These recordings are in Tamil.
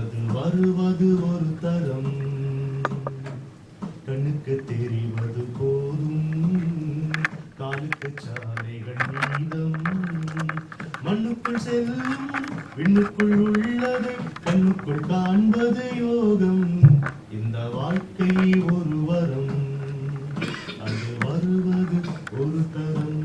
அது வருவது ஒரு தரம் கண்ணுக்கு தெரிவது போதும் காலுக்கு சாலைகள் மீதம் மண்ணுக்குள் செல்லும் விண்ணுக்குள் உள்ளது கண்ணுக்குள் காண்பது யோகம் இந்த வாழ்க்கை ஒரு வரம் அது வருவது ஒரு தரம்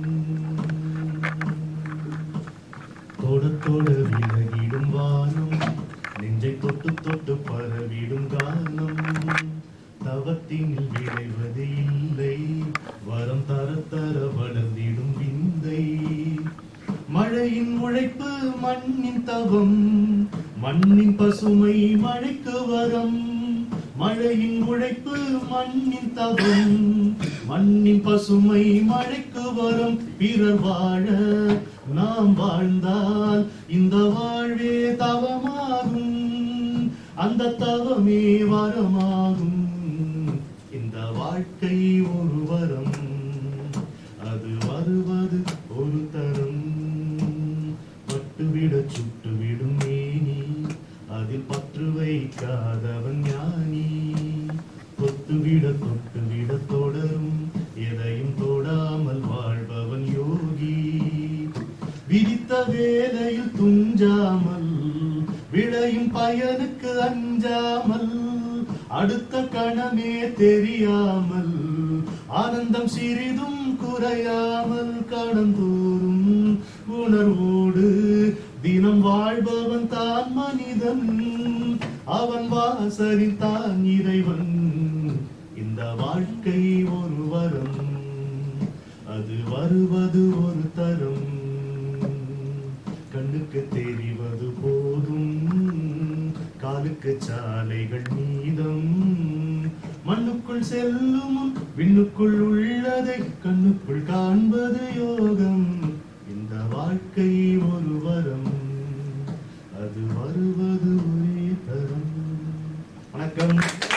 தொட தொட விலகிடும் வானம் நெஞ்சை தொட்டு தொட்டு பரவிடும் காலம் தவத்தினில் விளைவது இல்லை வரம் தர தர வளர்ந்திடும் விந்தை மழையின் உழைப்பு மண்ணின் தவம் மண்ணின் பசுமை மழைக்கு வரம் மழையின் உழைப்பு மண்ணின் தவம் மண்ணின் பசுமை மழைக்கு வரம் பிறர் வாழ நாம் வாழ்ந்தால் இந்த வாழ்வே தவமாகும் அந்த தவமே வரமாகும் இந்த வாழ்க்கை ஒரு வரம் அது வருவது ஒரு தரம் பட்டுவிட சுட்டுவிடும் மேனி அதில் பற்று வைக்காதவன் ஞானி தொட்டுவிட தொட்டுவிட தொடரும் எதையும் தொடாமல் வாழ்பவன் யோகி விதித்த வேலையில் துஞ்சாமல் விளையும் பயனுக்கு அஞ்சாமல் அடுத்த கணமே தெரியாமல் ஆனந்தம் சிறிதும் குறையாமல் கடந்தோறும் உணர்வோடு தினம் வாழ்பவன் தான் மனிதன் அவன் வாசலில் தான் இறைவன் இந்த வாழ்க்கை ஒரு வரம் அது வருவது ஒரு தரம் கண்ணுக்கு தெரிவது போதும் காலுக்கு சாலைகள் மீதம் மண்ணுக்குள் செல்லும் விண்ணுக்குள் உள்ளதை கண்ணுக்குள் காண்பது யோகம் இந்த வாழ்க்கை ஒரு வரம் அது வருவது ஒரே தரம் வணக்கம்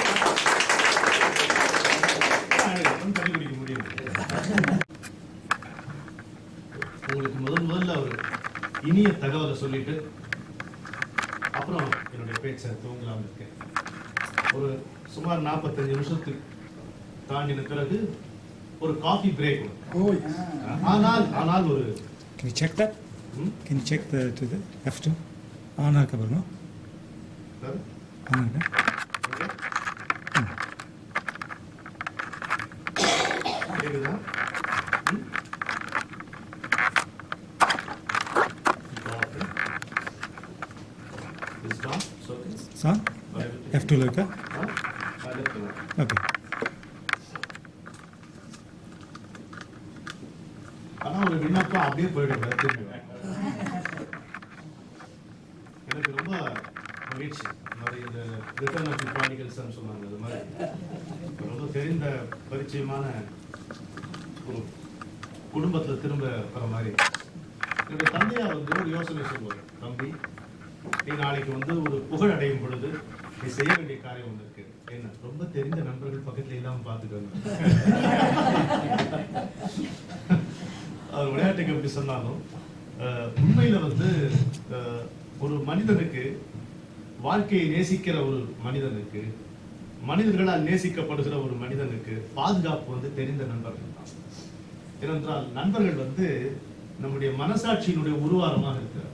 தண்ணி குடிக்க முடியும் உங்களுக்கு முதல் முதல்ல ஒரு இனிய தகவலை சொல்லிட்டு அப்புறம் என்னுடைய பேச்சை துவங்கலாம் இருக்கேன் ஒரு சுமார் நாற்பத்தஞ்சு நிமிஷத்துக்கு தாண்டின பிறகு ஒரு காஃபி பிரேக் ஆனால் ஆனால் ஒரு Can you check that? ம், Can you check the to the F2? On இருக்க பாருங்க சார், ஆன் இருக்கா ஓகே. கேக்குதா ம்? Coffee. Is done? It's okay? Sir F2 ல இருக்கா ஆ? Silent பண்ணு. ஓகே ஆனா ஒரு விண்ணப்பம் அப்படியே போயிடுங்க திரும்பி வா. எனக்கு ரொம்ப மகிழ்ச்சி மாதிரி இந்த ரிட்டர்ன் ஆஃப் ப்ராடிகல்ஸ் சொன்னாங்க அது மாதிரி ரொம்ப தெரிந்த பரிச்சயமான ஒரு குடும்பத்துல திரும்ப வர மாதிரி என்னுடைய தந்தையார் வந்து ஒரு யோசனை சொல்லுவார் தம்பி நீ நாளைக்கு வந்து ஒரு புகழ் அடையும் பொழுது நீ செய்ய வேண்டிய காரியம் ஒன்று இருக்கு என்ன ரொம்ப தெரிந்த நண்பர்கள் பக்கத்துல இல்லாம பாத்துக்கோங்க அவர் விளையாட்டுக்கு எப்படி சொன்னாலும் அஹ், உண்மையில வந்து அஹ், ஒரு மனிதனுக்கு வாழ்க்கையை நேசிக்கிற ஒரு மனிதனுக்கு மனிதர்களால் நேசிக்கப்படுகிற ஒரு மனிதனுக்கு பாதுகாப்பு வந்து தெரிந்த நண்பர்கள் தான் ஏனென்றால் நண்பர்கள் வந்து நம்முடைய மனசாட்சியினுடைய உருவாரமாக இருக்கிறார்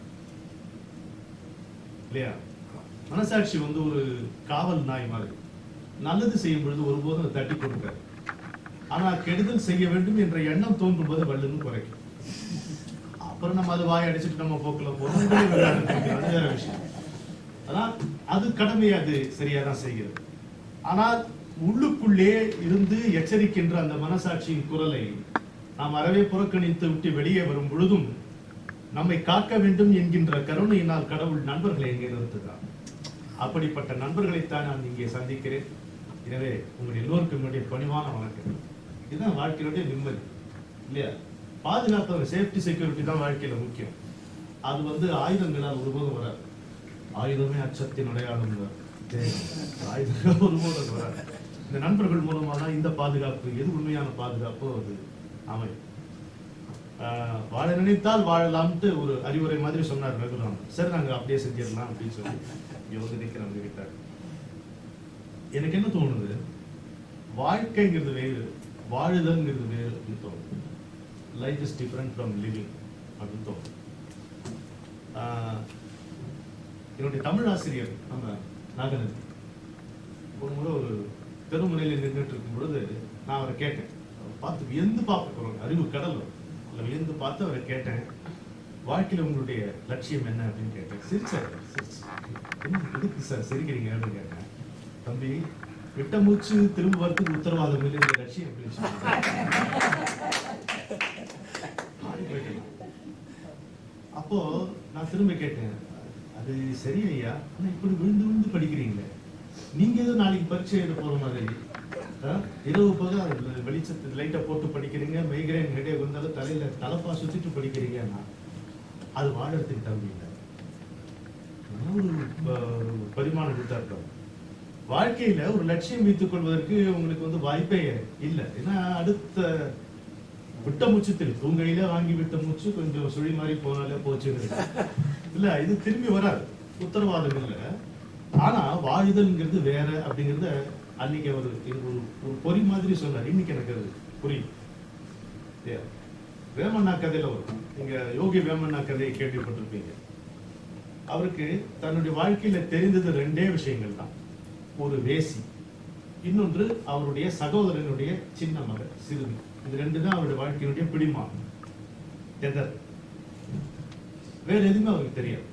இல்லையா மனசாட்சி வந்து ஒரு காவல் நாய் மாதிரி நல்லது செய்யும் பொழுது ஒருபோதும் அதை தட்டி கொடுக்காது ஆனா கெடுதல் செய்ய வேண்டும் என்ற எண்ணம் தோன்றும் போது வள்ளுன்னு குறைக்கும் அப்புறம் நம்ம அது வாய் அடிச்சுட்டு நம்ம போக்குல போறோம் இதுலயும் விளையாடிட்டு இருக்கோம். அது வேற விஷயம் ஆனா அது கடமையை அது சரியா தான் செய்கிறது ஆனால் உள்ளுக்குள்ளே இருந்து எச்சரிக்கின்ற அந்த மனசாட்சியின் குரலை நாம் அறவே புறக்கணித்து விட்டு வெளியே வரும் பொழுதும் நம்மை காக்க வேண்டும் என்கின்ற கருணையினால் கடவுள் நண்பர்களை எங்கே நிறுத்துகிறார் அப்படிப்பட்ட நண்பர்களைத்தான் நான் இங்கே சந்திக்கிறேன் எனவே உங்கள் எல்லோருக்கும் என்னுடைய பணிவான வணக்கம் இதுதான் வாழ்க்கையினுடைய நிம்மதி இல்லையா பாதுகாப்பு சேஃப்டி செக்யூரிட்டி தான் வாழ்க்கையில முக்கியம் அது வந்து ஆயுதங்களால் ஒருபோதும் வராது ஆயுதமே அச்சத்தின் அடையாளம் ஆயுதங்கள் ஒருபோதும் வராது இந்த நண்பர்கள் மூலமா தான் இந்த பாதுகாப்பு எது உண்மையான பாதுகாப்போ அது அமையும் ஆஹ், வாழ நினைத்தால் வாழலாம்ட்டு ஒரு அறிவுரை மாதிரி சொன்னார் ரகுராம் சரி நாங்க அப்படியே செஞ்சிடலாம் அப்படின்னு சொல்லி இங்க வந்து நிக்கிறவங்க கிட்ட எனக்கு என்ன தோணுது வாழ்க்கைங்கிறது வேறு வாழுதல்ங்கிறது வேறு அப்படின்னு தோணுது life is different from living அப்படின்னு தோணுது ஆஹ், என்னுடைய தமிழ் ஆசிரியர் நம்ம நாகநந்தி ஒரு முறை ஒரு தெருமுனையில் நின்றுட்டு இருக்கும் பொழுது நான் அவரை கேட்டேன் அவரை பார்த்து வியந்து பார்க்க ஒரு அறிவு கடல் அவர். அதுல வியந்து பார்த்து அவரை கேட்டேன் வாழ்க்கையில உங்களுடைய லட்சியம் என்ன அப்படின்னு கேட்டேன் சிரிச்சார் சிரிச்சு, என்ன எதுக்கு சார் சிரிக்கிறீங்க அப்படின்னு கேட்டேன் தம்பி விட்ட மூச்சு திரும்ப வரத்துக்கு உத்தரவாதம் இல்லை இந்த லட்சியம் அப்படின்னு சொன்னாங்க ஆடி போயிட்டேன் நான். அப்போ நான் திரும்ப கேட்டேன் அது சரி ஐயா ஆனா இப்படி விழுந்து விழுந்து படிக்கிறீங்களே நீங்க ஏதோ நாளைக்கு பரீட்சை எழுத போற மாதிரி ஆ? இரவு பகல் அது வெளிச்சத்து லைட்டை போட்டு படிக்கிறீங்க மைக்ரேன் ஹெடேக் வந்தாலும் தலையில தலைப்பா சுத்திட்டு படிக்கிறீங்கன்னா அது வாழறதுக்கு தம்பி இல்லை நல்ல ஒரு ப- ஒரு பரிமாணம் கொடுத்தாரு வாழ்க்கையில ஒரு லட்சியம் வைத்துக் கொள்வதற்கு உங்களுக்கு வந்து வாய்ப்பே இல்லை ஏன்னா அடுத்த விட்ட மூச்சு தெரியும் தூங்கையில வாங்கி விட்ட மூச்சு கொஞ்சம் சுழி மாதிரி போனாலே போச்சுன்னு இல்ல இது திரும்பி வராது உத்தரவாதம் இல்ல ஆனா வாழுதல்ங்கிறது வேற அப்படிங்கறத அன்னைக்கு அவர் எனக்கு ஒரு ஒரு பொறி மாதிரி சொன்னார் இன்னைக்கு எனக்கு அது புரியும் இல்லையா? வேமண்ணா கதையில வரும் நீங்க யோகி வேமண்ணா கதையை கேள்விப்பட்டிருப்பீங்க அவருக்கு தன்னுடைய வாழ்க்கையில தெரிந்தது ரெண்டே விஷயங்கள் தான் ஒரு வேசி இன்னொன்று அவருடைய சகோதரனுடைய சின்ன மகன் சிறுமி இது ரெண்டு தான் அவருடைய வாழ்க்கையினுடைய பிடிமானம் எதர் வேற எதுவுமே அவருக்கு தெரியாது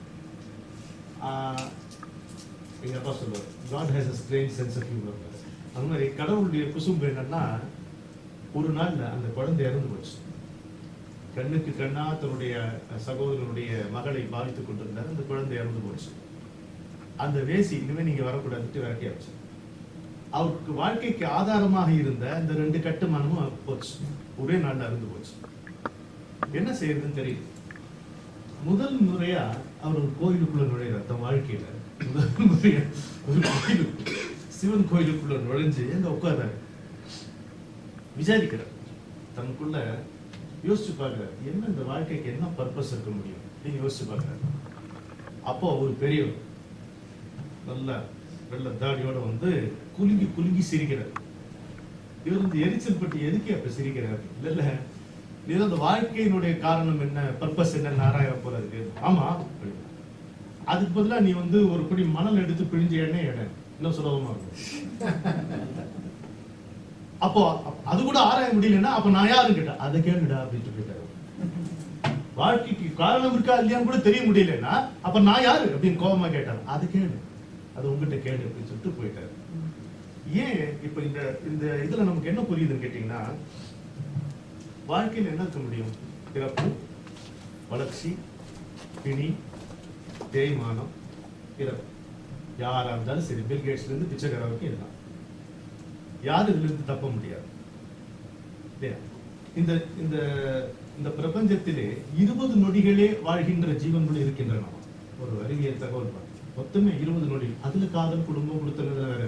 ஆஹ் எங்க அப்பா சொல்லுவார் God has a strange sense of humour அந்த மாதிரி கடவுளுடைய குசும்பு என்னன்னா ஒரு நாள்ல அந்த குழந்தை இறந்து போச்சு கண்ணுக்கு கண்ணா தன்னுடைய சகோதரனுடைய மகளை பாவித்துக் கொண்டிருந்தார் அந்த குழந்தை இறந்து போச்சு அந்த வேசி இனிமே நீங்க வரக்கூடாதுட்டு விரட்டியாச்சு அவருக்கு வாழ்க்கைக்கு ஆதாரமாக இருந்த அந்த ரெண்டு கட்டுமானமும் போச்சு ஒரே நாள்ல அறுந்து போச்சு என்ன செய்யறதுன்னு தெரியல முதல் முறையா அவர் ஒரு கோயிலுக்குள்ள நுழையிறார் தன் வாழ்க்கையில முதல் முறையா ஒரு கோயிலுக்கு சிவன் கோயிலுக்குள்ள நுழைஞ்சு எங்க உட்கார்றாரு விசாரிக்கிறார் தனக்குள்ள யோசிச்சு பார்க்கிறார் என்ன இந்த வாழ்க்கைக்கு என்ன பர்பஸ் இருக்க முடியும் அப்படின்னு யோசிச்சு பார்க்கிறார் அப்போ ஒரு பெரியவர் நல்ல வெள்ள தாடியோட வந்து குலுங்கி குலுங்கி சிரிக்கிறார் இவர் வந்து எரிச்சல் பட்டு எதுக்கு அப்ப சிரிக்கிறார் இல்ல இல்ல இது அந்த வாழ்க்கையினுடைய காரணம் என்ன பர்பஸ் என்ன ஆராய போல இருக்கு ஆமா அப்படின்னா. அதுக்கு பதிலா நீ வந்து ஒரு பிடி மணல் எடுத்து பிழிஞ்ச எண்ணெய் எடை இன்னும் சுலபமா இருக்கும் அப்போ அப்- அது கூட ஆராய முடியலன்னா அப்ப நான் யாரு கேட்டேன் அதை கேளுடா அப்படின்ட்டு போயிட்டாரு வாழ்க்கைக்கு காரணம் இருக்கா இல்லையான்னு கூட தெரிய முடியலன்னா அப்ப நான் யாரு அப்படின்னு கோபமா கேட்டாரு அது கேளு அது உங்ககிட்ட கேளு அப்படின்னு சொல்லிட்டு போயிட்டாரு ஏன் இப்ப இந்த இந்த இதுல நமக்கு என்ன புரியுதுன்னு கேட்டீங்கன்னா வாழ்க்கையில் என்ன இருக்க முடியும் பிறப்பு வளர்ச்சி பிணி தேய்மானம் இறப்பு யாரா இருந்தாலும் சரி பில் கேட்ஸ்ல இருந்து பிச்சைக்கார வரைக்கும் இதுதான் யாரும் இதுல இருந்து தப்ப முடியாது இல்லையா இந்த இந்த இந்த பிரபஞ்சத்திலே இருபது நொடிகளே வாழ்கின்ற ஜீவன்கள் இருக்கின்றன ஒரு அறிவியல் தகவல் தான். மொத்தமே இருபது நொடி அதுல காதல் குடும்பம் கொடுத்தது வேற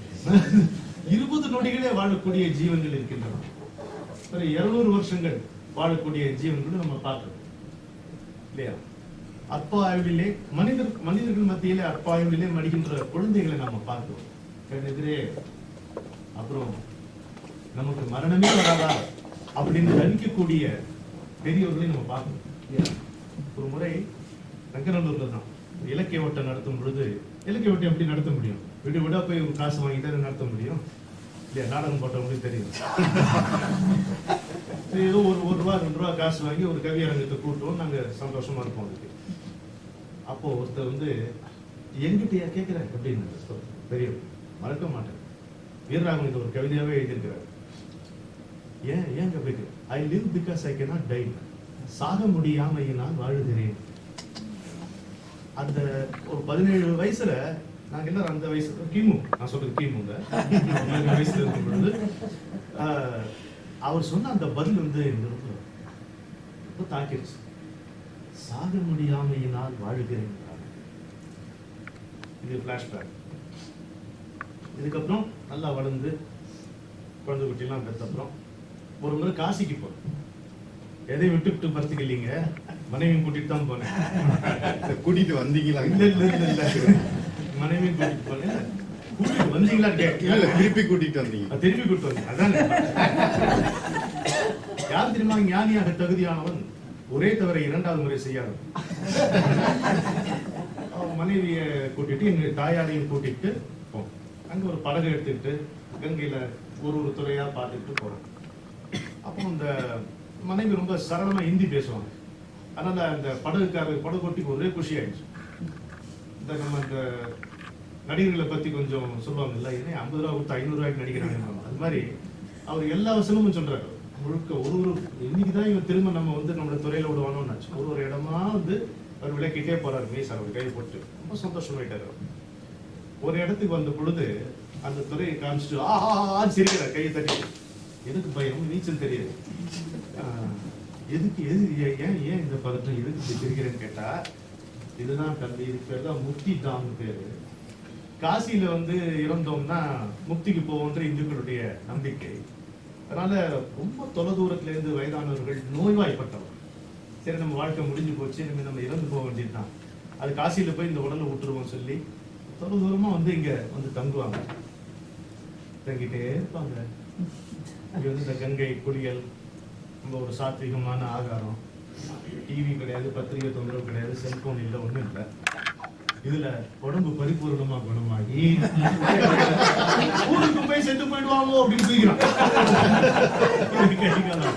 இருபது நொடிகளே வாழக்கூடிய ஜீவன்கள் இருக்கின்றன ஒரு இருநூறு வருஷங்கள் வாழக்கூடிய ஜீவன்களை நம்ம பார்க்கிறோம் இல்லையா அற்ப ஆய்விலே மனிதர் மனிதர்கள் மத்தியிலே அற்ப ஆய்விலே மடிகின்ற குழந்தைகளை நம்ம பார்க்கிறோம் கண்ணெதிரே அப்புறம் நமக்கு மரணமே வராதா அப்படின்னு தணிக்கக்கூடிய பெரியவர்களை நம்ம பார்க்கணும் இல்லையா? ஒரு முறை ரங்கநல்லூர்ல தான் ஒரு இலக்கிய ஓட்டம் நடத்தும் பொழுது இலக்கிய ஓட்டம் எப்படி நடத்த முடியும் விடு விடா போய் ஒரு காசு வாங்கிட்டு நடத்த முடியும் இல்லையா நாடகம் போட்டவங்களுக்கு தெரியும் சரி, ஏதோ ஒரு ஒரு ரூபா ரெண்டு ரூபா காசு வாங்கி ஒரு கவியரங்கத்தை கூட்டுவோம் நாங்க சந்தோஷமா இருப்போம் அதுக்கு அப்போ ஒருத்தர் வந்து எங்கிட்டயா கேட்கிறேன் அப்படின்னு பெரிய மறக்க மாட்டேன் வீரராகவன் இது ஒரு கவிதையாவே எழுதியிருக்கிறார் ஏன் ஏன் அப்படி I live because I cannot die சாக முடியாமையினால் வாழுகிறேன் அந்த ஒரு பதினேழு வயசுல நாங்க எல்லாரும் அந்த வயசு கிமு நான் சொல்றது கிமுங்க பதினேழு வயசுல இருக்கும் பொழுது ஆஹ், அவர் சொன்ன அந்த பதில் வந்து இந்த இடத்துல ரொம்ப தாக்கிடுச்சு சாக முடியாமையினால் வாழுகிறேன் இது பிளாஷ்பேக் இதுக்கப்புறம் நல்லா வளர்ந்து குழந்தை குட்டிலாம் பெற்ற அப்புறம் ஒரு முறை காசிக்கு போறோம் எதையும் விட்டு விட்டு பறத்துக்கு இல்லைங்க மனைவியும் கூட்டிட்டு தான் போனேன் கூட்டிட்டு வந்தீங்களா இல்ல இல்ல இல்ல இல்ல மனைவியும் கூட்டிட்டு போனேன் கூட்டிட்டு வந்தீங்களா இல்ல கேட்கல இல்ல திருப்பி கூட்டிட்டு வந்தீங்க அது திருப்பி கூட்டு வந்து அதானே யார் தெரியுமா ஞானியாக தகுதியானவன் ஒரே தவிர இரண்டாவது முறை செய்யாதவன் அவன் மனைவிய கூட்டிட்டு எங்க தாயாரையும் கூட்டிட்டு போம் அங்க ஒரு படகு எடுத்துக்கிட்டு கங்கையில ஒரு ஒரு துறையா பார்த்துட்டு போறோம் அப்போ அந்த மனைவி ரொம்ப சரளமா ஹிந்தி பேசுவாங்க அதனால அந்த படகுக்காரர் படகு ஓட்டிக்கு ஒரே குஷி ஆயிடுச்சு இந்த நம்ம இந்த நடிகர்களை பத்தி கொஞ்சம் சொல்லுவாங்க இல்ல ஏன்னா ஐம்பது ரூபா கொடுத்து ஐநூறு ரூபாய்க்கு நடிக்கிறாங்க அது மாதிரி அவர் எல்லா வசனமும் சொல்றாரு முழுக்க ஒரு ஒரு இன்னைக்குதான் இவன் திரும்ப நம்ம வந்து நம்மளோட துறையில விடுவானோன்னு ஆச்சு ஒரு ஒரு இடமா வந்து அவர் விளக்கிட்டே போறாரு மீஸ் அவர் கை போட்டு ரொம்ப சந்தோஷமாயிட்டாரு அவர். ஒரு இடத்துக்கு வந்த பொழுது அந்த துறையை காமிச்சிட்டு ஆஹா ஆஹான்னு சிரிக்கிறார் கையை தட்டி எதுக்கு பயம் நீச்சல் தெரியுது ஆஹ், எதுக்கு எது ஏ- ஏன் ஏன் இந்த பதட்டம் எதுக்கு இப்படி சிரிக்கிறேன்னு கேட்டா இதுதான் தம்பி இது பேர் தான் முக்தி தாம்னு பேரு காசியில வந்து இறந்தோம்னா முக்திக்கு போவோன்ற இந்துக்களுடைய நம்பிக்கை அதனால ரொம்ப தொலை தூரத்துல இருந்து வயதானவர்கள் நோய்வாய்ப்பட்டவர் சரி நம்ம வாழ்க்கை முடிஞ்சு போச்சு இனிமே நம்ம இறந்து போக வேண்டியதுதான் அது காசியில போய் இந்த உடலை விட்டுருவோம் சொல்லி தொலை தூரமா வந்து இங்க வந்து தங்குவாங்க தங்கிட்டே இருப்பாங்க இங்க வந்து இந்த கங்கை குளியல் ரொம்ப ஒரு சாத்விகமான ஆகாரம் டிவி கிடையாது பத்திரிகை தொந்தரவு கிடையாது செல்போன் இல்லை ஒண்ணும் இல்லை இதுல உடம்பு பரிபூர்ணமா குணமாகி ஊருக்கு போய் செத்து போயிடுவாங்க அப்படின்னு சொல்லிக்கிறான் இது கடிகாலம்.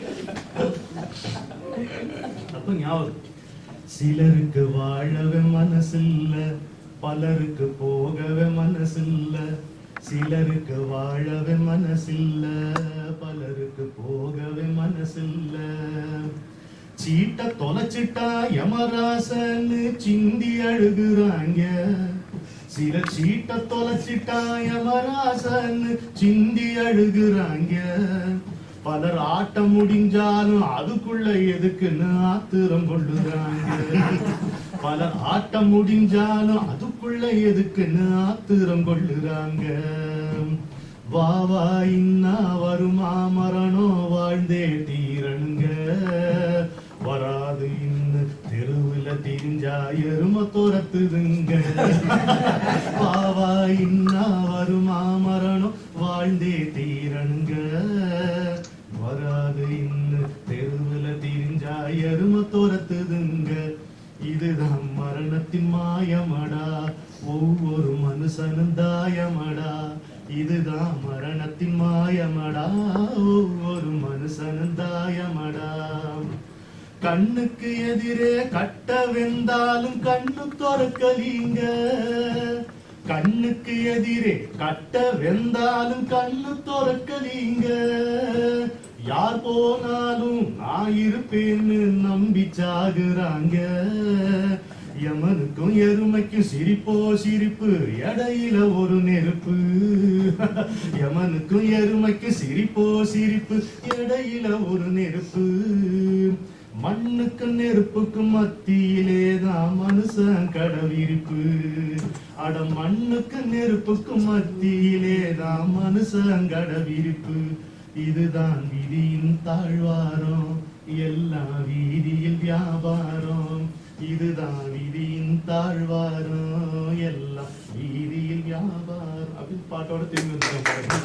அப்ப ஞாபகம் சிலருக்கு வாழவே மனசில்ல பலருக்கு போகவே மனசில்ல சிலருக்கு வாழவே மனசில்ல பலருக்கு போகவே மனசில்ல சீட்ட தொலைச்சிட்டா யமராசன்னு சிந்தி அழுகுறாங்க சில சீட்ட தொலைச்சிட்டா யமராசன்னு சிந்தி அழுகுறாங்க பலர் ஆட்டம் முடிஞ்சாலும் அதுக்குள்ள எதுக்குன்னு ஆத்திரம் கொள்ளுறாங்க பலர் ஆட்டம் முடிஞ்சாலும் அதுக்குள்ள எதுக்குன்னு ஆத்திரம் கொள்ளுறாங்க வா வா இன்னா வருமா மரணம் வாழ்ந்தே தீரணுங்க வராது இன்னும் தெருவுல திரிஞ்சா எரும துரத்துதுங்க வா வா இன்னா வருமா மரணம் வாழ்ந்தே தீரணுங்க வராது இன்னும் தெருவுல திரிஞ்சா எரும துரத்துதுங்க இதுதான் மரணத்தின் மாயமடா ஒவ்வொரு மனுஷனும் தாயமடா இதுதான் மரணத்தின் மாயமடா ஒவ்வொரு மனுஷனும் தாயமடா கண்ணுக்கு எதிரே கட்ட வெந்தாலும் கண்ணு திறக்கலீங்க கண்ணுக்கு எதிரே கட்ட வெந்தாலும் கண்ணு திறக்கலீங்க யார் போனாலும் நான் இருப்பேன்னு நம்பி சாகுறாங்க யமனுக்கும் எருமைக்கும் சிரிப்போ சிரிப்பு இடையில ஒரு நெருப்பு யமனுக்கும் எருமைக்கும் சிரிப்போ சிரிப்பு இடையில ஒரு நெருப்பு மண்ணுக்கும் நெருப்புக்கும் மத்தியிலே தான் மனுஷன் கடவிருப்பு அட மண்ணுக்கு நெருப்புக்கும் மத்தியிலே தான் மனுஷன் கடவிருப்பு இதுதான் விதியின் தாழ்வாரம் எல்லாம் வீதியில் வியாபாரம் இதுதான் விதியின் தாழ்வாரம் எல்லாம் வீதியில் வியாபாரம் அப்படின்னு பாட்டோட திரும்பி வந்துட்டோம் பாருங்க.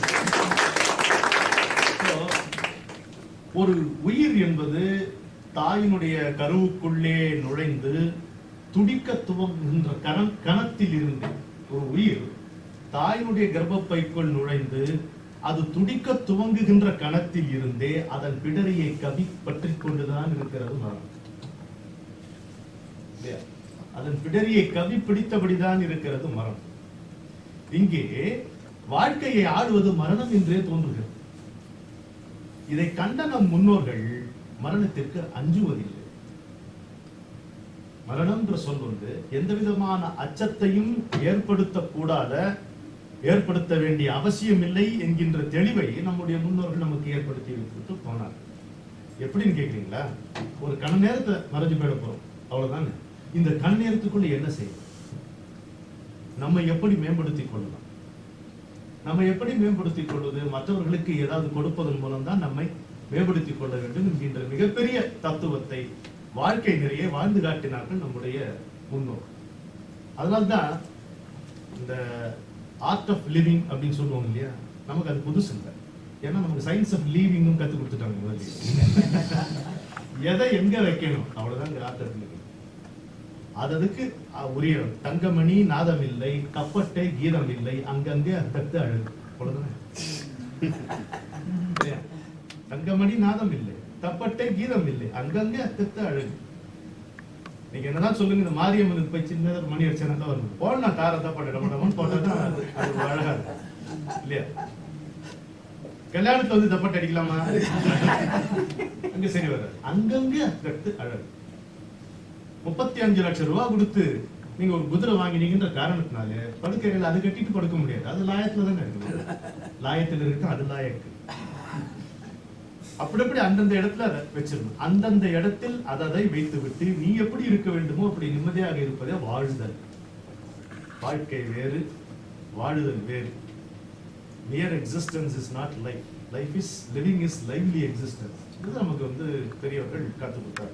So, ஒரு உயிர் என்பது தாயினுடைய கருவுக்குள்ளே நுழைந்து துடிக்க துவங்குகின்ற கணம் கணத்தில் இருந்து ஒரு உயிர் தாயினுடைய கர்ப்பப்பைக்குள் நுழைந்து அது துடிக்க துவங்குகின்ற கணத்தில் இருந்தே அதன் பிடரியை கவி பற்றிக் கொண்டுதான் இருக்கிறது மரணம் இல்லையா? அதன் பிடரியை கவி பிடித்தபடிதான் இருக்கிறது மரணம் இங்கே வாழ்க்கையை ஆடுவது மரணம் என்றே தோன்றுகிறது இதை கண்ட நம் முன்னோர்கள் மரணத்திற்கு அஞ்சுவதில்லை மரணம் என்ற சொல் வந்து எந்த விதமான அச்சத்தையும் ஏற்படுத்தக்கூடாத ஏற்படுத்த வேண்டிய அவசியம் இல்லை என்கின்ற தெளிவை நம்முடைய முன்னோர்கள் நமக்கு ஏற்படுத்தி விட்டு போனார் எப்படின்னு கேக்குறீங்களா ஒரு கண நேரத்தை மறைஞ்சு போயிட போறோம் அவ்வளவுதானே இந்த கண் நேரத்துக்குள்ள என்ன செய்யும் நம்ம எப்படி மேம்படுத்திக் கொள்ளலாம் நம்ம எப்படி மேம்படுத்திக் கொள்வது மற்றவர்களுக்கு ஏதாவது கொடுப்பதன் மூலம் தான் நம்மை மேம்படுத்திக் கொள்ள வேண்டும் என்கின்ற மிகப்பெரிய தத்துவத்தை வாழ்க்கை நிறைய வாழ்ந்து காட்டினார்கள் நம்முடைய முன்னோர் அதனால்தான் இந்த ஆர்ட் ஆஃப் லிவிங் அப்படின்னு சொல்லுவோம் இல்லையா நமக்கு அது புதுசு இல்லை ஏன்னா நமக்கு சயின்ஸ் ஆஃப் லீவிங்கும் கத்து கொடுத்துட்டாங்க முதல்ல எதை எங்க வைக்கணும் அவ்வளவுதான் இந்த ஆர்ட் ஆஃப் லிவிங் அது அதுக்கு அஹ், உரிய தங்கமணி நாதம் இல்லை கப்பட்டை கீதம் இல்லை அங்கங்கே அத்தத்து அழகு அவ்வளவுதானே இல்லையா? தங்கமணி நாதம் இல்லை தப்பட்டை கீதம் இல்லை அங்கங்கே அத்தத்து அழகு நீங்க என்னதான் சொல்லுங்க இந்த மாரியம்மனுக்கு போய் சின்னதா ஒரு மணி அடிச்சா தான் வரும் போடணும் தார தப்பட்ட டமடமன் போட்டாதான் அது அது ஒரு அழகா இருக்கும் இல்லையா கல்யாணத்துல வந்து தப்பட்டை அடிக்கலாமா அங்க சரி வராது அங்கங்க அத்தத்து அழகு முப்பத்தி அஞ்சு லட்சம் ரூபாய் கொடுத்து நீங்க ஒரு குதிரை வாங்கினீங்கன்ற காரணத்தினால படுக்கைகள் அது கட்டிட்டு படுக்க முடியாது அது லாயத்துல தானே இருக்கு லாயத்துல இருக்கு அது லாயக்கு அப்படி அப்படி அந்தந்த இடத்துல அதை வச்சிருந்தோம் அந்தந்த இடத்தில் அதை வைத்து விட்டு நீ எப்படி இருக்க வேண்டுமோ அப்படி நிம்மதியாக இருப்பதே வாழ்தல் வாழ்க்கை வேறு வாழுதல் வேறு mere existence is not life life is living is lively existence இது நமக்கு வந்து பெரியவர்கள் கற்றுக் கொடுத்தாங்க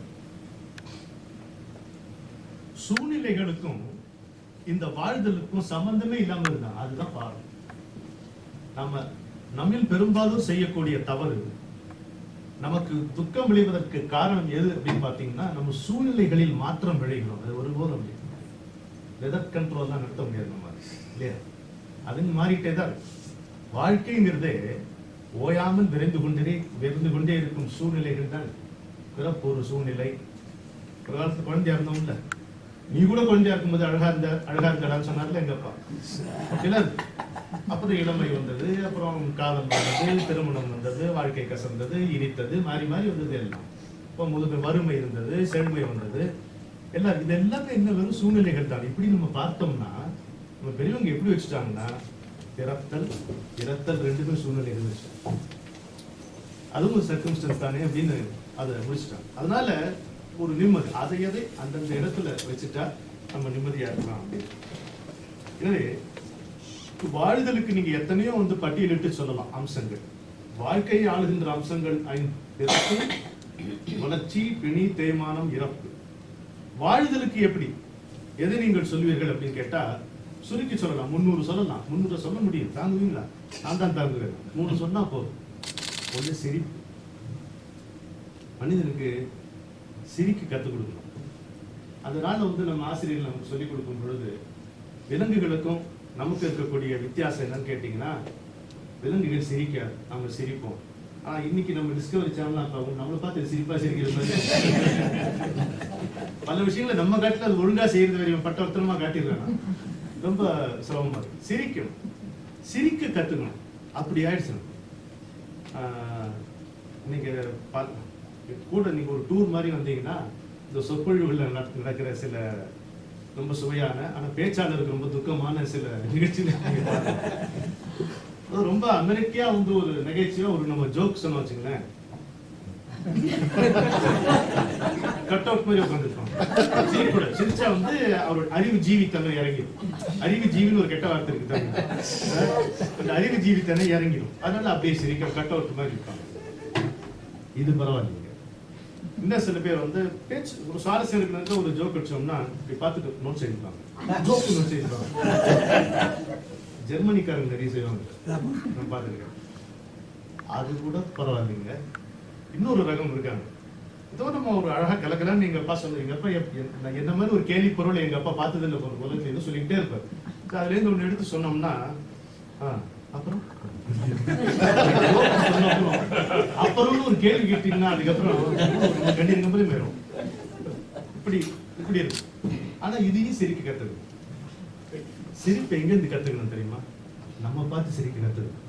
சூழ்நிலைகளுக்கும் இந்த வாழ்தலுக்கும் சம்பந்தமே இல்லாம இருந்தாங்க அதுதான் பாடம் நம்ம நம்மில் பெரும்பாலும் செய்யக்கூடிய தவறு நமக்கு துக்கம் விளைவதற்கு காரணம் எது அப்படின்னு பாத்தீங்கன்னா நம்ம சூழ்நிலைகளில் மாற்றம் விளைகிறோம் அது ஒருபோதும் அப்படி வெதர் கண்ட்ரோல் தான் நடத்த முடியாது நம்ம இல்லையா அது மாறிட்டே தான் இருக்கு. வாழ்க்கைங்கிறதே ஓயாமல் விரைந்து கொண்டே விரைந்து கொண்டே இருக்கும் சூழ்நிலைகள் தான் பிறப்பு ஒரு சூழ்நிலை ஒரு காலத்துல குழந்தையா இருந்தோம்ல நீ கூட குழந்தையா இருக்கும்போது அழகா இருந்த அழகா இருக்கடான்னு சொன்னார்ல எங்க அப்பா அப்படிலாம் இருக்கு. அப்புறம் இளமை வந்தது அப்புறம் காதல் வந்தது திருமணம் வந்தது வாழ்க்கை கசந்தது இனித்தது மாறி மாறி வந்தது எல்லாம் இப்போ முதுமை வறுமை இருந்தது செழுமை வந்தது எல்லாம் இது எல்லாமே என்ன வெறும் சூழ்நிலைகள் தான் இப்படி நம்ம பார்த்தோம்னா நம்ம பெரியவங்க எப்படி வச்சுட்டாங்கன்னா பிறத்தல் இறத்தல் ரெண்டுமே சூழ்நிலைகள் வச்சுட்டாங்க அதுவும் ஒரு சர்க்கம்ஸ்டன்ஸ் தானே அப்படின்னு அதை முடிச்சிட்டாங்க அதனால ஒரு நிம்மதி அதை எதை அந்தந்த இடத்துல வச்சுட்டா நம்ம நிம்மதியா இருக்கலாம் அப்படின்னு எனவே வாழ்தலுக்கு நீங்க எத்தனையோ வந்து பட்டியலிட்டு சொல்லலாம் அம்சங்கள் வாழ்க்கையை ஆளுகின்ற அம்சங்கள் ஐந்து பிறப்பு வளர்ச்சி பிணி தேய்மானம் இறப்பு வாழ்தலுக்கு எப்படி எதை நீங்கள் சொல்வீர்கள் அப்படின்னு கேட்டா சுருக்கி சொல்லலாம் முந்நூறு சொல்லலாம் முந்நூறு சொல்ல முடியும் தாங்குவீங்களா நான் தான் தாங்குவேன் மூணு சொன்னா போதும் ஒண்ணு சிரிப்பு மனிதனுக்கு சிரிக்க கற்றுக் கொடுக்கணும் அதனால வந்து நம்ம ஆசிரியர்கள் நமக்கு சொல்லிக் கொடுக்கும் பொழுது விலங்குகளுக்கும் நமக்கு இருக்கக்கூடிய வித்தியாசம் என்னன்னு கேட்டீங்கன்னா விலங்குகள் சிரிக்க நம்ம சிரிப்போம் ஆனா இன்னைக்கு நம்ம டிஸ்கவரி சேனல் அப்ப நம்மளை பார்த்து சிரிப்பா சிரிக்கிற மாதிரி பல விஷயங்களை நம்ம காட்டுல அது ஒழுங்கா செய்யறது வரையும் பட்டவர்த்தனமா காட்டிடுறாங்க ரொம்ப சிரமமா இருக்கு சிரிக்கணும் சிரிக்க கத்துக்கணும் அப்படி ஆயிடுச்சு நமக்கு. ஆஹ் நீங்க ப- கூட நீங்க ஒரு டூர் மாதிரி வந்தீங்கன்னா இந்த சொற்பொழிவுகள்ல நடக்க- நடக்கிற சில ரொம்ப சுவையான ஆனா பேச்சாளருக்கு ரொம்ப துக்கமான சில நிகழ்ச்சிகள் நீங்க பார்க்கலாம். அது ரொம்ப அமெரிக்கா வந்து ஒரு நகைச்சுவையா ஒரு நம்ம ஜோக் சொன்ன வச்சுங்களேன் கட் அவுட் மாதிரி உட்காந்துருப்பாங்க சிரிக்கூட சிரிச்சா வந்து அவரோட அறிவு ஜீவித்தன்மை இறங்கிடும் அறிவு ஜீவின்னு ஒரு கெட்ட வார்த்தை இருக்கு தமிழ்ல. அந்த அறிவு ஜீவித்தன்மை இறங்கிடும் அதனால அப்படியே சிரிக்க கட் அவுட் மாதிரி இருப்பாங்க இது பரவாயில்லைங்க இன்னும் சில பேர் வந்து பேச்சு ஒரு சுவாரஸ்யம் இருக்கிறது ஒரு ஜோக் அடிச்சோம்னா இப்படி பார்த்துட்டு நோட்ஸ் எழுதிப்பாங்க ஜோக் நோட்ஸ் எழுதிப்பாங்க ஜெர்மனிக்காரங்க நிறைய செய்வாங்க நான் பார்த்துருக்கேன் அது கூட பரவாயில்லைங்க இன்னொரு ரகம் இருக்காங்க இதோ நம்ம ஒரு அழகா கலக்கலன்னு எங்க அப்பா சொல்லுங்க எங்க அப்பா எப்- என்- நான் என்ன மாதிரி ஒரு கேலி பொருள் எங்க அப்பா பார்த்தது இல்லை ஒரு உலகத்துல ஏதோ சொல்லிக்கிட்டே இருப்பாரு So அதுல இருந்து ஒண்ணு எடுத்து சொன்னோம்னா ஆ, அப்புறம் சொன்னப்புறம், அப்புறம்னு ஒரு கேள்வி கேட்டீங்கன்னா அதுக்கப்புறம் நம்ம கண்ணீர் கம்பளி மேலும் இப்படி இப்படி இருக்கு ஆனா இதையும் சிரிக்க கத்துக்கணும் சிரிப்பு எங்க இருந்து கத்துக்கணும் தெரியுமா நம்ம பார்த்து சிரிக்க கத்துக்கணும்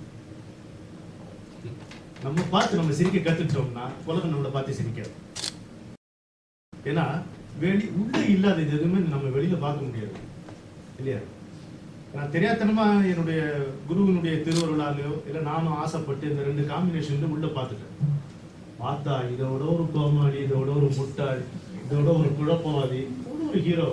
நம்ம பார்த்து நம்ம சிரிக்க கத்துட்டோம்னா உலகம் நம்மளை பார்த்து சிரிக்காது ஏன்னா வெளி உள்ள இல்லாத இது எதுவுமே நம்ம வெளியில பார்க்க முடியாது இல்லையா நான் தெரியாதனமா என்னுடைய குருவினுடைய திருவருளாலையோ இல்ல நானும் ஆசைப்பட்டு இந்த ரெண்டு காம்பினேஷன் உள்ள பார்த்துட்டேன் பார்த்தா இதோட ஒரு கோமாளி இதோட ஒரு முட்டாள் இதோட ஒரு குழப்பவாதி இதோட ஒரு ஹீரோ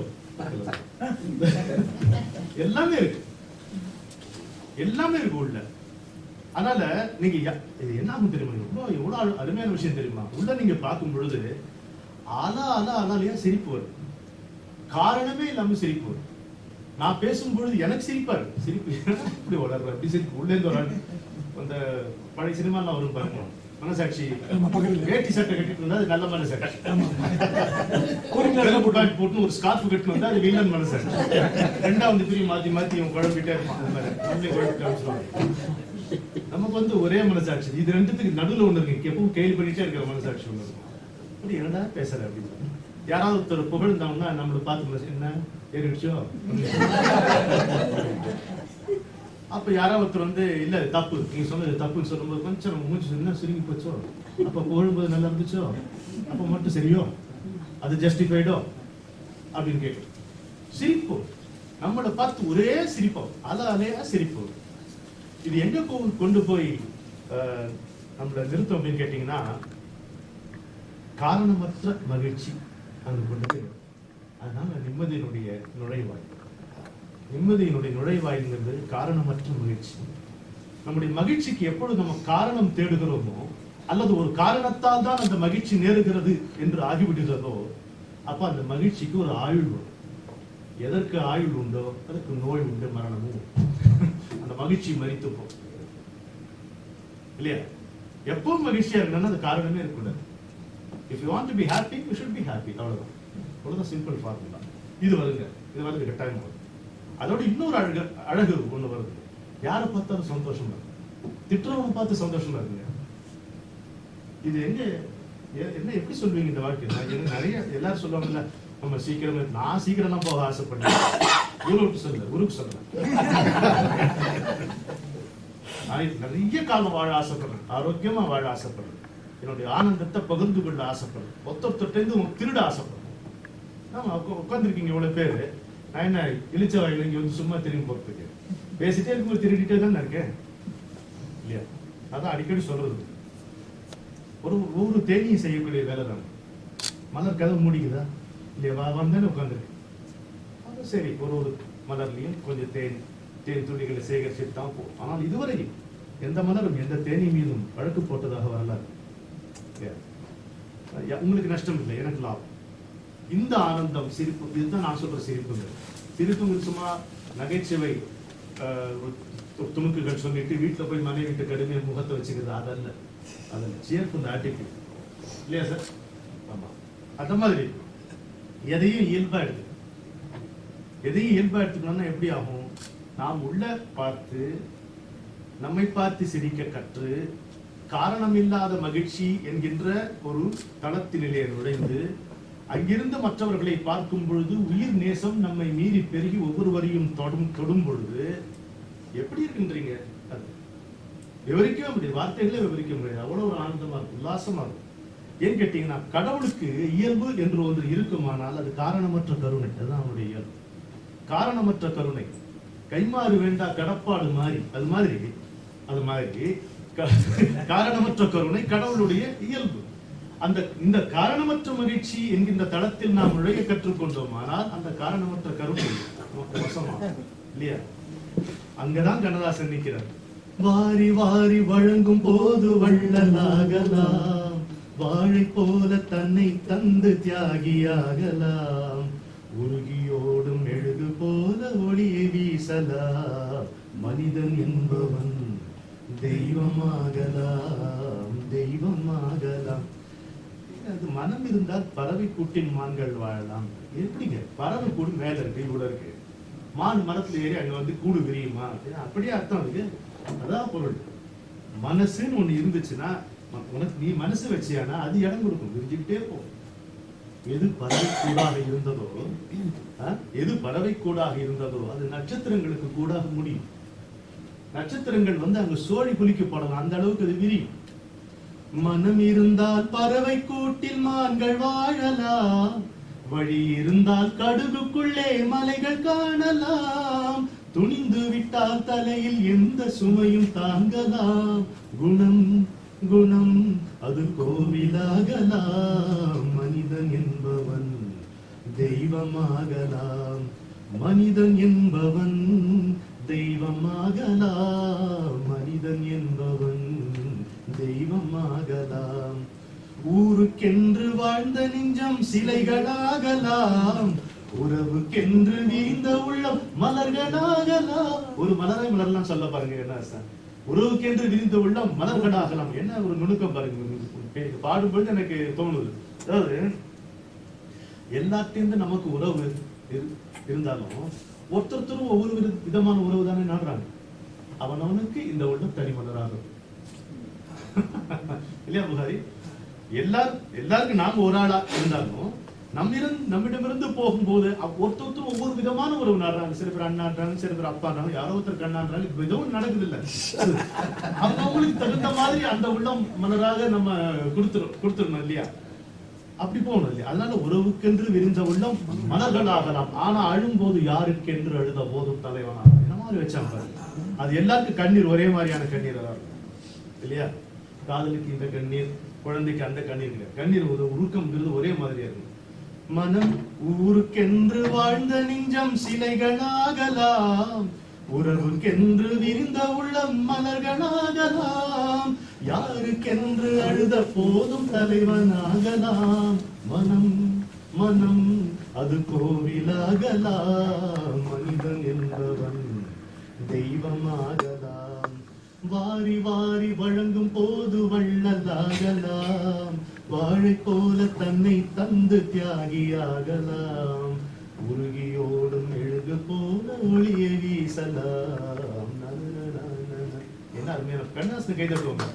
எல்லாமே இருக்கு எல்லாமே இருக்கு உள்ள அதனால நீங்க யா- இது என்ன ஆகும் தெரியுமா ரொம்ப எவ்வளவு அழ- அருமையான விஷயம் தெரியுமா உள்ள நீங்க பார்க்கும் பொழுது அலா அலா அலாலையா சிரிப்பு வரும் காரணமே இல்லாம சிரிப்பு வரும் நான் பேசும் பொழுது எனக்கு சிரிப்பாரு சிரிப்பு இப்படி வளர்ற அப்படி சிரிப்பு உள்ள இருந்து ஒரு ஆள் அந்த பழைய சினிமாலாம் வரும் பாருங்க மனசாட்சி வேட்டி சட்டை கட்டிட்டு இருந்தா அது நல்ல மனசாட்சி கருப்பு பேண்ட் போட்டு ஒரு ஸ்கார்ஃப் கட்டிட்டு வந்தா அது வில்லன் மனசாட்சி ரெண்டாவது பிரிவு மாத்தி மாத்தி இவன் குழம்பிட்டே இருப்பான் அந்த மாதிரி நம்மளே குழம்பி காமிச்சிருவாங்க நமக்கு வந்து ஒரே மனசாட்சி இது ரெண்டுத்துக்கு நடுவுல ஒண்ணு இருக்கு எப்பவும் கேள்வி பண்ணிட்டே இருக்கிற மனசாட்சி ஒண்ணு இருக்கும் அப்படி என்னடா பேசுற அப்படின்னு யாராவது ஒருத்தர் புகழ்ந்தாங்கன்னா நம்மள பார்த்து மனசு, என்ன ஏறிடுச்சோ அப்ப யாராவது ஒருத்தர் வந்து இல்ல இது தப்பு நீங்க சொன்னது தப்புன்னு சொல்லும்போது கொஞ்சம் நம்ம மூச்சு என்ன சுருங்கி போச்சோ அப்ப புகழும்போது நல்லா இருந்துச்சோ அப்ப மட்டும் சரியோ அது ஜஸ்டிஃபைடோ அப்படின்னு கேட்கும் சிரிப்போம் நம்மளை பார்த்து ஒரே சிரிப்போம் அல அலையா சிரிப்போம் இது எங்க கொ- கொண்டு போய் அஹ், நம்மள நிறுத்தம் அப்படின்னு கேட்டீங்கன்னா காரணமற்ற மகிழ்ச்சி அங்க கொண்டு போய் நிறுத்தும். அதனால நிம்மதியினுடைய நுழைவாய் நிம்மதியினுடைய நுழைவாய்ங்கிறது காரணமற்ற மகிழ்ச்சி நம்முடைய மகிழ்ச்சிக்கு எப்பொழுது நம்ம காரணம் தேடுகிறோமோ அல்லது ஒரு காரணத்தால் தான் அந்த மகிழ்ச்சி நேருகிறது என்று ஆகிவிடுகிறதோ அப்ப அந்த மகிழ்ச்சிக்கு ஒரு ஆயுள் வரும் எதற்கு ஆயுள் உண்டோ அதற்கு நோய் உண்டு மரணமும் உண்டு. அந்த மகிழ்ச்சி மறித்து போகும் இல்லையா எப்பவும் மகிழ்ச்சியா இருக்கணும்னா அது காரணமே இருக்கக்கூடாது if you want to be happy you should be happy அவ்வளவுதான் அவ்வளவுதான் சிம்பிள் ஃபார்முலா இது வருங்க இது வருது கட்டாயம் வரும் அதோட இன்னொரு அழகு அழகு ஒண்ணு வருது யாரை பார்த்தாலும் சந்தோஷமா இருக்கு திட்டுறவங்க பார்த்து சந்தோஷமா இருக்குங்க இது எங்க எ- என்ன எப்படி சொல்வீங்க இந்த வாழ்க்கை நான் எனக்கு நிறைய எல்லாரும் சொல்லுவாங்கல்ல நம்ம சீக்கிரமே நான் சீக்கிரம்லாம் போக ஆசைப்பட்டேன் ஊருக்கு சொல்ல ஊருக்கு சொல்ல நான் நிறைய காலம் வாழ ஆசைப்படுறேன் ஆரோக்கியமா வாழ ஆசைப்படுறேன் என்னுடைய ஆனந்தத்தை பகிர்ந்து கொள்ள ஆசைப்படுறேன் ஒருத்தொருத்தர்ட்டேருந்து திருட ஆசைப்படுறேன் ஆமா உட்காந்துருக்கீங்க இவ்வளவு பேரு நான் என்ன இழிச்ச வாயில இங்க வந்து சும்மா திரும்பி போறதுக்கு பேசிட்டே இருக்கும்போது திருடிட்டே தானே இருக்கேன் இல்லையா அதான் அடிக்கடி சொல்றது ஒரு ஒவ்வொரு தேனியும் செய்யக்கூடிய வேலை தான் மலர் கதவு மூடிக்குதா இல்லையா வா வந்தேன்னு உட்காந்துருக்கு சரி ஒரு ஒரு மலர்லையும் கொஞ்சம் தேன் தேன் துளிகளை சேகரிச்சுட்டு தான் போகும் ஆனால் இதுவரை எந்த மலரும் எந்த தேனி மீதும் வழக்கு போட்டதாக வரலாறு இல்லையா? யா- உங்களுக்கு நஷ்டம் இல்லை எனக்கு லாபம் இந்த ஆனந்தம் சிரிப்பு இதுதான் நான் சொல்ற சிரிப்புங்க சிரிப்புங்க சும்மா நகைச்சுவை ஆஹ், ஒரு து- துணுக்குகள் சொல்லிட்டு வீட்டுல போய் மனைவி வீட்டு கடுமையை முகத்தை வச்சுக்கிறது அதல்ல அதல்ல சேர்ப்பு ஆட்டிடியூட் இல்லையா சார் ஆமா அந்த மாதிரி எதையும் இயல்பா எடுத்து எதையும் இயல்பா எடுத்துக்கணும்னா எப்படி ஆகும் நாம் உள்ள பார்த்து நம்மை பார்த்து சிரிக்க கற்று காரணமில்லாத மகிழ்ச்சி என்கின்ற ஒரு தளத்தினிலே நுழைந்து அங்கிருந்து மற்றவர்களை பார்க்கும் பொழுது உயிர் நேசம் நம்மை மீறி பெருகி ஒவ்வொருவரையும் தொடும் தொடும் பொழுது எப்படி இருக்கின்றீங்க அது விவரிக்கவே முடியாது வார்த்தைகளே விவரிக்க முடியாது அவ்வளவு ஒரு ஆனந்தமா இருக்கும் உல்லாசமா இருக்கும் ஏன் கேட்டீங்கன்னா கடவுளுக்கு இயல்பு என்று ஒன்று இருக்குமானால் அது காரணமற்ற கருணை அதுதான் அவனுடைய இயல்பு காரணமற்ற கருணை கைமாறு வேண்டா கடப்பாடு மாதிரி அது மாதிரி அது மாதிரி க- காரணமற்ற கருணை கடவுளுடைய இயல்பு அந்த இந்த காரணமற்ற மகிழ்ச்சி என்கின்ற தளத்தில் நாம் நுழைய கற்றுக்கொண்டோமானால் அந்த காரணமற்ற கருணை நமக்கு வசமாகும் இல்லையா அங்கதான் கண்ணதாசன் நிற்கிறார் வாரி வாரி வழங்கும் போது வள்ளலாகலாம் வாழை போல தன்னை தந்து தியாகியாகலாம் உருகியோடும் மெழுகு போல ஒளியை வீசலாம் மனிதன் என்பவன் தெய்வமாகலாம் தெய்வமாகலாம் அது மனம் இருந்தால் பறவை கூட்டின் மான்கள் வாழலாம் எப்படிங்க பறவை கூடு மேல இருக்கு இவ்வளவு இருக்கு மான் மரத்துல ஏறி அங்க வந்து கூடு விரியுமா அப்படின்னா அப்படியே அர்த்தம் இருக்கு அதான் பொருள் மனசுன்னு ஒண்ணு இருந்துச்சுன்னா ம- உனக்கு நீ மனசு வச்சியானா அது இடம் கொடுக்கும் விரிஞ்சுக்கிட்டே போகும் எது பறவை கூடாக இருந்ததோ ஆ, எது பறவை கூடாக இருந்ததோ அது நட்சத்திரங்களுக்கு கூடாக முடியும் நட்சத்திரங்கள் வந்து அங்க சோழி குளிக்கப்படலாம் அந்த அளவுக்கு அது விரியும் மனம் இருந்தால் பறவை கூட்டில் மான்கள் வாழலாம் வழி இருந்தால் கடுகுக்குள்ளே மலைகள் காணலாம் துணிந்து விட்டால் தலையில் எந்த சுமையும் தாங்கலாம் குணம் குணம் அது கோவிலாகலாம் மனிதன் என்பவன் தெய்வமாகலாம் மனிதன் என்பவன் தெய்வமாகலாம் மனிதன் என்பவன் தெய்வமாகலாம் ஊருக்கென்று வாழ்ந்த நெஞ்சம் சிலைகளாகலாம் உறவுக்கென்று வீழ்ந்த உள்ளம் மலர்களாகலாம் ஒரு மலரை மலர்லாம் சொல்ல பாருங்க என்ன அர்த்தம் உறவுக்கென்று விரிந்த உள்ளம் மலர்களாகலாம் என்ன ஒரு நுணுக்கம் பாருங்க பாடும்பொழுது எனக்கு தோணுது அதாவது எல்லாத்தையும் நமக்கு உறவு இரு- இருந்தாலும் ஒருத்தருத்தரும் ஒவ்வொரு வித- விதமான உறவு தானே நாடுறாங்க அவனவனுக்கு இந்த உள்ளம் தனி மலராகும் இல்லையா புகாரி எல்லாரும் எல்லாருக்கும் நாம ஒரு ஆளா இருந்தாலும் நம்மிடம் நம்மிடமிருந்து போகும்போது அவ்- ஒருத்தருத்தரும் ஒவ்வொரு விதமான உறவு நாடுறாங்க சில பேர் அண்ணான்றாங்க சில பேர் அப்பான்றாங்க யாரோ ஒருத்தர் கண்ணான்றாங்க இப்ப ஏதோ ஒண்ணு நடக்குது இல்ல அவங்க அவங்களுக்கு தகுந்த மாதிரி அந்த உள்ளம் மலராக நம்ம கொடுத்துரும் கொடுத்துடணும் இல்லையா அப்படி போகணும் இல்லையா அதனால உறவுக்கென்று விரிந்த உள்ளம் மலர்களாகலாம் ஆனா அழும்போது யாருக்கென்று அழுத போதும் தலைவனாகலாம் என்ன மாதிரி வச்சாங்க பாருங்க. அது எல்லாருக்கும் கண்ணீர் ஒரே மாதிரியான கண்ணீர் தான் இருக்கும் இல்லையா காதலுக்கு இந்த கண்ணீர் குழந்தைக்கு அந்த கண்ணீர் கிடையாது கண்ணீர் ஒரு உருக்கம்ங்கிறது ஒரே மாதிரியா இருக்கும் மனம் ஊருக்கென்று வாழ்ந்த நெஞ்சம் சிலைகளாகலாம் உறவுக்கென்று விரிந்த உள்ளம் மலர்களாகலாம் யாருக்கென்று அழுத போதும் தலைவனாகலாம் மனம் மனம் அது கோவிலாகலாம் மனிதன் என்பவன் தெய்வமாகலாம் வாரி வாரி வழங்கும் போது வள்ளலாகலாம் வாழை போல தன்னை தந்து தியாகியாகலாம் உருகியோடும் மெழுகு போல ஒளியை வீசலாம் நனனனனன. என்ன அருமையான கண்ணாசு கை தட்டுவாங்க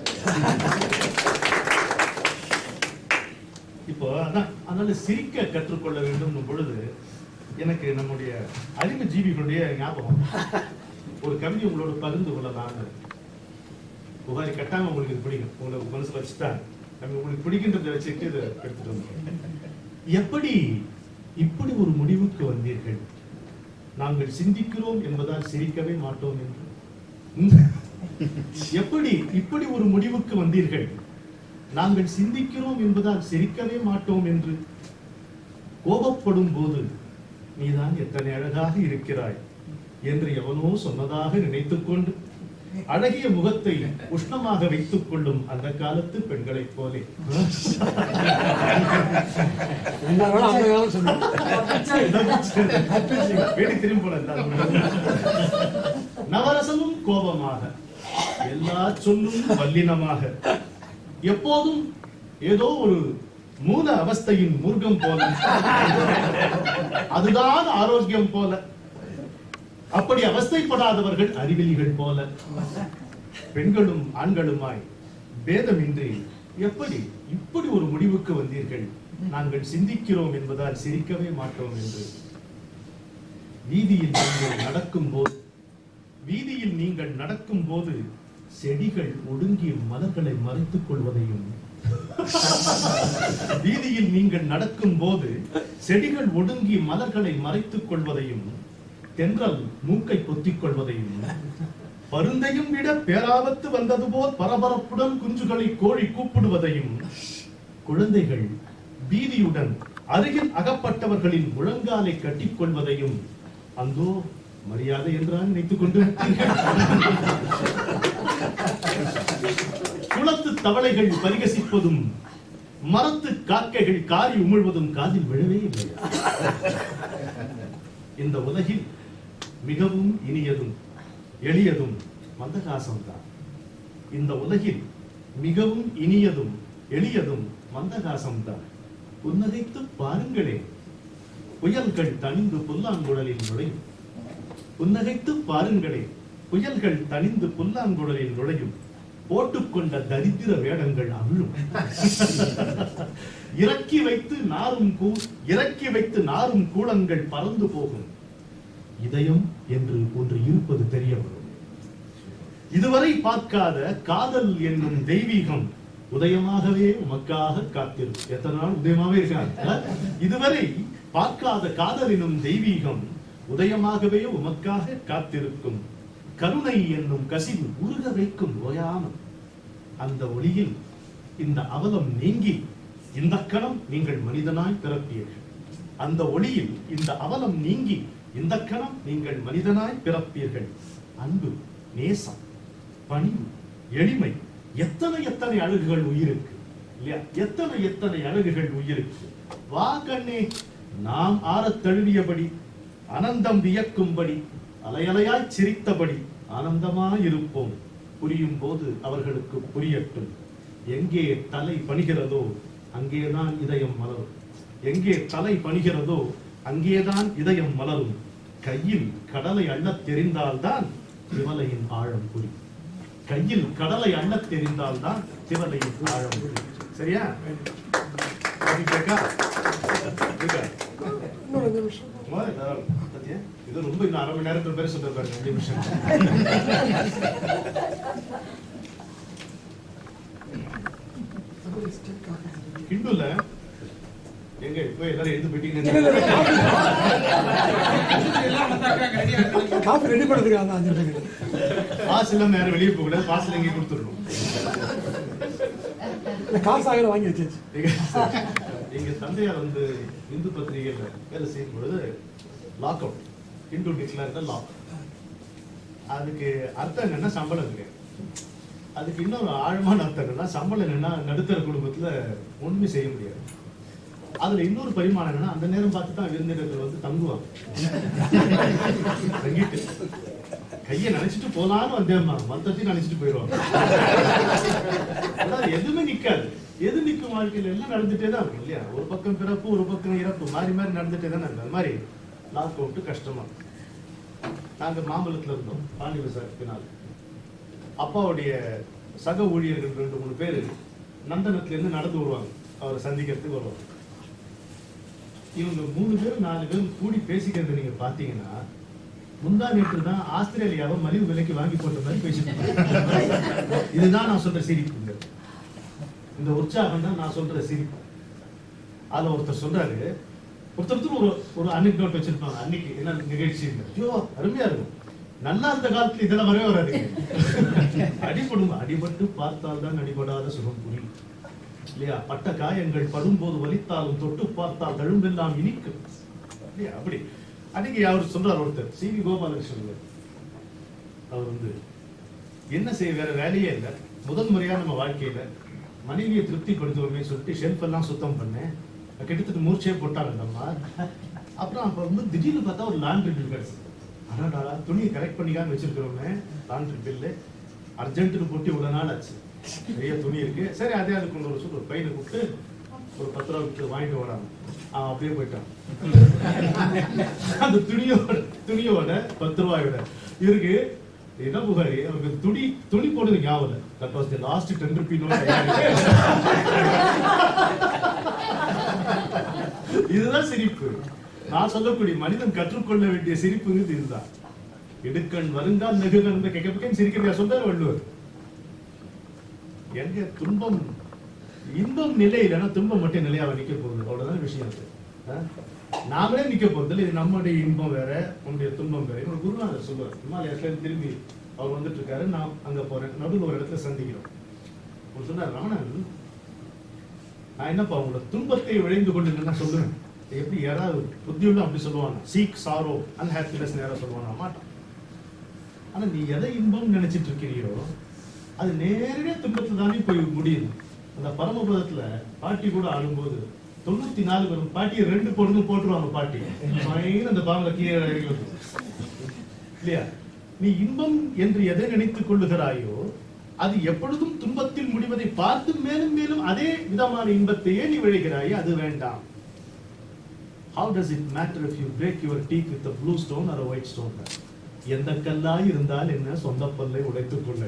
இப்போ அதான் அதனால சிரிக்க கற்றுக்கொள்ள வேண்டும் பொழுது எனக்கு நம்முடைய அறிவு ஜீவிகளுடைய ஞாபகம் ஒரு கவிதை உங்களோட பகிர்ந்து கொள்ளலாம்னு புகாரி கட்டாம உங்களுக்கு இது பிடிக்கும் உங்களுக்கு மனசுல வச்சுட்டா நம்ம உங்களுக்கு பிடிக்கின்றதை வச்சுட்டு இதை எடுத்துட்டு வந்தோம் எப்படி இப்படி ஒரு முடிவுக்கு வந்தீர்கள் நாங்கள் சிந்திக்கிறோம் என்பதால் சிரிக்கவே மாட்டோம் என்று ம்? எப்படி இப்படி ஒரு முடிவுக்கு வந்தீர்கள் நாங்கள் சிந்திக்கிறோம் என்பதால் சிரிக்கவே மாட்டோம் என்று கோபப்படும் போது நீதான் எத்தனை அழகாக இருக்கிறாய் என்று எவனோ சொன்னதாக நினைத்துக் கொண்டு அழகிய முகத்தை உஷ்ணமாக வைத்துக் கொள்ளும் அந்த காலத்து பெண்களைப் போலே என்ன வேணா அந்த காலம் சொல்லுங்க வேடி திரும்பி போல எல்லாரும். நவரசமும் கோபமாக எல்லா சொல்லும் வல்லினமாக எப்போதும் ஏதோ ஒரு மூல அவஸ்தையின் மூர்க்கம் போல அதுதான் ஆரோக்கியம் போல அப்படி அவஸ்தைப்படாதவர்கள் அறிவிலிகள் போல பெண்களும் ஆண்களுமாய் பேதமின்றி எப்படி இப்படி ஒரு முடிவுக்கு வந்தீர்கள் நாங்கள் சிந்திக்கிறோம் என்பதால் சிரிக்கவே மாட்டோம் என்று வீதியில் நீங்கள் நடக்கும் போது வீதியில் நீங்கள் நடக்கும் போது செடிகள் ஒடுங்கி மலர்களை மறைத்துக் கொள்வதையும் வீதியில் நீங்கள் நடக்கும் போது செடிகள் ஒடுங்கி மலர்களை மறைத்துக் கொள்வதையும் தென்றல் மூக்கை பொத்திக் கொள்வதையும் பருந்தையும் விட பேராபத்து வந்தது போல் பரபரப்புடன் குஞ்சுகளை கோழி கூப்பிடுவதையும் குழந்தைகள் பீதியுடன் அருகில் அகப்பட்டவர்களின் முழங்காலை கட்டிக் கொள்வதையும் அந்தோ மரியாதை என்றால் நினைத்துக் கொண்டு விட்டீர்கள். குளத்து தவளைகள் பரிகசிப்பதும் மரத்து காக்கைகள் காரி உமிழ்வதும் காதில் விழவே இல்லை இந்த உலகில் மிகவும் இனியதும் எளியதும் மந்தகாசம் தான் இந்த உலகில் மிகவும் இனியதும் எளியதும் மந்தகாசம் தான் புன்னகைத்து பாருங்களே புயல்கள் தணிந்து புல்லாங்குழலில் நுழையும் புன்னகைத்து பாருங்களே புயல்கள் தணிந்து புல்லாங்குழலில் நுழையும் போட்டுக்கொண்ட தரித்திர வேடங்கள் அவிழும் இறக்கி வைத்து நாரும் கூ இறக்கி வைத்து நாரும் கூலங்கள் பறந்து போகும் இதயம் என்று ஒன்று இருப்பது தெரிய வரும் இதுவரை பார்க்காத காதல் என்னும் தெய்வீகம் உதயமாகவே உமக்காக காத்திருக்கும் எத்தனை நாள் உதயமாகவே இருக்காங்க இதுவரை பார்க்காத காதல் என்னும் தெய்வீகம் உதயமாகவே உமக்காக காத்திருக்கும் கருணை என்னும் கசிவு உருக வைக்கும் ஓயாமல் அந்த ஒளியில் இந்த அவலம் நீங்கி இந்த கணம் நீங்கள் மனிதனாய் பிறப்பீர்கள் அந்த ஒளியில் இந்த அவலம் நீங்கி இந்த கணம் நீங்கள் மனிதனாய் பிறப்பீர்கள் அன்பு நேசம் பணிவு எளிமை எத்தனை எத்தனை அழகுகள் உயிருக்கு இல்லையா எத்தனை எத்தனை அழகுகள் உயிருக்கு வா கண்ணே நாம் ஆறத் தழுவியபடி அனந்தம் வியக்கும்படி அலையலையாய் சிரித்தபடி ஆனந்தமாய் இருப்போம் புரியும் போது அவர்களுக்கு புரியட்டும் எங்கே தலை பணிகிறதோ அங்கேதான் இதயம் மலரும் எங்கே தலை பணிகிறதோ அங்கேதான் இதயம் மலரும் கையில் கடலை அள்ளத் தெரிந்தால்தான் திவலையின் ஆழம் புரியும் கையில் கடலை அள்ளத் தெரிந்தால்தான் திவலையின் ஆழம் புரியும் சரியா அப்படி கேக்கா? இருக்கா? இன்னொரு அஞ்சு நிமிஷம் சும்மா ஏதாவது பாத்தியா? இது ரொம்ப இன்னும் அரை மணி நேரத்துல பேர் சொல்ற பாருங்க அஞ்சு நிமிஷம் ஹிந்துல எங்க இப்போ எல்லாரும் எழுந்து போயிட்டீங்க காஃபி ரெடி பண்ணுறதுக்கு அந்த அஞ்சு நிமிஷம் பாஸ் இல்லாம யாரும் வெளியே போக கூடாது பாஸ் எங்கேயும் கொடுத்துடணும் இல்லை காசு ஆகிற வாங்கி வச்சாச்சு எங்க- எங்க தந்தையார் வந்து இந்து பத்திரிகையில வேலை செய்யும் பொழுது lock out Hindu declare lock அதுக்கு அர்த்தம் என்னன்னா சம்பளம் இருக்கு அதுக்கு இன்னொரு ஆழமான அர்த்தம் என்னன்னா சம்பளம் என்னன்னா நடுத்தர குடும்பத்துல ஒண்ணுமே செய்ய முடியாது அதுல இன்னொரு பரிமாணம் என்னன்னா அந்த நேரம் பார்த்து தான் விருந்தினர்கள் வந்து தங்குவாங்க தங்கிட்டு கையை நினைச்சிட்டு போனாலும் வந்தேம்மா மொத்தத்தையும் நினைச்சிட்டு போயிடுவாங்க அதாவது எதுவுமே நிக்காது எது நிக்கும் வாழ்க்கையில எல்லாம் நடந்துட்டே தான் இருக்கும் இல்லையா ஒரு பக்கம் பிறப்பு ஒரு பக்கம் இறப்பு மாறி மாறி நடந்துட்டே தான் இருக்கும் அது மாதிரி லாக் அவுட் கஷ்டமா இருக்கும். நாங்க மாம்பழத்துல இருந்தோம் பாண்டி விசாரி பின்னால் அப்பாவுடைய சக ஊழியர்கள் ரெண்டு மூணு பேர் நந்தனத்துல இருந்து நடந்து வருவாங்க அவரை சந்திக்கிறதுக்கு வருவாங்க இவங்க மூணு பேரும் நாலு பேரும் கூடி பேசிக்கிறத நீங்க பாத்தீங்கன்னா முந்தா நேற்று தான் ஆஸ்திரேலியாவை மலிவு விலைக்கு வாங்கி போட்ட மாதிரி பேசிட்டு இருக்காங்க. இதுதான் நான் சொல்ற சிரிப்புங்க இந்த உற்சாகம் தான் நான் சொல்ற சிரிப்பு அதுல ஒருத்தர் சொல்றாரு ஒருத்தர் ஒருத்தர் ஒரு ஒரு அன்னைக்கு வச்சிருப்பாங்க அன்னைக்கு என்ன நிகழ்ச்சி ஐயோ அருமையா இருக்கும் நல்லா இருந்த காலத்துல இதெல்லாம் வரவே வராதுங்க அடிபடும் அடிபட்டு பார்த்தால் தான் அடிபடாத சுகம் புரியும் இல்லையா பட்ட காயங்கள் படும்போது வலித்தாலும் தொட்டு பார்த்தால் தழும்பெல்லாம் இனிக்கும் இல்லையா அப்படி அன்னைக்கு அவர் சொல்றார் ஒருத்தர் சி வி கோபாலகிருஷ்ணன் அவர் வந்து என்ன செய்ய வேற வேலையே இல்லை முதல் முறையா நம்ம வாழ்க்கையில மனைவியை திருப்திப்படுத்துவோமே சொல்லிட்டு ஷெல்ஃப் எல்லாம் சுத்தம் பண்ணேன் கிட்டத்தட்ட மூர்ச்சையே போட்டாங்க அந்த அம்மா அப்புறம் அப்ப வந்து திடீர்னு பார்த்தா ஒரு லாண்ட்ரி பில் கிடைச்சது அடாடா துணியை கரெக்ட் பண்ணிக்கான்னு வச்சிருக்கிறோமே லாண்ட்ரி பில்லு அர்ஜென்ட்டுன்னு போட்டு இவ்வளவு நாள் ஆச்சு நிறைய துணி இருக்கு சரி அதே அதுக்கு கொண்டு ஒரு சொல்லு பையனை கூப்பிட்டு ஒரு பத்து ரூபா விட்டு வாங்கிட்டு வராங்க அவன் அப்படியே போயிட்டான் அந்த துணியோட துணியோட பத்து ரூபாயோட இவருக்கு என்ன புகாரி அவருக்கு துணி துணி போட்டது ஞாபகம் இல்லை that was the last ten rupee இதுதான் சிரிப்பு நான் சொல்லக்கூடிய மனிதன் கற்றுக்கொள்ள வேண்டிய சிரிப்புங்கிறது இதுதான் இடுக்கண் வருங்கால் நெகுகன் கேட்க சிரிக்கிறதா சொல்றாரு வள்ளுவர் எங்க துன்பம் இன்பம் நிலை இல்லைன்னா துன்பம் மட்டும் நிலையாக நிக்க போகுது அவ்வளவுதான் விஷயம் அது ஆ? நாமளே நிக்க போறது இல்லை இது நம்முடைய இன்பம் வேற உன்னுடைய துன்பம் வேற என்னோட குருநாதர் சொல்லுவார் இமாலயத்துல இருந்து திரும்பி அவர் வந்துட்டு இருக்காரு நான் அங்க போறேன் நடுவில் ஒரு இடத்துல சந்திக்கிறோம் அவர் சொன்னார் ரமணன் நான் என்னப்பா உங்களோட துன்பத்தை விளைந்து கொண்டு சொல்லுவேன் எப்படி யாராவது புத்தியுள்ள அப்படி சொல்லுவாங்க சீக் சாரோ அன்ஹாப்பினஸ் நேரம் சொல்லுவானா மாட்டான் ஆனா நீ எதை இன்பம் நினைச்சிட்டு இருக்கிறியோ அது நேரடியா துன்பத்துல தானே போய் முடியுது அந்த பரமபதத்துல பாட்டி கூட ஆடும்போது தொண்ணூத்தி நாலு வரும் பாட்டியை ரெண்டு பொண்ணு போட்டுருவாங்க பாட்டி பயங்கர அந்த பாவங்களை கீழே இறங்கி வந்து. இல்லையா நீ இன்பம் என்று எதை நினைத்துக் கொள்ளுகிறாயோ அது எப்பொழுதும் துன்பத்தில் முடிவதை பார்த்து மேலும் மேலும் அதே விதமான இன்பத்தையே நீ விளைகிறாய் அது வேண்டாம் How does it matter if you break your teeth with a blue stone or a white stone? எந்த கல்லாய் இருந்தால் என்ன சொந்த பல்லை உடைத்துக் கொள்ள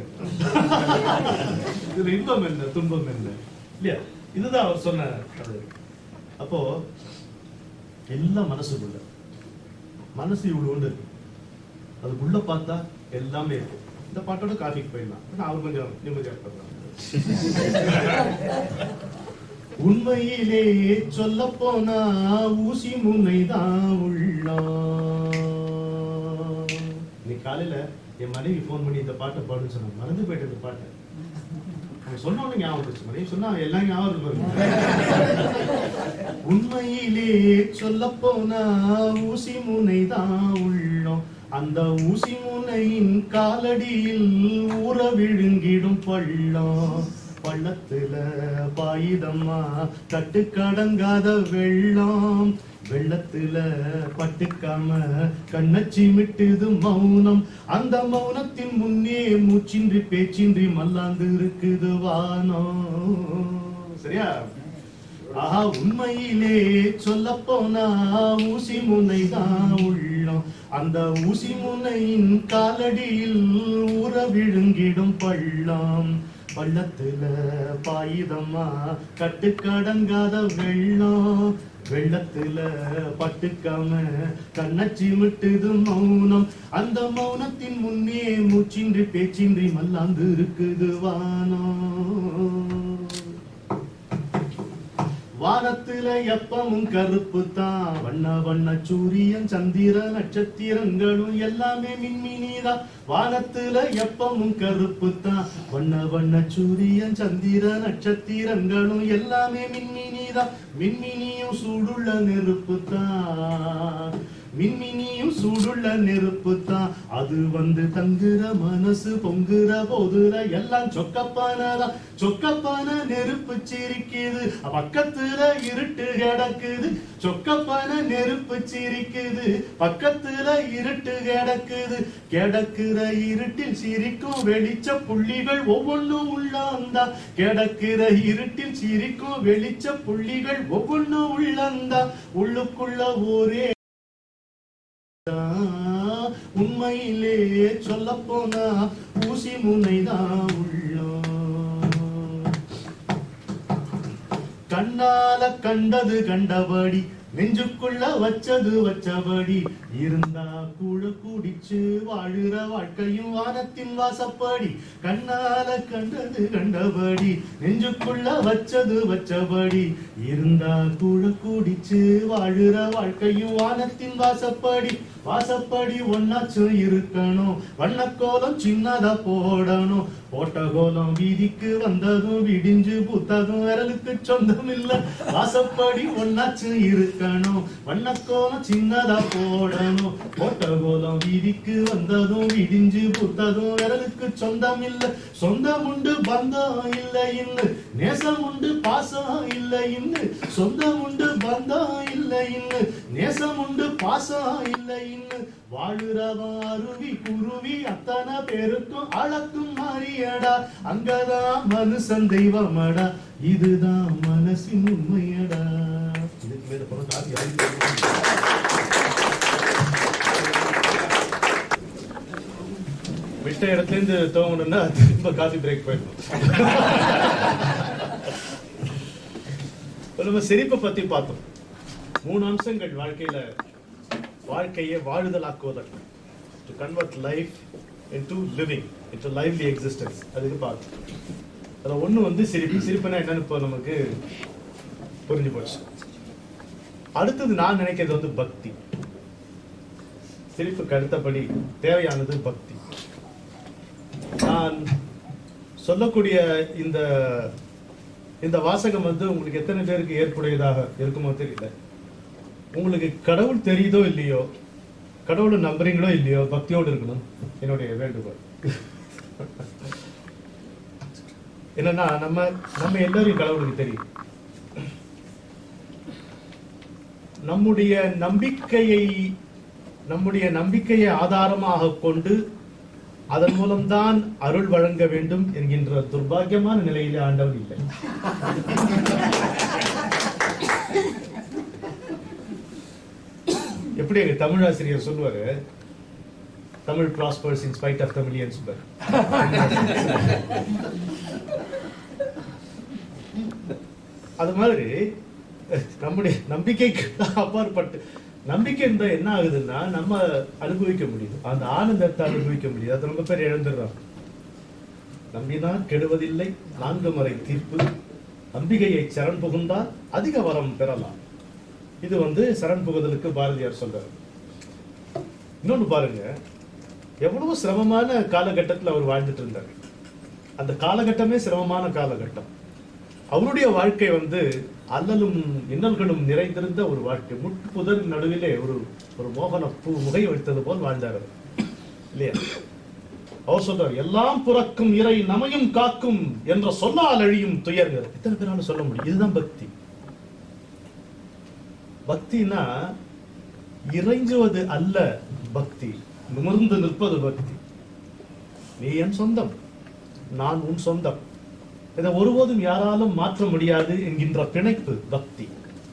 இதுல இன்பம் என்ன துன்பம் என்ன இல்லையா இதுதான் அவர் சொன்ன கதை அப்போ எல்லாம் மனசுக்குள்ள மனசு இவ்வளவு இருக்கு அதுக்குள்ள பார்த்தா எல்லாமே இருக்கு இந்த பாட்டோட காஃபிக்கு போயிடலாம் ஆனா அவர் கொஞ்சம் நிம்மதியா இருப்பாங்க உண்மையிலே சொல்ல போனா ஊசி முனைதான் உள்ளம் இன்னைக்கு காலையில என் மனைவி ஃபோன் பண்ணி இந்த பாட்டை பாடுன்னு சொன்னாங்க மறந்து போயிட்டு இந்த பாட்டை அவங்க சொன்ன உடனே ஞாபகம் வந்துச்சு மனைவி சொன்னா எல்லாம் ஞாபகம் இருக்கு பாருங்க. உண்மையிலே சொல்ல போனா ஊசி முனைதான் உள்ளம் அந்த ஊசி முனை முனையின் காலடியில் ஊற விழுங்கிடும் பள்ளம் பள்ளத்துல பாயுதம்மா கட்டு கடங்காத வெள்ளம் வெள்ளத்துல பட்டுக்காம கண்ணச்சி மிட்டுது மௌனம் அந்த மௌனத்தின் முன்னே மூச்சின்றி பேச்சின்றி மல்லாந்து இருக்குது வானம் சரியா ஆஹா உண்மையிலே சொல்ல போனா ஊசி முனை தான் உள்ளம் அந்த ஊசி முனையின் காலடியில் ஊற விழுங்கிடும் பள்ளம் பள்ளத்துல பாயுதம்மா கட்டுக்கடங்காத வெள்ளம் வெள்ளத்துல பட்டுக்காம கண்ணச்சி விட்டுது மௌனம் அந்த மௌனத்தின் முன்னே மூச்சின்றி பேச்சின்றி மல்லாந்து இருக்குது வானம் வானத்துல எப்பவும் கருப்பு தான் வண்ண வண்ண சூரியன் சந்திர நட்சத்திரங்களும் எல்லாமே மின்மினிதான் வானத்துல எப்பவும் கருப்பு தான் வண்ண வண்ண சூரியன் சந்திர நட்சத்திரங்களும் எல்லாமே மின்மினிதான் மின்மினியும் சூடுள்ள நெருப்பு தான் மின்மினியும் சூடுள்ள நெருப்பு தான் அது வந்து தங்குற மனசு பொங்குற போதுல எல்லாம் சொக்கப்பானதான் சொக்கப்பான நெருப்பு சிரிக்குது பக்கத்துல இருட்டு கிடக்குது சொக்கப்பான நெருப்பு சிரிக்குது பக்கத்துல இருட்டு கிடக்குது கிடக்குற இருட்டில் சிரிக்கும் வெளிச்ச புள்ளிகள் ஒவ்வொன்றும் உள்ளாந்தா கிடக்குற இருட்டில் சிரிக்கும் வெளிச்ச புள்ளிகள் ஒவ்வொன்றும் உள்ளாந்தா உள்ளுக்குள்ள ஒரே உண்மையிலே சொல்ல போனா ஊசி முனைதான் உள்ளம் கண்ணால கண்டது கண்டபடி நெஞ்சுக்குள்ள வச்சது வச்சபடி இருந்தா கூட குடிச்சு வாழுற வாழ்க்கையும் வானத்தின் வாசப்படி கண்ணால கண்டது கண்டபடி நெஞ்சுக்குள்ள வச்சது வச்சபடி இருந்தா கூட குடிச்சு வாழுற வாழ்க்கையும் வானத்தின் வாசப்படி வாசப்படி ஒன்னாச்சும் இருக்கணும் வண்ணக்கோலம் சின்னதா போடணும் போட்ட கோலம் வீதிக்கு வந்ததும் விடிஞ்சு பூத்ததும் விரலுக்கு சொந்தம் இல்ல வாசப்படி ஒன்னாச்சும் இருக்கணும் வண்ணக்கோலம் சின்னதா போடணும் போட்ட கோலம் வீதிக்கு வந்ததும் விடிஞ்சு பூத்ததும் விரலுக்கு சொந்தம் இல்ல சொந்தம் உண்டு பந்தம் இல்லை இன்னு நேசம் உண்டு பாசம் இல்லை இன்னு சொந்தம் உண்டு பந்தம் இல்லை இன்னு நேசம் உண்டு பாசம் இல்லை இன்னு வாழுறவன் அருவி குருவி அத்தனை பேருக்கும் அளக்கும் மாறியடா அங்கதான் மனுஷன் தெய்வமடா இதுதான் மனசின் உண்மையடா இதுக்கு மேல போனா காப்பி ஆகி விட்ட இடத்துல இருந்து துவங்கணும்னா திரும்ப காஃபி பிரேக் போயிடணும் இப்ப நம்ம சிரிப்பை பத்தி பார்த்தோம் மூணு அம்சங்கள் வாழ்க்கையில வாழ்க்கையை வாழுதலாக்குவதற்கு to convert life into living into lively existence அதுக்கு பார்த்தோம் அதுல ஒண்ணு வந்து சிரிப்பு சிரிப்புனா என்னன்னு இப்போ நமக்கு புரிஞ்சு போச்சு அடுத்தது நான் நினைக்கிறது வந்து பக்தி சிரிப்புக்கு அடுத்தபடி தேவையானது பக்தி நான் சொல்லக்கூடிய இந்த இந்த வாசகம் வந்து உங்களுக்கு எத்தனை பேருக்கு ஏற்புடையதாக இருக்குமோ தெரியல உங்களுக்கு கடவுள் தெரியுதோ இல்லையோ கடவுளை நம்புறீங்களோ இல்லையோ பக்தியோடு இருக்கணும் என்னுடைய வேண்டுகோள் என்னன்னா நம்ம நம்ம எல்லாரையும் கடவுளுக்கு தெரியும் நம்முடைய நம்பிக்கையை நம்முடைய நம்பிக்கையை ஆதாரமாக கொண்டு அதன் மூலம்தான் அருள் வழங்க வேண்டும் என்கின்ற துர்பாக்கியமான நிலையிலே ஆண்டவன் இல்லை எப்படி எங்க தமிழ் ஆசிரியர் சொல்லுவாரு Tamil prospers in spite of Tamilians அது மாதிரி நம்முடைய நம்பிக்கைக்கு அப்பாற்பட்டு நம்பிக்கை இருந்தா என்ன ஆகுதுன்னா நம்ம அனுபவிக்க முடியுது அந்த ஆனந்தத்தை அனுபவிக்க முடியுது அது ரொம்ப பேர் இழந்துடுறாங்க நம்பினால் கெடுவதில்லை நான்கு முறை தீர்ப்பு நம்பிக்கையை சரண் புகுந்தால் அதிக வரம் பெறலாம் இது வந்து சரண் புகுதலுக்கு பாரதியார் சொல்றாரு இன்னொன்னு பாருங்க எவ்வளவு சிரமமான காலகட்டத்தில் அவர் வாழ்ந்துட்டு இருந்தார் அந்த காலகட்டமே சிரமமான காலகட்டம் அவருடைய வாழ்க்கை வந்து அல்லலும் இன்னல்களும் நிறைந்திருந்த ஒரு வாழ்க்கை முட்புதர் நடுவிலே ஒரு ஒரு மோகன பூ முகை வைத்தது போல் வாழ்ந்தார் அவர் இல்லையா அவர் சொல்றார் எல்லாம் புறக்கும் இறை நமையும் காக்கும் என்ற சொல்லால் அழியும் துயர்கள் எத்தனை பேரால சொல்ல முடியும் இதுதான் பக்தி பக்தினா இறைஞ்சுவது அல்ல பக்தி நிமிர்ந்து நிற்பது பக்தி நீ என் சொந்தம் நான் உன் சொந்தம் இதை ஒருபோதும் யாராலும் மாற்ற முடியாது என்கின்ற பிணைப்பு பக்தி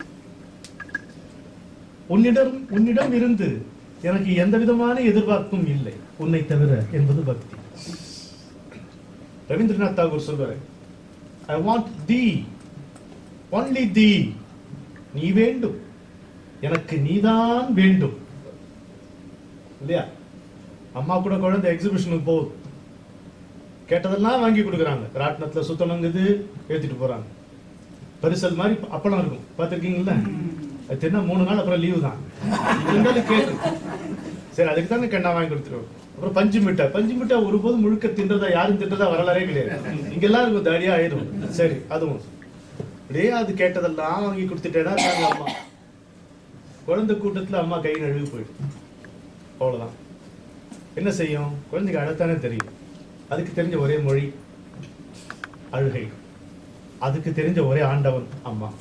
உன்னிடம் உன்னிடம் இருந்து எனக்கு எந்த விதமான எதிர்பார்ப்பும் இல்லை உன்னை தவிர என்பது பக்தி ரவீந்திரநாத் தாகூர் சொல்வாரு I want the only the நீ வேண்டும் எனக்கு நீதான் வேண்டும் இல்லையா அம்மா கூட குழந்தை எக்ஸிபிஷனுக்கு போகுது கேட்டதெல்லாம் வாங்கி கொடுக்குறாங்க ராட்டினத்துல சுத்தணுங்குது ஏத்திட்டு போறாங்க பரிசல் மாதிரி அப்பளம் இருக்கும் பார்த்திருக்கீங்களா அது தின்னா மூணு நாள் அப்புறம் லீவு தான் இருந்தாலும் கேட்கும் சரி அதுக்கு தானே கண்ணா வாங்கி கொடுத்துருவோம் அப்புறம் பஞ்சு மிட்டாய் பஞ்சு மிட்டாய் ஒருபோதும் முழுக்க தின்றதா யாரும் தின்றதா வரலாறே கிடையாது இங்கெல்லாம் இருக்கும் தாடியா ஆயிடும் சரி அதுவும் அப்படியே அது கேட்டதெல்லாம் வாங்கி கொடுத்துட்டேன்னா நாங்க அம்மா குழந்தை கூட்டத்துல அம்மா கை நழுவி போயிடும் அவ்வளவுதான் என்ன செய்யும் குழந்தைக்கு அழத்தானே தெரியும் அதுக்கு தெரிஞ்ச ஒரே மொழி அழுகை அதுக்கு தெரிஞ்ச ஒரே ஆண்டவன் அம்மா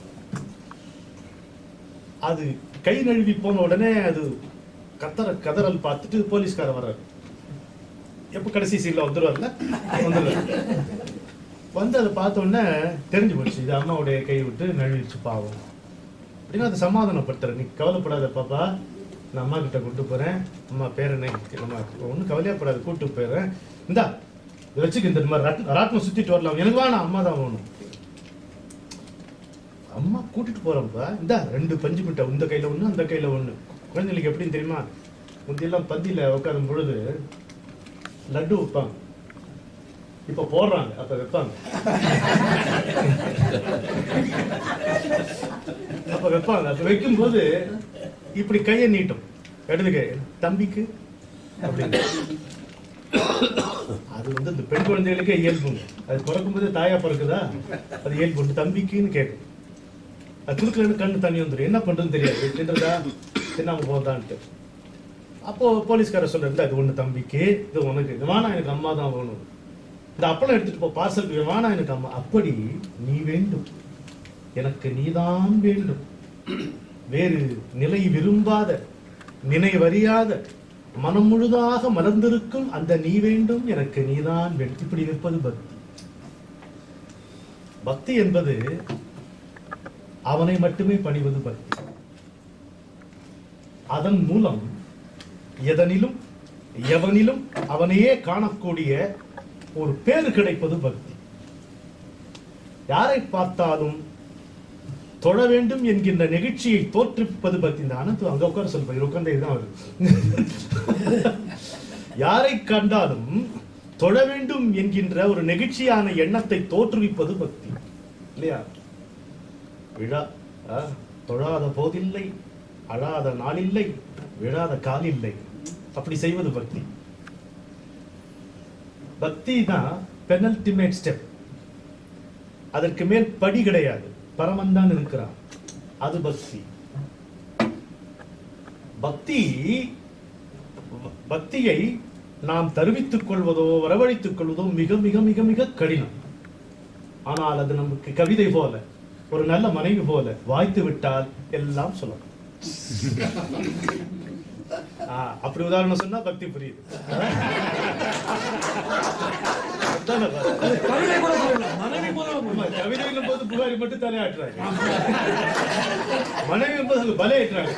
அது கை நழுவி போன உடனே அது கத்தற கதறல் பார்த்துட்டு போலீஸ்கார வர்றாரு எப்ப கடைசி சீன்ல வந்துருவார்ல வந்துருவாரு வந்து அதை பார்த்த உடனே தெரிஞ்சு போச்சு இது அம்மாவுடைய கை விட்டு நழுவிடுச்சு பாவம் அப்படின்னு அதை சமாதானப்படுத்துற நீ கவலைப்படாத பாப்பா நான் அம்மா கிட்ட கூட்டு போறேன் அம்மா பேர் என்ன நம்ம ஒன்றும் கவலையாப்படாது கூட்டு போயிடுறேன் இந்தா இதை வச்சுக்க இந்த மாதிரி ராட்- ராட்டினம் சுத்திட்டு வரலாம் எனக்கு வேணாம் அம்மா தான் வேணும் அம்மா கூட்டிட்டு போறப்ப இந்த ரெண்டு பஞ்சு மிட்டாய் இந்த கையில ஒண்ணு அந்த கையில ஒண்ணு குழந்தைகளுக்கு எப்படின்னு தெரியுமா முந்தியெல்லாம் பந்தியில உட்காரும் பொழுது லட்டு வைப்பாங்க இப்ப போடுறாங்க அப்ப வைப்பாங்க அப்ப வைப்பாங்க அப்ப வைக்கும் போது இப்படி கையை நீட்டும் இடது கை தம்பிக்கு அப்படின்னு அது வந்து இந்த பெண் குழந்தைகளுக்கே இயல்புங்க அது பிறக்கும் போது தாயா பிறக்குதா அது இயல்பு உண்டு. தம்பிக்குன்னு கேட்கும் அது குறுக்கலன்னு கண்ணு தண்ணி வந்துடும் என்ன பண்றதுன்னு தெரியாது தின்றதா தின்னாம போதான்ட்டு அப்போ போலீஸ்காரர் சொல்றாரு இது ஒண்ணு தம்பிக்கு இது உனக்கு இது வேணாம் எனக்கு அம்மா தான் வேணும் இந்த அப்பளம் எடுத்துட்டு போ பார்சல் வேணாம் எனக்கு அம்மா அப்படி நீ வேண்டும் எனக்கு நீதான் வேண்டும் வேறு நிலை விரும்பாத நினைவறியாத மனம் முழுதாக மலர்ந்திருக்கும் அந்த நீ வேண்டும் எனக்கு நீதான் வேண்டும் இப்படி நிற்பது பக்தி பக்தி என்பது அவனை மட்டுமே பணிவது பக்தி அதன் மூலம் எதனிலும் எவனிலும் அவனையே காணக்கூடிய ஒரு பேரு கிடைப்பது பக்தி யாரை பார்த்தாலும் தொழ வேண்டும் என்கின்ற நெகிழ்ச்சியை தோற்றுவிப்பது பக்தி இந்த அனந்து அங்க உட்கார சொல்ல உட்கார்ந்த இதுதான் வருது யாரை கண்டாலும் தொழ வேண்டும் என்கின்ற ஒரு நெகிழ்ச்சியான எண்ணத்தை தோற்றுவிப்பது பக்தி இல்லையா விழா ஆ, தொழாத போதில்லை அழாத நாளில்லை விழாத காலில்லை அப்படி செய்வது பக்தி பக்தி தான் பெனல்டிமேட் ஸ்டெப் அதற்கு மேல் படி கிடையாது பரமன் தான் இருக்கிறான் அது பக்தி பக்தி பக்தியை நாம் தருவித்துக் கொள்வதோ வரவழைத்துக் கொள்வதோ மிக மிக மிக மிக கடினம் ஆனால் அது நமக்கு கவிதை போல ஒரு நல்ல மனைவி போல வாய்த்து விட்டால் எல்லாம் சொல்லலாம் ஆ, அப்படி உதாரணம் சொன்னா பக்தி புரியுது அதானே பாரு. கவிதை கூட சொல்லலாம் மனைவி போல ஆமா, கவிதையிலும் போது புகாரி மட்டும் தலையாட்டுறாங்க மனைவி போது அங்க பலையாட்டுறாங்க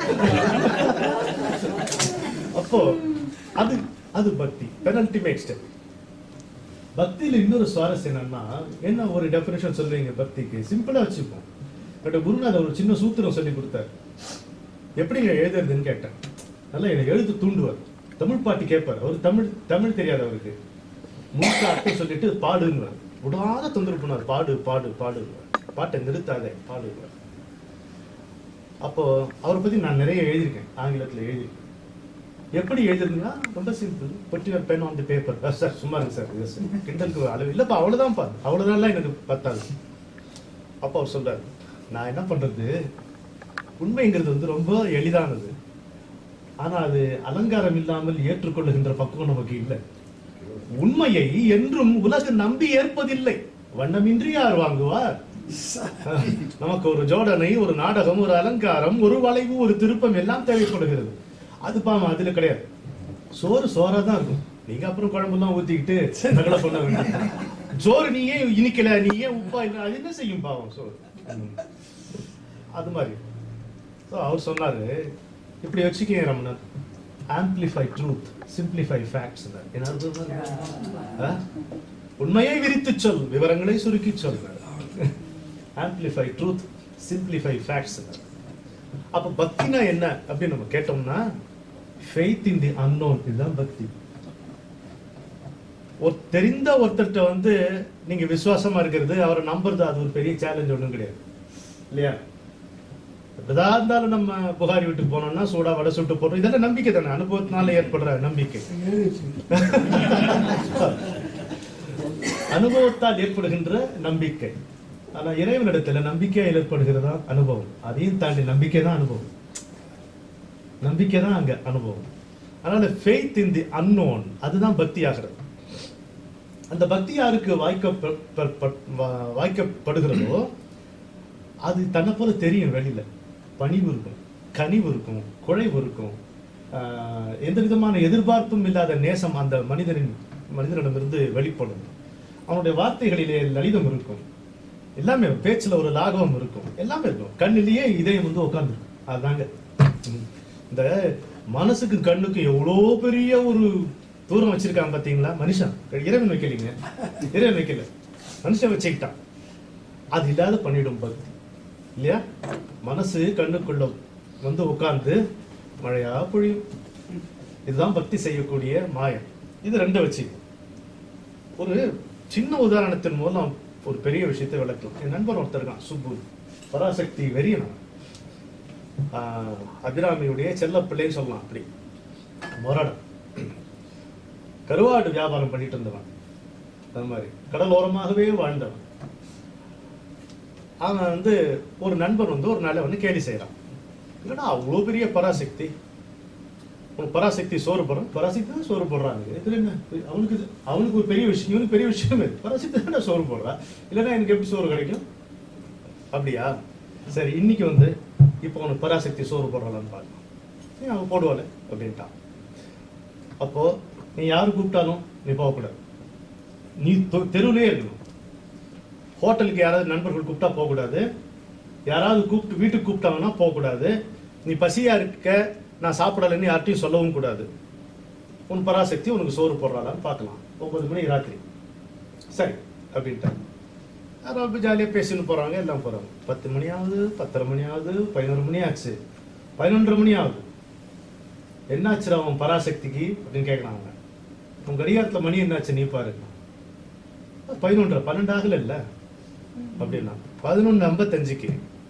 அப்போ அது அது பக்தி பெனல்டிமேட் ஸ்டெப் பக்தியில இன்னொரு சுவாரஸ்யம் என்னன்னா என்ன ஒரு டெபினேஷன் சொல்றீங்க பக்திக்கு சிம்பிளா வச்சுப்போம் பட் குருநாதர் ஒரு சின்ன சூத்திரம் சொல்லி கொடுத்தாரு எப்படிங்க எழுதுறதுன்னு கேட்டேன் நல்லா என்னை எழுத்து தூண்டுவார் தமிழ் பாட்டு கேட்பார் அவர் தமிழ் தமிழ் தெரியாது அவருக்கு முழுக்க அர்த்தம் சொல்லிட்டு பாடுன்னுவார் விடாத தொந்தரவு பண்ணார் பாடு பாடு பாடு பாட்டை நிறுத்தாதே பாடுவார் அப்போ அவரை பத்தி நான் நிறைய எழுதியிருக்கேன் ஆங்கிலத்துல எழுதியிருக்கேன் எப்படி எழுதுறீங்கன்னா ரொம்ப simple put your pen on the paper sir சும்மா இருங்க சார் yes sir. கிண்டலுக்கு அளவு இல்லப்பா அவ்வளவுதான்ப்பா அவ்வளவுதான்லாம் எனக்கு பத்தாது அப்போ அவர் சொல்றாரு நான் என்ன பண்றது உண்மைங்கிறது வந்து ரொம்ப எளிதானது ஆனா அது அலங்காரம் இல்லாமல் ஏற்றுக்கொள்ளுகின்ற பக்குவம் நமக்கு இல்லை உண்மையை என்றும் உலகம் நம்பி ஏற்பதில்லை வண்ணமின்றி யார் வாங்குவார் நமக்கு ஒரு ஜோடனை ஒரு நாடகம் ஒரு அலங்காரம் ஒரு வளைவு ஒரு திருப்பம் எல்லாம் தேவைப்படுகிறது அது பாவம் அதுல கிடையாது சோறு சோறா தான் இருக்கும் நீங்க அப்புறம் குழம்புலாம் ஊத்திக்கிட்டு நகலை பண்ண வேண்டாம் சோறு நீ ஏன் இனிக்கல நீ ஏன் உப்பா இல்ல அது என்ன செய்யும் பாவம் சோறு ம். அது மாதிரி So, அவர் சொன்னாரு இப்படி வச்சுக்கேன் Ramanan amplify truth simplify facts என்ன அர்த்தம் பாருங்க? ஆ? உண்மையை விரித்து சொல் விவரங்களை சுருக்கி சொல் ஆம்பிளிஃபை ட்ரூத் சிம்பிளிஃபை ஃபேக்ட்ஸ் அப்ப பக்தினா என்ன அப்படின்னு நம்ம கேட்டோம்னா ஃபெய்த் இன் தி அன்னோன் இதுதான் பக்தி ஒரு தெரிந்த ஒருத்தர்கிட்ட வந்து நீங்க விசுவாசமா இருக்கிறது அவரை நம்புறது அது ஒரு பெரிய சேலஞ்ச் ஒண்ணும் கிடையாது இல்லையா எதா இருந்தாலும் நம்ம புகாரி வீட்டுக்கு போனோம்னா சூடா வடை சுட்டு போடுறோம் இதெல்லாம் நம்பிக்கை தானே அனுபவத்தினால ஏற்படுற நம்பிக்கை அனுபவத்தால் ஏற்படுகின்ற நம்பிக்கை ஆனா இறைவனிடத்துல நம்பிக்கையா ஏற்படுகிறதா அனுபவம் அதையும் தாண்டி நம்பிக்கை தான் அனுபவம் நம்பிக்கை தான் அங்க அனுபவம் அதனால ஃபெய்த் இன் தி அன்னோன் அதுதான் பக்தி ஆகிறது அந்த பக்தி யாருக்கு வாய்க்க வாய்க்கப்படுகிறதோ அது தன்னை போல தெரியும் வெளியில பணிவு இருக்கும் கனிவு இருக்கும் குழைவு இருக்கும் ஆஹ் எந்த விதமான எதிர்பார்ப்பும் இல்லாத நேசம் அந்த மனிதனின் மனிதனிடமிருந்து வெளிப்படும் அவனுடைய வார்த்தைகளிலே லலிதம் இருக்கும் எல்லாமே பேச்சுல ஒரு லாகவம் இருக்கும் எல்லாமே இருக்கும் கண்ணிலேயே இதயம் வந்து உட்காந்துருக்கும் அதுதாங்க ம். இந்த மனசுக்கு கண்ணுக்கு எவ்வளோ பெரிய ஒரு தூரம் வச்சிருக்கான் பாத்தீங்களா மனுஷன் இறைவன் வைக்கலைங்க இறைவன் வைக்கல மனுஷன் வச்சுக்கிட்டான் அது இல்லாத பண்ணிடும் பக்தி இல்லையா மனசு கண்ணுக்குள்ள வந்து உட்கார்ந்து மழையா பொழியும் இதுதான் பக்தி செய்யக்கூடிய மாயம் இது ரெண்டை வச்சு ஒரு சின்ன உதாரணத்தின் மூலம் ஒரு பெரிய விஷயத்தை விளக்கலாம் என் நண்பர் ஒருத்தர் இருக்கான் சுப்பு பராசக்தி வெறியன் ஆஹ் அபிராமியுடைய செல்ல பிள்ளைன்னு சொல்லலாம் அப்படி மொரடம் கருவாடு வியாபாரம் பண்ணிட்டு இருந்தவன் அது மாதிரி கடலோரமாகவே வாழ்ந்தவன் அவன் வந்து ஒரு நண்பன் வந்து ஒரு நாளை வந்து கேலி செய்யறான் இல்லடா அவ்வளோ பெரிய பராசக்தி உனக்கு பராசக்தி சோறு போடுறான் பராசக்தி தான் சோறு போடுறாங்க இதுல என்ன அவனுக்கு இது- அவனுக்கு ஒரு பெரிய விஷயம் இவனுக்கு பெரிய விஷயம் இது பராசக்தி தான் சோறு போடுறா இல்லைன்னா எனக்கு எப்படி சோறு கிடைக்கும் அப்படியா சரி இன்னைக்கு வந்து இப்போ உனக்கு பராசக்தி சோறு போடுறாளான்னு பார்க்கலாம் நீ அவன் போடுவாள் அப்படின்ட்டான் அப்போ நீ யாரு கூப்பிட்டாலும் நீ போகக்கூடாது நீ தொ- தெருவிலே இருக்கணும் ஹோட்டலுக்கு யாராவது நண்பர்கள் கூப்பிட்டா போகக்கூடாது யாராவது கூப்பிட்டு வீட்டுக்கு கூப்பிட்டாங்கன்னா போகக்கூடாது நீ பசியா இருக்க நான் சாப்பிடலைன்னு யார்ட்டையும் சொல்லவும் கூடாது உன் பராசக்தி உனக்கு சோறு போடுறாளான்னு பார்க்கலாம் ஒன்பது மணி ராத்திரி சரி அப்படின்ட்டாங்க ரொம்ப ஜாலியாக பேசின்னு போறாங்க எல்லாம் போறாங்க பத்து மணி ஆகுது பத்தரை மணி ஆகுது பதினோரு மணி ஆச்சு பதினொன்றரை மணி ஆகுது என்னாச்சுடா அவன் பராசக்திக்கு அப்படின்னு கேட்குறாங்க உன் கடிகாரத்துல மணி என்னாச்சு நீ பாரு பதினொன்றரை பன்னெண்டு ஆகல இல்ல அப்படின்னா பதினொன்று ஐம்பத்தஞ்சுக்கு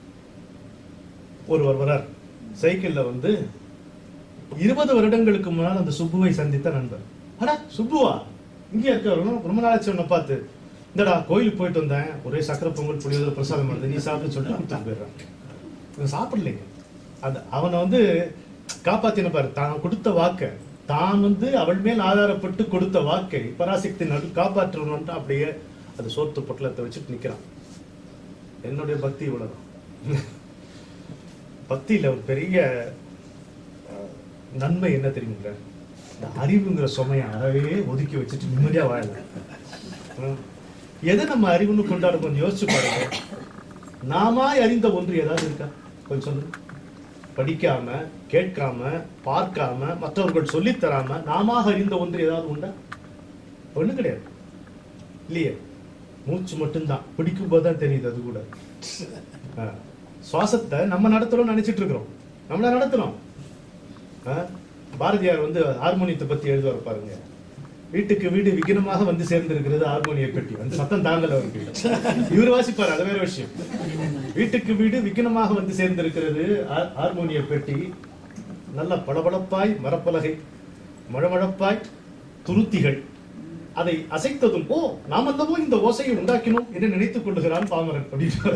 ஒருவர் வரார் சைக்கிள்ல வந்து இருபது வருடங்களுக்கு முன்னால் அந்த சுப்புவை சந்தித்த நண்பர் அடா சுப்புவா இங்கே இருக்க ரொம்ப நாளாச்சு உன்னை பார்த்து இந்தடா கோயிலுக்கு போயிட்டு வந்தேன் ஒரே சக்கரை பொங்கல் புளியோதரை பிரசாதம் வருது நீ சாப்பிட்டு சொல்லிட்டு கொடுத்துட்டு போயிடுறான் இவன் சாப்பிடலைங்க அந்த அவனை வந்து காப்பாத்தின பாரு தான் கொடுத்த வாக்கை தான் வந்து அவள் மேல் ஆதாரப்பட்டு கொடுத்த வாக்கை பராசக்தி நடு காப்பாற்றணும்ட்டு அப்படியே அந்த சோத்து பொட்டலத்தை வச்சுட்டு நிக்கிறான் என்னுடைய பக்தி இவ்வளவுதான் பக்தியில ஒரு பெரிய அஹ், நன்மை என்ன தெரியுங்க இந்த அறிவுங்கிற சுமையை அறவே ஒதுக்கி வச்சுட்டு நிம்மதியா வாழலாம் ஹம். எதை நம்ம அறிவுன்னு கொண்டாட கொஞ்சம் யோசிச்சு பாருங்க நாமாய் அறிந்த ஒன்று ஏதாவது இருக்கா கொஞ்சம் சொல்லுங்க படிக்காம கேட்காம பார்க்காம மற்றவர்கள் சொல்லித் தராம நாம அறிந்த ஒன்று ஏதாவது உண்டா ஒண்ணு கிடையாது இல்லையே மூச்சு மட்டும்தான் பிடிக்கும் போது தான் தெரியுது அது கூட ஆ. சுவாசத்தை நம்ம நடத்துறோம் நினைச்சிட்டு இருக்கிறோம் நம்மள நடத்துறோம் ஆ? பாரதியார் வந்து ஹார்மோனியத்தை பத்தி எழுதுவார் பாருங்க வீட்டுக்கு வீடு விகினமாக வந்து சேர்ந்திருக்கிறது ஹார்மோனிய பெட்டி வந்து சத்தம் தாங்கல அவருக்கு இவர் வாசிப்பார் அது வேற விஷயம் வீட்டுக்கு வீடு விக்கினமாக வந்து சேர்ந்திருக்கிறது ஹா- ஹார்மோனிய பெட்டி நல்ல பளபளப்பாய் மரப்பலகை மழமழப்பாய் துருத்திகள் அதை அசைத்ததும் ஓ நாம் அல்லவோ இந்த ஓசையை உண்டாக்கினோம் என்று நினைத்துக் கொள்ளுகிறான் பாமரன் அப்படின்னு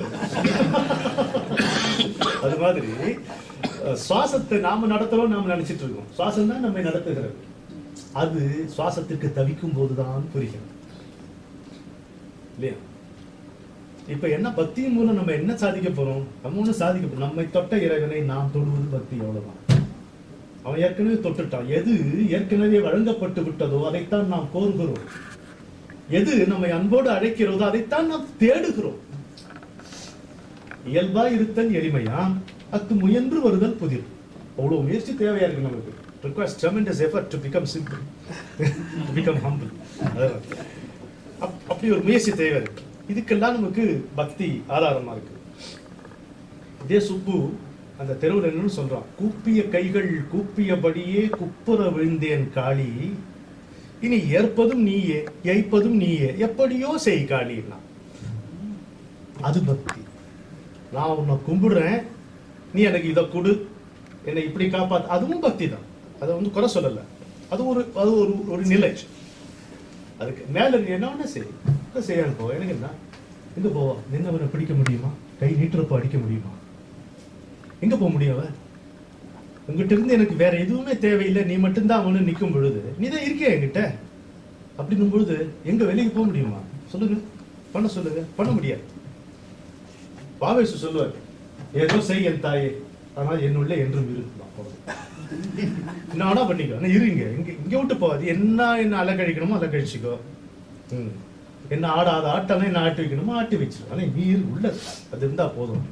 அது மாதிரி அஹ், சுவாசத்தை நாம நடத்துறோம் நாம நினைச்சிட்டு இருக்கோம் சுவாசம் தான் நம்மை நடத்துகிறது அது சுவாசத்திற்கு தவிக்கும் போதுதான் புரிகிறது இல்லையா இப்ப என்ன பக்தியின் மூலம் நம்ம என்ன சாதிக்க போறோம் நம்ம ஒண்ணு சாதிக்க போறோம் நம்மை தொட்ட இறைவனை நாம் தொடுவது பக்தி அவ்வளவுதான் அவன் ஏற்கனவே தொட்டுட்டான் எது ஏற்கனவே வழங்கப்பட்டு விட்டதோ அதைத்தான் நாம் கோருகிறோம் எது நம்மை அன்போடு அழைக்கிறதோ அதைத்தான் நாம் தேடுகிறோம் இயல்பா இருத்தல் எளிமையா அத்து முயன்று வருதல் புதிர் அவ்வளவு முயற்சி தேவையா இருக்கு நமக்கு requires tremendous effort to become simple to become humble அதான். அப்- அப்படி ஒரு முயற்சி தேவை இருக்கு இதுக்கெல்லாம் நமக்கு பக்தி ஆதாரமா இருக்கு இதே சுப்பு அந்த தெருவில் என்னன்னு சொல்றான் கூப்பிய கைகள் கூப்பியபடியே குப்புற விழுந்தேன் காளி இனி ஏற்பதும் நீயே ஏய்ப்பதும் நீயே எப்படியோ செய் காளின்னா அது பக்தி நான் உன்னை கும்பிடுறேன் நீ எனக்கு இதை கொடு என்னை இப்படி காப்பாத்து அதுவும் பக்தி தான் அதை வந்து குறை சொல்லல அது ஒரு அது ஒரு ஒரு நிலை அதுக்கு மேல இருக்கு என்ன வேணா சரி என்ன செய்யான்னு போ எனக்கு என்ன எங்க போவா நின்னவனை பிடிக்க முடியுமா கை நீட்டுறப்ப அடிக்க முடியுமா எங்க போக முடியும் அவன் உங்ககிட்ட இருந்து எனக்கு வேற எதுவுமே தேவையில்லை நீ மட்டும்தான் அவனு நிக்கும் பொழுது நீ தான் இருக்கியா என்கிட்ட அப்படின்னும் பொழுது எங்க வெளியே போக முடியுமா சொல்லுங்க பண்ண சொல்லுங்க பண்ண முடியாது பாவேசு சொல்லுவார் ஏதோ செய் என் தாயே ஆனால் என்னுள்ள என்றும் இருக்கலாம் என்ன வேணா பண்ணிக்கோ ஆனா இருங்க இங்க இங்க விட்டு போகாது என்ன என்ன அலக்கழிக்கணுமோ அலக்கழிச்சுக்கோ ம். என்ன ஆடாத ஆட்டெல்லாம் என்ன ஆட்டி வைக்கணுமோ ஆட்டி வச்சிரு ஆனா நீ இரு, உள்ள இரு. அது இருந்தா போதும்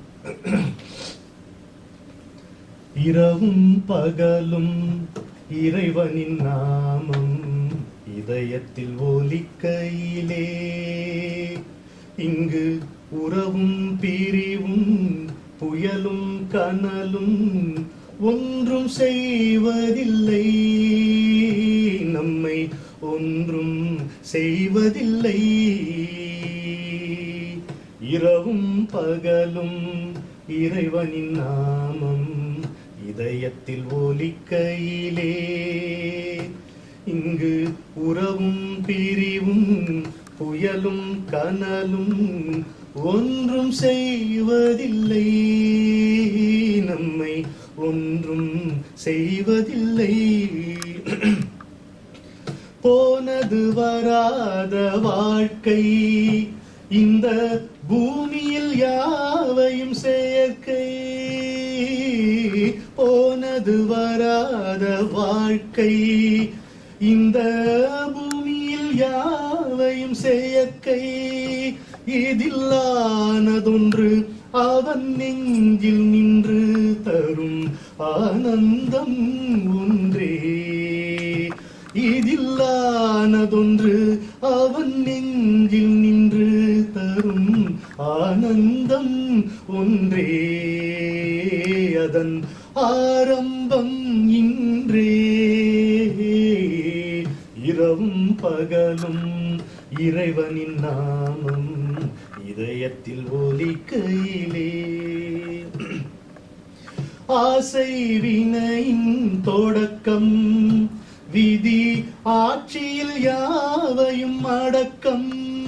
இரவும் பகலும் இறைவனின் நாமம் இதயத்தில் ஒலிக்கையிலே இங்கு உறவும் பிரிவும் புயலும் கனலும் ஒன்றும் செய்வதில்லை நம்மை ஒன்றும் செய்வதில்லை இரவும் பகலும் இறைவனின் நாமம் இதயத்தில் ஒலிக்கையிலே இங்கு உறவும் பிரிவும் புயலும் கனலும் ஒன்றும் செய்வதில்லை நம்மை ஒன்றும் செய்வதில்லை போனது வராத வாழ்க்கை இந்த பூமியில் யாவையும் செயற்கை போனது வராத வாழ்க்கை இந்த பூமியில் யாவையும் செயற்கை இதில்லானதொன்று அவன் நெஞ்சில் நின்று தரும் ஆனந்தம் ஒன்றே இதில்லானதொன்று அவன் நெஞ்சில் நின்று தரும் ஆனந்தம் ஒன்றே அதன் ஆரம்பம் இன்றே இரவும் பகலும் இறைவனின் நாமம் இதயத்தில் ஒலிக்கையிலே ஆசை வினையின் தொடக்கம் விதி ஆட்சியில் யாவையும் அடக்கம்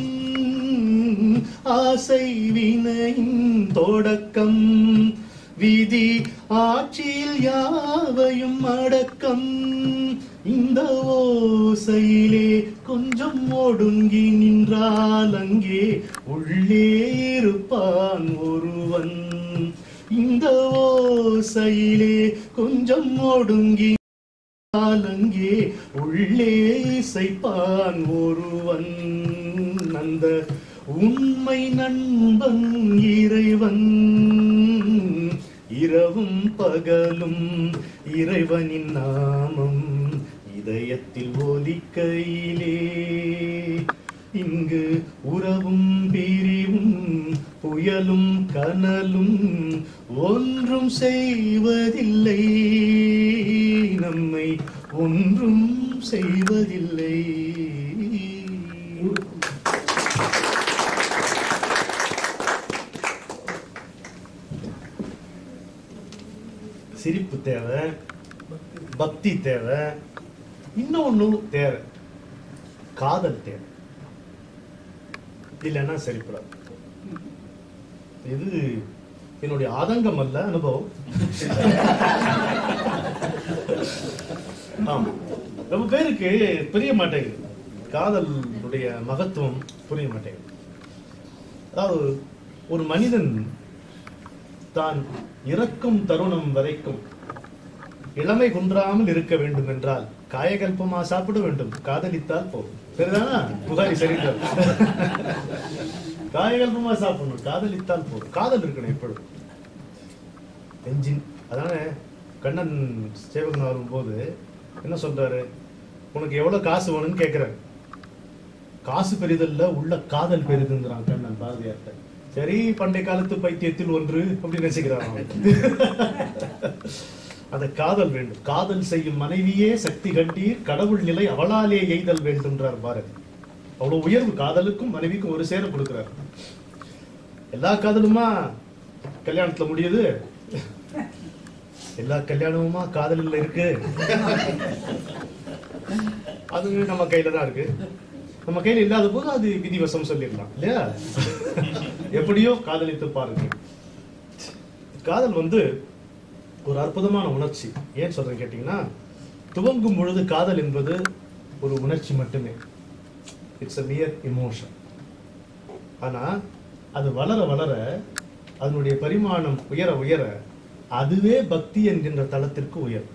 ஆசை வினையின் தொடக்கம் விதி ஆட்சியில் யாவையும் அடக்கம் இந்த ஓசையிலே கொஞ்சம் ஒடுங்கி நின்றால் அங்கே உள்ளே இருப்பான் ஒருவன் இந்த ஓசையிலே கொஞ்சம் ஒடுங்கி அங்கே உள்ளே இசைப்பான் ஒருவன் அந்த உண்மை நண்பன் இறைவன் இரவும் பகலும் இறைவனின் நாமம் இதயத்தில் ஒலிக்கையிலே இங்கு உறவும் பிரிவும் புயலும் கனலும் ஒன்றும் செய்வதில்லை நம்மை ஒன்றும் செய்வதில்லை சிரிப்பு தேவை பக்தி தேவை இன்னொன்னு தேவை காதல் தேவை இல்லைன்னா சரிப்படாது இது என்னுடைய ஆதங்கம் அல்ல அனுபவம் ஆமா ரொம்ப பேருக்கு புரிய மாட்டேங்குது காதலுடைய மகத்துவம் புரிய மாட்டேங்குது அதாவது ஒரு மனிதன் தான் இறக்கும் தருணம் வரைக்கும் இளமை குன்றாமல் இருக்க வேண்டும் என்றால் காயகல்பமா சாப்பிட வேண்டும் காதலித்தால் போதும் சரிதானா புகாரி சரிதான் காயகல்பமா சாப்பிடணும் காதலித்தால் போதும் காதல் இருக்கணும் எப்பொழுதும் என்ஜின் அதானே கண்ணன் சேவகன் வரும்போது என்ன சொல்றாரு உனக்கு எவ்வளவு காசு வேணும்னு கேக்குறாரு காசு பெரிதல்ல உள்ள காதல் பெரிதுங்கிறான் கண்ணன் பாரதியார்ட்ட சரி பண்டை காலத்து பைத்தியத்தில் ஒன்று அப்படின்னு நினைச்சுக்கிறான் அவன். அந்த காதல் வேண்டும் காதல் செய்யும் மனைவியே சக்தி கண்டீர் கடவுள் நிலை அவளாலே எய்தல் வேண்டும்ன்றார் பாரதி அவ்வளவு உயர்வு காதலுக்கும் மனைவிக்கும் ஒரு சேர கொடுக்கிறார் எல்லா காதலுமா கல்யாணத்துல முடியுது எல்லா கல்யாணமுமா காதலில் இருக்கு அது நம்ம கையில தான் இருக்கு நம்ம கையில இல்லாத போது அது விதிவசம் சொல்லிடலாம் இல்லையா எப்படியோ காதலித்து பாருங்க காதல் வந்து ஒரு அற்புதமான உணர்ச்சி ஏன் சொல்றேன் கேட்டீங்கன்னா துவங்கும் பொழுது காதல் என்பது ஒரு உணர்ச்சி மட்டுமே இட்ஸ் a mere emotion ஆனா அது வளர வளர அதனுடைய பரிமாணம் உயர உயர அதுவே பக்தி என்கின்ற தளத்திற்கு உயரும்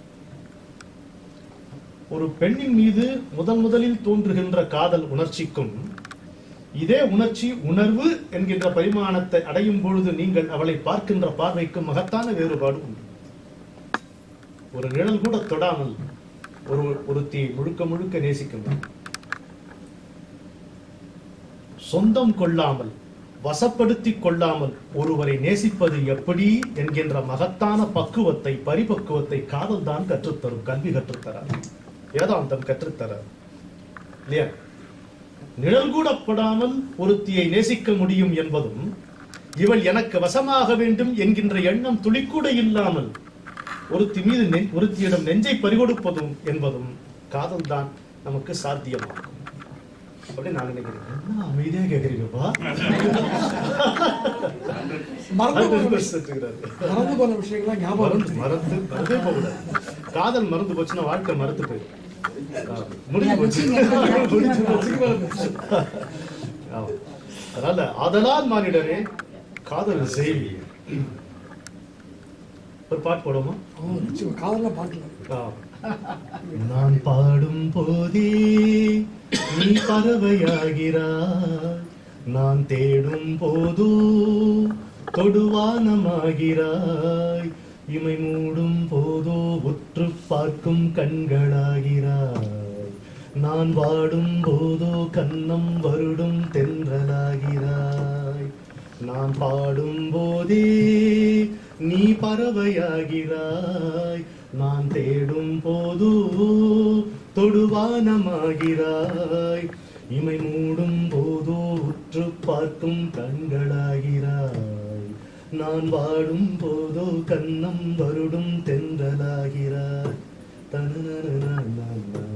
ஒரு பெண்ணின் மீது முதன் முதலில் தோன்றுகின்ற காதல் உணர்ச்சிக்கும் இதே உணர்ச்சி உணர்வு என்கின்ற பரிமாணத்தை அடையும் பொழுது நீங்கள் அவளை பார்க்கின்ற பார்வைக்கும் மகத்தான வேறுபாடு உண்டு ஒரு நிழல் கூட தொடாமல் ஒரு ஒருத்தி முழுக்க முழுக்க நேசிக்கின்றார் சொந்தம் கொள்ளாமல் வசப்படுத்திக் கொள்ளாமல் ஒருவரை நேசிப்பது எப்படி என்கின்ற மகத்தான பக்குவத்தை பரிபக்குவத்தை காதல் தான் கற்றுத்தரும் கல்வி கற்றுத்தரார் வேதாந்தம் கற்றுத்தரார் இல்லையா நிழல் கூட படாமல் ஒருத்தியை நேசிக்க முடியும் என்பதும் இவள் எனக்கு வசமாக வேண்டும் என்கின்ற எண்ணம் துளிக்கூட இல்லாமல் ஒருத்தி மீது நெ- ஒருத்தியிடம் நெஞ்சை பறிகொடுப்பதும் என்பதும் காதல் தான் நமக்கு சாத்தியமாகும் அப்படி நான் நினைக்கிறேன் என்ன அமைதியா கேக்குறீங்கப்பா மறந்து போன அது விஷயம் வச்சுக்கிறாரு. மறந்து போன விஷயங்கள்லாம் ஞாபகம் மறந்து இருக்கு. மறந்து மறந்தே போகக்கூடாது காதல் மறந்து போச்சுன்னா வாழ்க்கை மறந்து போயிடும் முடிஞ்சு போச்சு முடிஞ்சு போச்சு ஆமா. அதனால ஆதலால் மானிடரே காதல் செய்வி ஒரு பாட்டு போடுவோமா ஓ, நிச்சயமா. காதல்லாம் பாட்டுல ஆம். நான் பாடும் போதே நீ பறவையாகிறாய் நான் தேடும் போதோ தொடுவானமாகிறாய் இமை மூடும் போதோ உற்று பார்க்கும் கண்களாகிறாய் நான் வாடும் போதோ கன்னம் வருடும் தென்றலாகிறாய் நான் பாடும் போதே நீ பறவையாகிறாய் நான் தேடும் போதோ தொடுவானமாகிறாய் இமை மூடும் போதோ உற்று பார்க்கும் கண்களாகிறாய் நான் வாடும் போதோ கன்னம் வருடும் தென்றலாகிறாய் தனனனனனனா,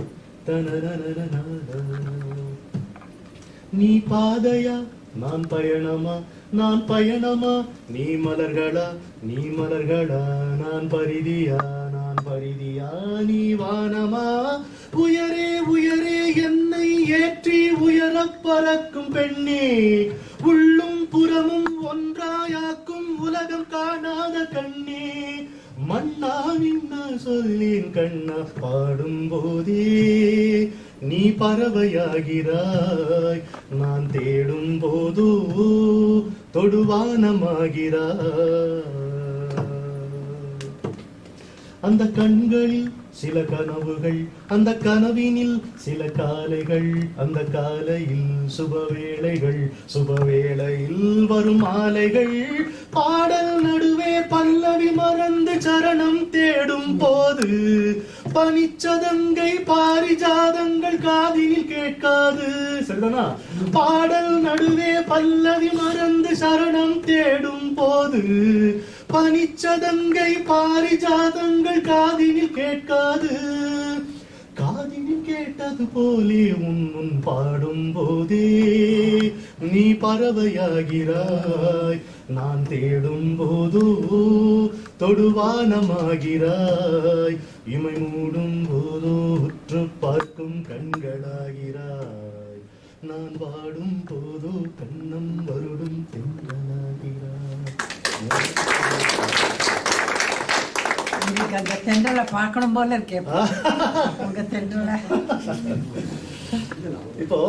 தனனனனனனா. நீ பாதையா நான் பயணமா நான் பயணமா நீ மலர்களா நீ மலர்களா நான் பரிதியா நான் பரிதியா நீ வானமா உயரே உயரே என்னை ஏற்றி உயரப் பறக்கும் பெண்ணே உள்ளும் புறமும் ஒன்றாயாக்கும் உலகம் காணாத கண்ணே மன்னா நின்னா சொல்லேன் கண்ணா பாடும் போதே நீ பறவையாகிறாய் நான் தேடும் போதோ தொடுவானமாகிறாய் அந்த கண்களில் சில கனவுகள் அந்த கனவினில் சில காலைகள் அந்த காலையில் சுபவேளைகள் சுபவேளையில் வரும் மாலைகள் பாடல் நடுவே பல்லவி மறந்து சரணம் தேடும் போது பனிச்சதங்கை பாரிஜாதங்கள் காதினில் கேட்காது சரிதானா பாடல் நடுவே பல்லவி மறந்து சரணம் தேடும் போது பனிச்சதங்கை பாரிஜாதங்கள் காதினில் கேட்காது காதினில் கேட்டது போலே உன் முன் பாடும் போதே நீ பறவையாகிறாய் நான் தேடும் போதோ தொடுவானமாகிறாய் இமை மூடும் போதோ உற்று பார்க்கும் கண்களாகிறாய் நான் பாடும் போதோ கண்ணம் வருடும் தென்றலாகிறாய் உங்களுக்கு அந்த தென்றலை பார்க்கணும் போல இருக்கே உங்க தென்றலை இப்போ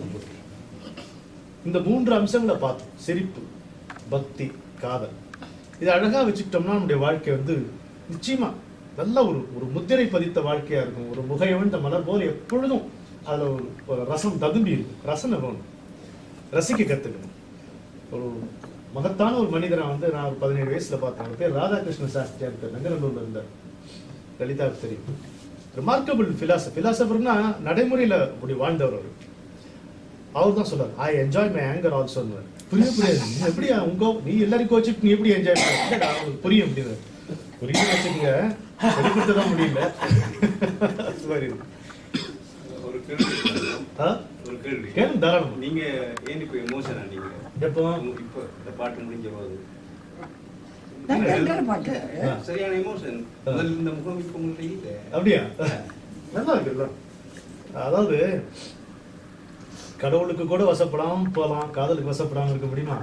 இந்த மூன்று அம்சங்களை பார்த்தோம் சிரிப்பு பக்தி காதல் இது அழகா வச்சுக்கிட்டோம்னா நம்முடைய வாழ்க்கை வந்து நிச்சயமா நல்ல ஒரு ஒரு முத்திரை பதித்த வாழ்க்கையா இருக்கும் ஒரு முகையவந்த மலர் போல எப்பொழுதும் அதுல ஒரு ஒரு ரசம் ததும்பி இருக்கும் ரசனை வேணும் ரசிக்க கத்துக்கணும் ஒரு மகத்தான ஒரு மனிதரை வந்து நான் ஒரு பதினேழு வயசுல பார்த்தேன் அவர் பேர் ராதாகிருஷ்ண சாஸ்திரியா இருக்கார் நங்கநல்லூர்ல இருந்தார் லலிதாவுக்கு தெரியும் ரிமார்க்கபிள் பிலாசபர் பிலாசபர்னா நடைமுறையில அப்படி வாழ்ந்தவர் அவர் அவர் தான் சொல்றாரு I enjoy my anger also புரிய புரியாது நீ எப்படி உங்க நீ எல்லாரும் கோச்சிட்டு நீ எப்படி என்ஜாய் பண்ண அவங்களுக்கு புரியும் அப்படின்னு புரியும் வச்சுக்கோங்க சொல்லி கொடுத்ததான் முடியல அது மாதிரி இருக்கு. ஒரு கேள்வி ஆ? ஒரு கேள்வி கேளுங்க தாராளமா நீங்க ஏன் இப்ப எமோஷனா நீங்க எப்போ இப்ப இந்த பாட்டு முடிஞ்ச போது நான் கேட்கிற பாட்டு சரியான எமோஷன் முதல்ல இந்த முகம் இப்ப உங்கள்ட்ட இல்ல அப்படியா நல்லா இருக்குல்ல அதாவது கடவுளுக்கு கூட வசப்படாம போலாம் காதலுக்கு வசப்படாம இருக்க முடியுமா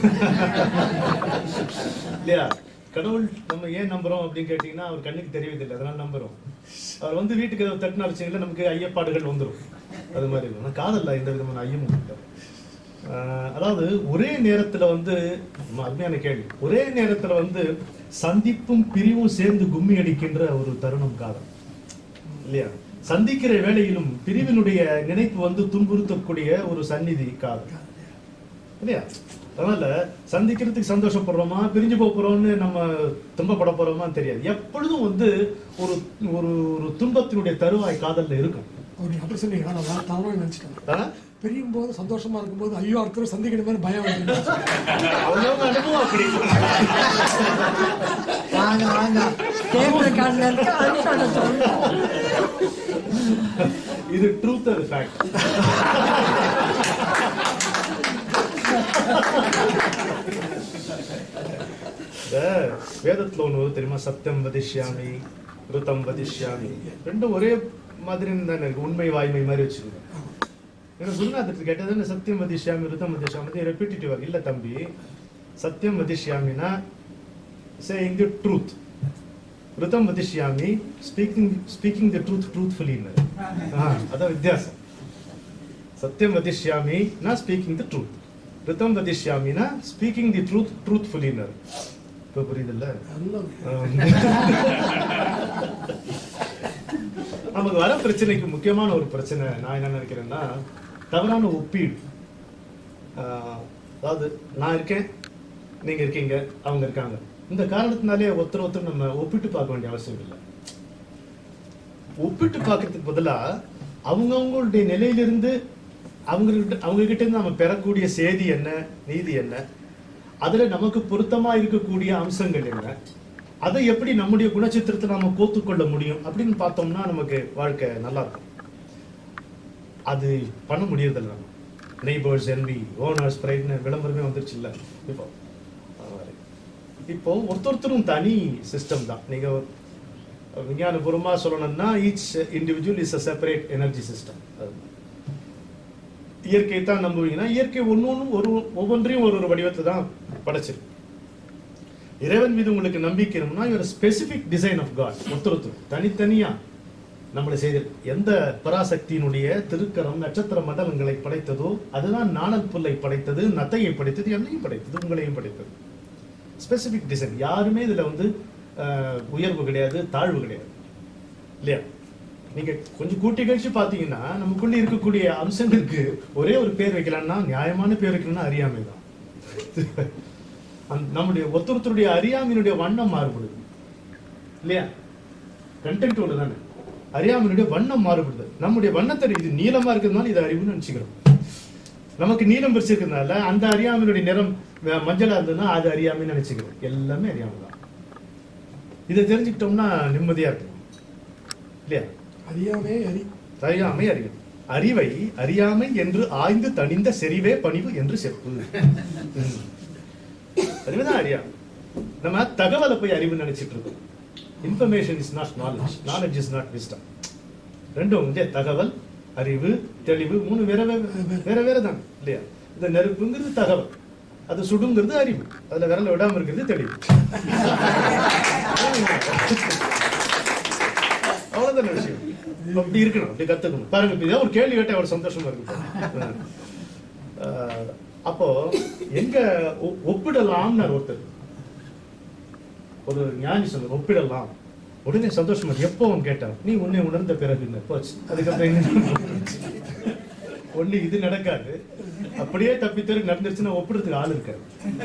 இல்லையா கடவுள் நம்ம ஏன் நம்புறோம் அப்படின்னு கேட்டீங்கன்னா அவர் கண்ணுக்கு தெரியவதில்லை அதனால நம்புறோம் அவர் வந்து வீட்டுக்கு ஏதாவது தட்டுனா வச்சுங்களா நமக்கு ஐயப்பாடுகள் வந்துடும் அது மாதிரி இருக்கும் ஆனா காதல்ல எந்த விதமான ஐயமும் இல்லை ஆஹ் அதாவது ஒரே நேரத்துல வந்து ரொம்ப அருமையான கேள்வி ஒரே நேரத்துல வந்து சந்திப்பும் பிரிவும் சேர்ந்து கும்மி அடிக்கின்ற ஒரு தருணம் காதல் இல்லையா சந்திக்கிற வேளையிலும் பிரிவினுடைய நினைப்பு வந்து துன்புறுத்தக்கூடிய ஒரு சந்நிதி காதல் இல்லையா அதனால சந்திக்கிறதுக்கு சந்தோஷப்படுறோமா பிரிஞ்சு போக போறோம்னு நம்ம துன்பப்பட போறோமான்னு தெரியாது எப்பொழுதும் வந்து ஒரு ஒரு ஒரு துன்பத்தினுடைய தருவாய் காதல்ல இருக்கும் அவர் நீங்க அப்படி சொன்னீங்க நான் வேற தவறாக நினைச்சிட்டேன் ஆனா, பிரியும் போது சந்தோஷமா இருக்கும்போது ஐயோ அடுத்த சந்திக்கிற மாதிரி பயம் வந்து அவ்வளவு அனுபவம் அப்படி வாங்க வாங்க டேபிள் கார்டில் இருக்கு அனுஷோட சொல்லுங்க இது ட்ரூத் அது ஃபேக்ட் இந்த வேதத்துல ஒண்ணு வருது தெரியுமா சத்தியம் வதிஷ்யாமி ருதம் வதிஷ்யாமி ரெண்டும் ஒரே மாதிரி தானே இருக்கு உண்மை வாய்மை மாதிரி வச்சுக்கோங்க என்ன குருநாதர் கேட்டது சத்தியம் வதிஷ்யாமி ருதம் வதிஷ்யாமி ரெப்பிட்டிவ் இல்ல தம்பி சத்தியம் வதிஷ்யாமினா சேயிங் தி ட்ரூத் ருதம் வதிஷ்யாமி speaking speaking the truth truthfully அதான் வித்தியாசம் சத்தியம் வதிஷ்யாமி நா ஸ்பீக்கிங் தி ட்ரூத் ரிதம் வதிஷ்யாமினா ஸ்பீக்கிங் தி ட்ரூத் ட்ரூத்ஃபுல்லினர் இப்போ புரியுதுல்ல நமக்கு வர பிரச்சனைக்கு முக்கியமான ஒரு பிரச்சனை நான் என்ன நினைக்கிறேன்னா தவறான ஒப்பீடு ஆஹ், அதாவது நான் இருக்கேன் நீங்க இருக்கீங்க அவங்க இருக்காங்க இந்த காரணத்தினாலே ஒருத்தர் ஒருத்தர் நம்ம ஒப்பிட்டு பார்க்க வேண்டிய அவசியம் இல்லை ஒப்பிட்டு பார்க்கறதுக்கு பதிலா அவங்கவங்களுடைய நிலையிலிருந்து அவங்க அவங்க கிட்ட இருந்து நம்ம பெறக்கூடிய செய்தி என்ன நீதி என்ன அதுல நமக்கு பொருத்தமா இருக்கக்கூடிய அம்சங்கள் என்ன அதை எப்படி நம்முடைய குணச்சித்திரத்தை நாம கோத்துக்கொள்ள முடியும் அப்படின்னு பார்த்தோம்னா நமக்கு வாழ்க்கை நல்லா இருக்கும் அது பண்ண முடியறதில்ல நம்ம நெய்பர்ஸ் என்வி ஓனர்ஸ் பிரைட்னு விளம்பரமே வந்துருச்சு இல்ல இப்போ அது மாதிரி. இப்போ ஒருத்தொருத்தரும் தனி சிஸ்டம் தான் நீங்க விஞ்ஞானபூர்வமா சொல்லணும்னா each individual is a separate energy system இயற்கையை தான் நம்புவீங்கன்னா இயற்கை ஒன்னொன்னும் ஒரு ஒவ்வொன்றையும் ஒரு ஒரு வடிவத்தை தான் படைச்சிருக்கு இறைவன் மீது உங்களுக்கு நம்பிக்கை இருக்கணும்னா இவர் ஸ்பெசிபிக் டிசைன் ஆஃப் காட் ஒருத்தர் ஒருத்தர் தனித்தனியா நம்மளை செய்து எந்த பராசக்தியினுடைய திருக்கரம் நட்சத்திர மண்டலங்களை படைத்ததோ அதுதான் நாணல் புல்லை படைத்தது நத்தையை படைத்தது என்னையும் படைத்தது உங்களையும் படைத்தது ஸ்பெசிபிக் டிசைன் யாருமே இதுல வந்து அஹ், உயர்வு கிடையாது தாழ்வு கிடையாது இல்லையா நீங்க கொஞ்சம் கூட்டி கழிச்சு பாத்தீங்கன்னா நமக்குள்ள இருக்கக்கூடிய அம்சங்களுக்கு ஒரே ஒரு பேர் வைக்கலாம்னா நியாயமான பேர் வைக்கணும்னா அறியாமை தான் அந்த- நம்முடைய ஒருத்தருடைய அறியாமையினுடைய வண்ணம் மாறுபடுது இல்லையா கண்டென்ட் ஒன்று தானே அறியாமையினுடைய வண்ணம் மாறுபடுது நம்முடைய வண்ணத்தை இது நீளமா இருக்கிறதுனால இது அறிவுன்னு நினைச்சுக்கிறோம் நமக்கு நீளம் பிரிச்சிருக்கிறதுனால அந்த அறியாமையினுடைய நிறம் வே- மஞ்சளா இருந்ததுன்னா அது அறியாமைன்னு நினைச்சுக்கிறோம் எல்லாமே அறியாமை தான் இதை தெரிஞ்சுக்கிட்டோம்னா நிம்மதியா இருக்கும் இல்லையா அறியாமே அறி அறியாமை அறிவு அறிவை அறியாமை என்று ஆய்ந்து தணிந்த செறிவே பணிவு என்று செப்பு ம். அறிவுதான் அறியாமை நம்ம தகவலை போய் அறிவு நினைச்சிட்டு இருக்கோம் information is not knowledge knowledge is not wisdom ரெண்டும் வந்து தகவல் அறிவு தெளிவு மூணு வேற வேற வேற வேற தான் இல்லையா இந்த நெருப்புங்கிறது தகவல் அது சுடுங்கிறது அறிவு அதுல விரல விடாம இருக்கிறது தெளிவு அவ்வளவுதான விஷயம் அப்படி இருக்கணும் அப்படி கத்துக்கணும் பாருங்க இப்ப ஏதாவது ஒரு கேள்வி கேட்ட ஒரு சந்தோஷமா இருக்கு பாருங்க. ஆஹ், அப்போ எங்க ஒ- ஒப்பிடலாம்னு ஒருத்தர் ஒரு ஞானி சொன்னார் ஒப்பிடலாம் உடனே சந்தோஷமா இருக்கு. எப்போ அவன் கேட்டான் நீ உன்னை உணர்ந்த பிறகு என்ன போச்சு அதுக்கப்புறம் எங்க ஒண்ணு இது நடக்காது அப்படியே தப்பி தெரு நடந்துருச்சுன்னா ஒப்பிடுறதுக்கு ஆள் இருக்காது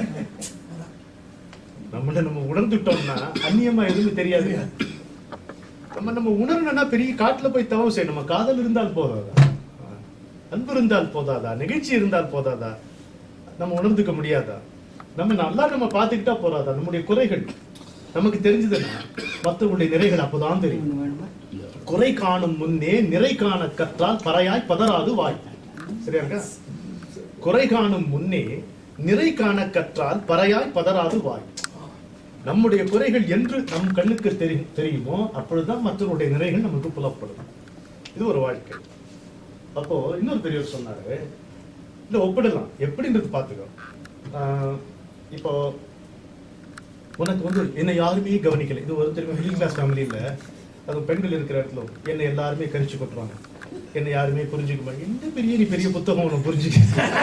நம்மள நம்ம உணர்ந்துட்டோம்னா அந்நியமா எதுவும் தெரியாது நம்ம நம்ம உணரணும்னா பெரிய காட்டுல போய் தவம் செய்யணும் நம்ம காதல் இருந்தால் போதாதா அன்பு இருந்தால் போதாதா நிகழ்ச்சி இருந்தால் போதாதா நம்ம உணர்ந்துக்க முடியாதா நம்ம நல்லா நம்ம பார்த்துக்கிட்டா போறாதா நம்முடைய குறைகள் நமக்கு தெரிஞ்சதுன்னா மற்றவங்களுடைய நிறைகள் அப்போதான் தெரியும் குறை காணும் முன்னே நிறை காண கற்றால் பறையாய் பதறாது வாய் சரியா இருக்கா குறை காணும் முன்னே நிறை காண கற்றால் பறையாய் பதறாது வாய் நம்முடைய குறைகள் என்று நம் கண்ணுக்கு தெரி தெரியுமோ அப்பொழுதுதான் மற்றவருடைய நிறைகள் நமக்கு புலப்படும் இது ஒரு வாழ்க்கை அப்போ இன்னொரு பெரியவர் சொன்னாரு இல்ல ஒப்பிடலாம் எப்படின்றது பாத்துக்கோ ஆஹ் இப்போ உனக்கு வந்து என்னை யாருமே கவனிக்கல இது ஒரு தெரியுமா மிடில் கிளாஸ் ஃபேமிலியில அது பெண்கள் இருக்கிற இடத்துல என்னை எல்லாருமே கரிச்சு கொட்டுறாங்க என்னை யாருமே புரிஞ்சுக்க மாட்டாங்க இந்த பெரிய நீ பெரிய புத்தகம் உனக்கு புரிஞ்சுக்க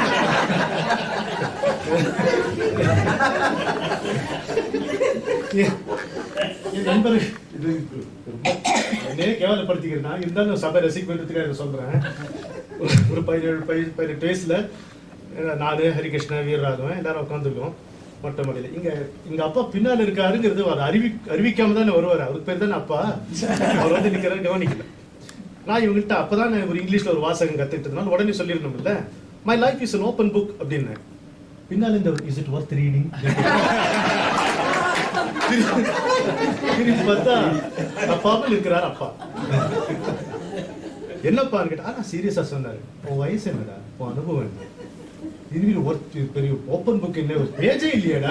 என் என் நண்பர் என்னையே கேவலப்படுத்திக்கிறேன் நான் இருந்தாலும் சபை ரசிக்க வேண்டியதுக்காக இதை சொல்றேன் ஒரு- ஒரு பதினேழு பதி- பதினெட்டு வயசுல அஹ், நானு ஹரிகிருஷ்ணன் வீரராகவன் எல்லாரும் உட்காந்துருக்கோம் மொட்டை மாடியில இங்க எங்க அப்பா பின்னால இருக்காருங்கிறது அவர் அறிவி அறிவிக்காம தானே வருவாரு அவருக்கு பேர் தானே அப்பா அவர் வந்து நிக்கிறாரு கவனிக்கல நான் இவங்கள்ட்ட அப்பதான் நான் ஒரு இங்கிலீஷ்ல ஒரு வாசகம் கத்துக்கிட்டதுனால உடனே சொல்லிடணும்ல my life is an open book அப்படின்னு பின்னால இந்த இஸ் இட் ஒர்த் ரீடிங் திரும்பி பார்த்தா அப்பாவும் இருக்கிறார் அப்பா என்னப்பான்னு கேட்டா ஆனா சீரியஸா சொன்னாரு உன் வயசு என்னடா உன் அனுபவம் என்ன திரும்பி ஒர்த் பெரிய ஓப்பன் புக் என்ன ஒரு பேஜே இல்லையாடா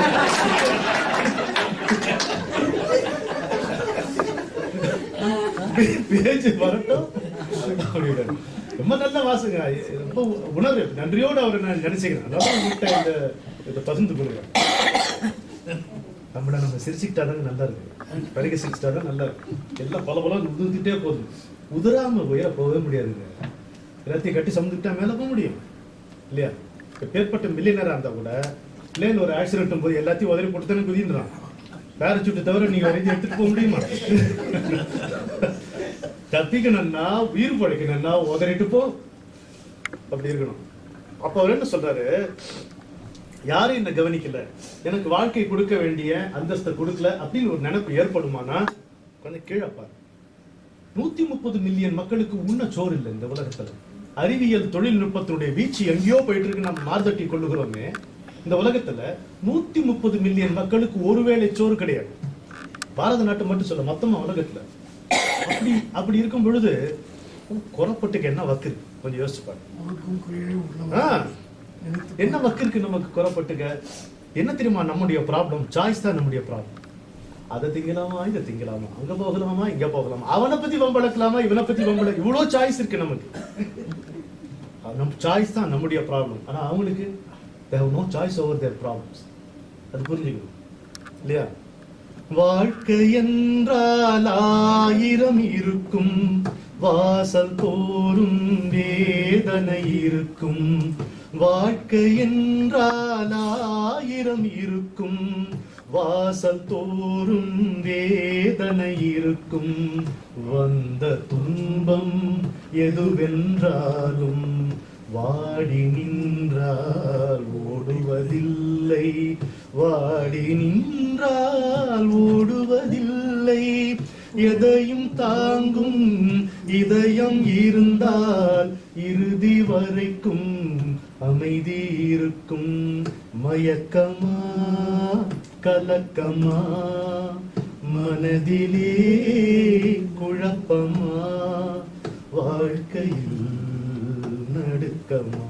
பேஜ் வரட்டும் அப்படின்னாரு. ரொம்ப நல்ல வாசங்க ரொம்ப உணர்வு நன்றியோடு அவரை நான் நினைச்சுக்கிறேன் அதான் உங்கள்கிட்ட இந்த இதை பகிர்ந்து கொள்கிறேன் நம்மள நம்ம சிரிச்சுக்கிட்டாதாங்க நல்லா இருக்கு பிறகு சிரிச்சிட்டாதான் நல்லா இருக்கு எல்லாம் பல பல உதிர்ந்துட்டே போகுது உதிராம உயர போகவே முடியாதுங்க எல்லாத்தையும் கட்டி சமந்துக்கிட்டா மேல போக முடியும் இல்லையா பேர்பட்ட மில்லியனரா இருந்தா கூட பிளேன் ஒரு ஆக்சிடென்ட் போது எல்லாத்தையும் உதறி போட்டு தானே குதின்றான் பேரச்சூட்டை தவிர நீங்க வரைக்கும் எடுத்துட்டு போக முடியுமா தப்பிக்கணும்னா உயிர் பழைக்கணும்னா உதறிட்டு போ அப்படி இருக்கணும் அப்ப அவர் என்ன சொல்றாரு யாரும் என்ன கவனிக்கல எனக்கு வாழ்க்கை கொடுக்க வேண்டிய அந்தஸ்தை கொடுக்கல அப்படின்னு ஒரு நினைப்பு ஏற்படுமானா கொஞ்சம் கீழே பாரு நூத்தி முப்பது மில்லியன் மக்களுக்கு உண்ண சோறு இல்லை இந்த உலகத்துல அறிவியல் தொழில்நுட்பத்தினுடைய வீச்சு எங்கேயோ போயிட்டு இருக்கு நம்ம மார்தட்டி கொள்ளுகிறோமே இந்த உலகத்துல நூத்தி முப்பது மில்லியன் மக்களுக்கு ஒருவேளை சோறு கிடையாது பாரத நாட்டு மட்டும் சொல்ல மொத்தமா உலகத்துல அப்படி அப்படி இருக்கும் பொழுது குறப்பட்டுக்கு என்ன வக்கு இருக்கு? கொஞ்சம் யோசிச்சு பாருங்க அவருக்கும் குறையே ஆ, உள்ளவர் என்ன வக்கு இருக்கு நமக்கு குறப்பட்டுக்க என்ன தெரியுமா நம்முடைய ப்ராப்ளம் சாய்ஸ் தான் நம்முடைய ப்ராப்ளம் அதை திங்கலாமா இதை திங்கலாமா அங்க போகலாமா இங்க போகலாமா அவனை பத்தி வம்பளக்கலாமா இவனை பத்தி வம்பள இவ்வளவு சாய்ஸ் இருக்கு நமக்கு அது நம்ம சாய்ஸ் தான் நம்முடைய ப்ராப்ளம் ஆனா அவங்களுக்கு they have no choice over their problems அது புரிஞ்சுக்கணும் இல்லையா வாழ்க்கை என்றால் ஆயிரம் இருக்கும் வாசல் தோறும் வேதனை இருக்கும் வாழ்க்கை என்றால் ஆயிரம் இருக்கும் வாசல் தோறும் வேதனை இருக்கும் வந்த துன்பம் எதுவென்றாலும் வாடி நின்றால் ஓடுவதில்லை வாடி நின்றால் ஓடுவதில்லை எதையும் தாங்கும் இதயம் இருந்தால் இறுதி வரைக்கும் அமைதி இருக்கும் மயக்கமா கலக்கமா மனதிலே குழப்பமா வாழ்க்கையில் நடுக்கமா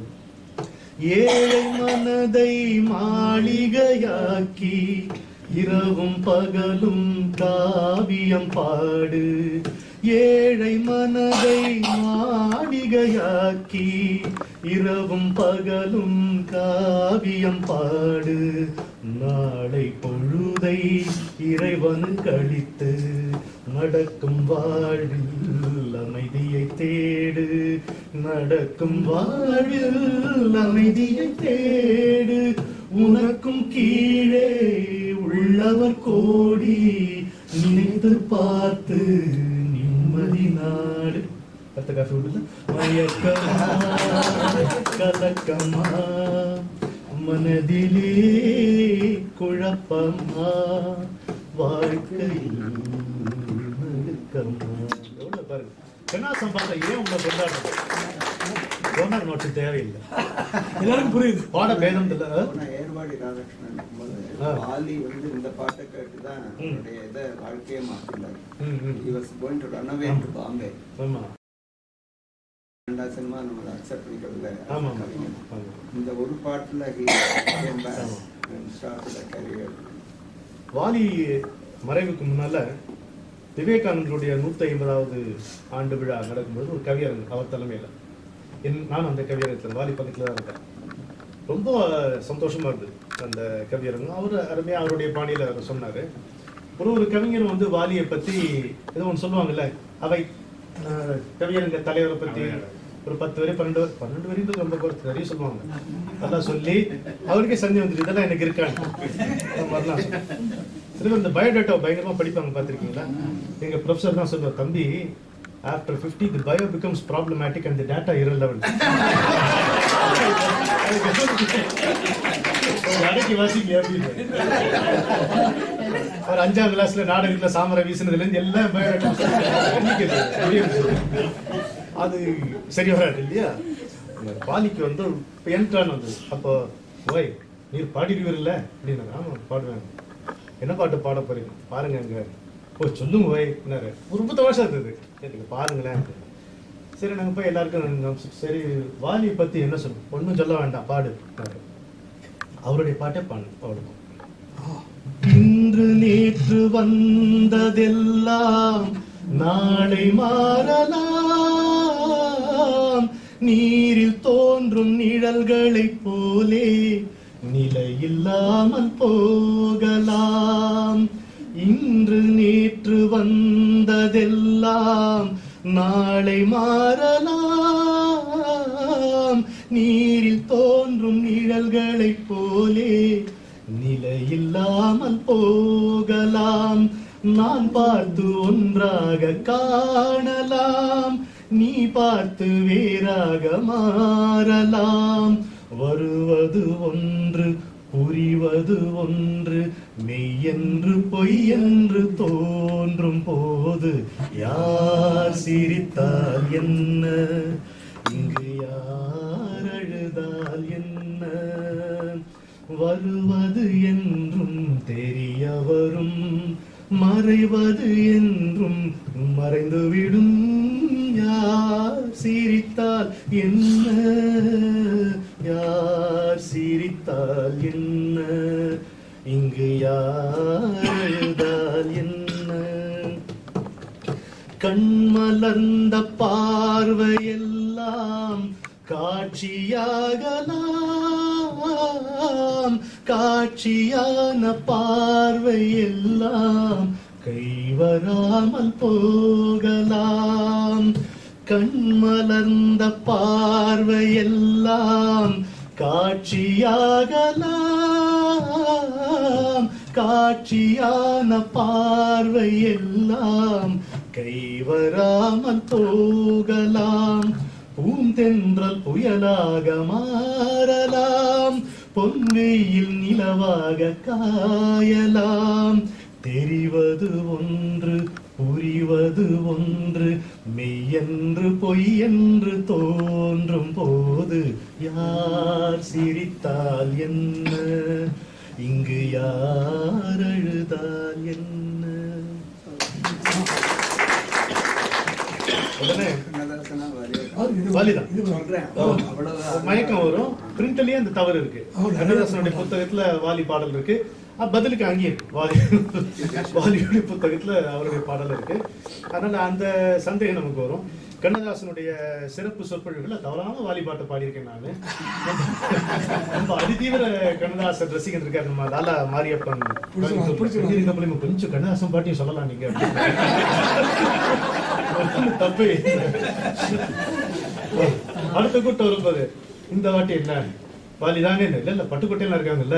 ஏழை மனதை மாளிகையாக்கி இரவும் பகலும் காவியம் பாடு ஏழை மனதை மாளிகையாக்கி இரவும் பகலும் காவியம் பாடு நாளை பொழுதை இறைவன் கழித்து நடக்கும் வாழ்வில் அமைதியை தேடு நடக்கும் வாழ்வில் அமைதியை தேடு உனக்கும் கீழே உள்ளவர் கோடி நினைத்து பார்த்து நிம்மதி நாடு அடுத்த காஃபி விட்டுல மயக்கமா கலக்கமா மனதிலே குழப்பமா வாழ்க்கையில் நடுக்கமா எவ்வளவு பாருங்க பெண்ணாசம் பார்த்தா ஏன் உங்களை கொண்டாடுறது ஓனர் நோட்டு தேவையில்லை எல்லாருக்கும் புரியுது பாட பேதம் இல்லை போன ஏர்வாடி ராதாகிருஷ்ணன் இருக்கும்போது ஆ. வாலி வந்து இந்த பாட்டை கேட்டு தான் ம். அவருடைய இதை வாழ்க்கையை மாற்றினார் ம், ம். he was going to run away to Bombay ஆமா ரெண்டா சினிமா நம்ம அக்செப்ட் பண்ணிக்கிறதுல ஆமா ஆமா கவிஞன். ஆமா இந்த ஒரு பாட்டுல he came back ஆமா. and started a career. Vaali மறைவுக்கு முன்னால விவேகானந்தருடைய நூத்தி ஐம்பதாவது ஆண்டு விழா நடக்கும்போது ஒரு கவியரங்கு அவர் தலைமையில என் நான் அந்த கவியரங்கத்தில் வாலி பக்கத்துல தான் இருக்கேன் ரொம்ப சந்தோஷமா இருந்தது அந்த கவியரங்கம் அவர் அருமையா அவருடைய பாணியில அவர் சொன்னாரு ஒரு ஒரு கவிஞர் வந்து வாலியை பத்தி ஏதோ ஒன்று சொல்லுவாங்கல்ல அவை அஹ், கவியரங்க தலைவரை பத்தி ஒரு பத்து வரை பன்னெண்டு வரை பன்னெண்டு வரைக்கும் ரொம்ப குறைச்சு நிறைய சொல்லுவாங்க அதெல்லாம் சொல்லி அவருக்கே சந்தேகம் வந்துட்டு இதெல்லாம் எனக்கு இருக்கான்னு அந்த மாதிரிலாம் சில பேர் இந்த பயோடேட்டா பயங்கரமா படிப்பாங்க பார்த்திருக்கீங்களா எங்க ப்ரொஃபசர் தான் சொல்லுவார் தம்பி after 50 the bio becomes problematic and the data irrelevant அடக்கி வாசிங்க அப்படின்னு அவர் அஞ்சாம் கிளாஸ்ல நாடகத்துல சாமரை வீசினதுல இருந்து எல்லாம் biodata எண்ணிக்கை தெரியும். அது சரி வராது இல்லையா இந்த பாலிக்கு வந்து என்ட்ரான் வந்தது அப்போ ஓய் நீர் பாடிடுவீர்ல அப்படின்னு ஆமா பாடுவேன் என்ன பாட்டு பாட போறீங்க பாருங்க அங்க ஓ சொல்லுங்க ஓய் என்னாரு ஒரு ரொம்ப தமாஷா இருந்தது சரி நீங்க பாருங்களேன் சரி நாங்க போய் எல்லாருக்கும் நாங்க சரி வாலியை பத்தி என்ன சொல்லணும் ஒண்ணும் சொல்ல வேண்டாம் பாடு அவருடைய பாட்டே பாடு அவ்வளவுதான் இன்று நேற்று வந்ததெல்லாம் நாளை மாறலாம் நீரில் தோன்றும் நிழல்களைப் போலே நிலையில்லாமல் போகலாம் இன்று நேற்று வந்ததெல்லாம் நாளை மாறலாம் நீரில் தோன்றும் நிழல்களைப் போலே நிலையில்லாமல் போகலாம் நான் பார்த்து ஒன்றாக காணலாம் நீ பார்த்து வேறாக மாறலாம் வருவது ஒன்று புரிவது ஒன்று மெய்யென்று பொய்யென்று தோன்றும் போது யார் சிரித்தால் என்ன இங்கு யார் அழுதால் என்ன வருவது என்றும் தெரிய வரும் மறைவது என்றும் மறைந்துவிடும் யார் சிரித்தால் என்ன யார் சிரித்தால் என்ன இங்கு யார் அழுதால் என்ன கண்மலர்ந்த பார்வையெல்லாம் காட்சியாகலாம் காட்சியான பார்வையெல்லாம் கைவராமல் போகலாம் கண்மலர்ந்த பார்வையெல்லாம் காட்சியாகலாம் காட்சியான பார்வையெல்லாம் கைவராமல் போகலாம் பூந்தென்றல் புயலாக மாறலாம் பொங்கையில் நிலவாக காயலாம் தெரிவது ஒன்று புரிவது ஒன்று மெய்யென்று பொய்யென்று தோன்றும் போது யார் சிரித்தால் என்ன இங்கு யார் அழுதால் என்ன உடனே நல்ல இது வலிதான் இது சொல்றேன் ஓ. அவ்வளவு மயக்கம் வரும் பிரிண்ட்லயே அந்த தவறு இருக்கு ஆமா. கண்ணதாசனுடைய புத்தகத்துல வாலி பாடல் இருக்கு அஹ் பதிலுக்கு அங்கேயும் இருக்கு. வாலி வாலியுடைய புத்தகத்துல அவருடைய பாடல் இருக்கு அதனால அந்த சந்தேகம் நமக்கு வரும் கண்ணதாசனுடைய சிறப்பு சொற்பொழிவுல தவறான வாலி பாட்டை பாடியிருக்கேன் நானு ரொம்ப அதிதீவிர கண்ணதாசன் ரசிகன் இருக்காரு நம்ம லாலா மாரியப்பன் பிடிச்சிருவாங்க, பிடிச்சிருவாங்க. இருக்க போல கொஞ்சம் கண்ணதாசன் பாட்டியும் சொல்லலாம் நீங்க ஒண்ணும் தப்பே இல்லை. அடுத்த கூட்டம் வரும்போது இந்த வாட்டி என்ன வாலிதானே இல்ல இல்ல பட்டுக்கோட்டையில இருக்காங்கல்ல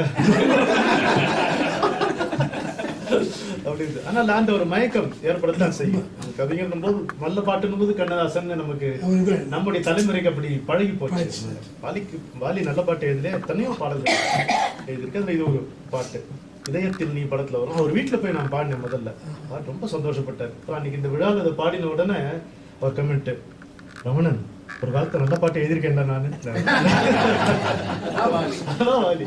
அப்படின்னு ஆனால் அந்த ஒரு மயக்கம் ஏற்படத்தான் செய்யும் கவிஞர் போது நல்ல பாட்டுன்னும் போது கண்ணதாசன் நமக்கு அவருக்கு நம்முடைய தலைமுறைக்கு அப்படி பழகி போச்சு பழகிச்சு. வாலிக்கு வாலி நல்ல பாட்டு எழுதிலே எத்தனையோ பாடல்கள் எழுதிருக்கு அதுல இது ஒரு பாட்டு இதயத்தில் நீ படத்துல வரும் அவர் வீட்டுல போய் நான் பாடினேன் முதல்ல அவர் ரொம்ப சந்தோஷப்பட்டார் அப்புறம் அன்னைக்கு இந்த விழாவில் அதை பாடின உடனே அவர் கமெண்ட் ரமணன் ஒரு காலத்துல நல்ல பாட்டு எழுதியிருக்கேன்டா நானு அதான் வாலி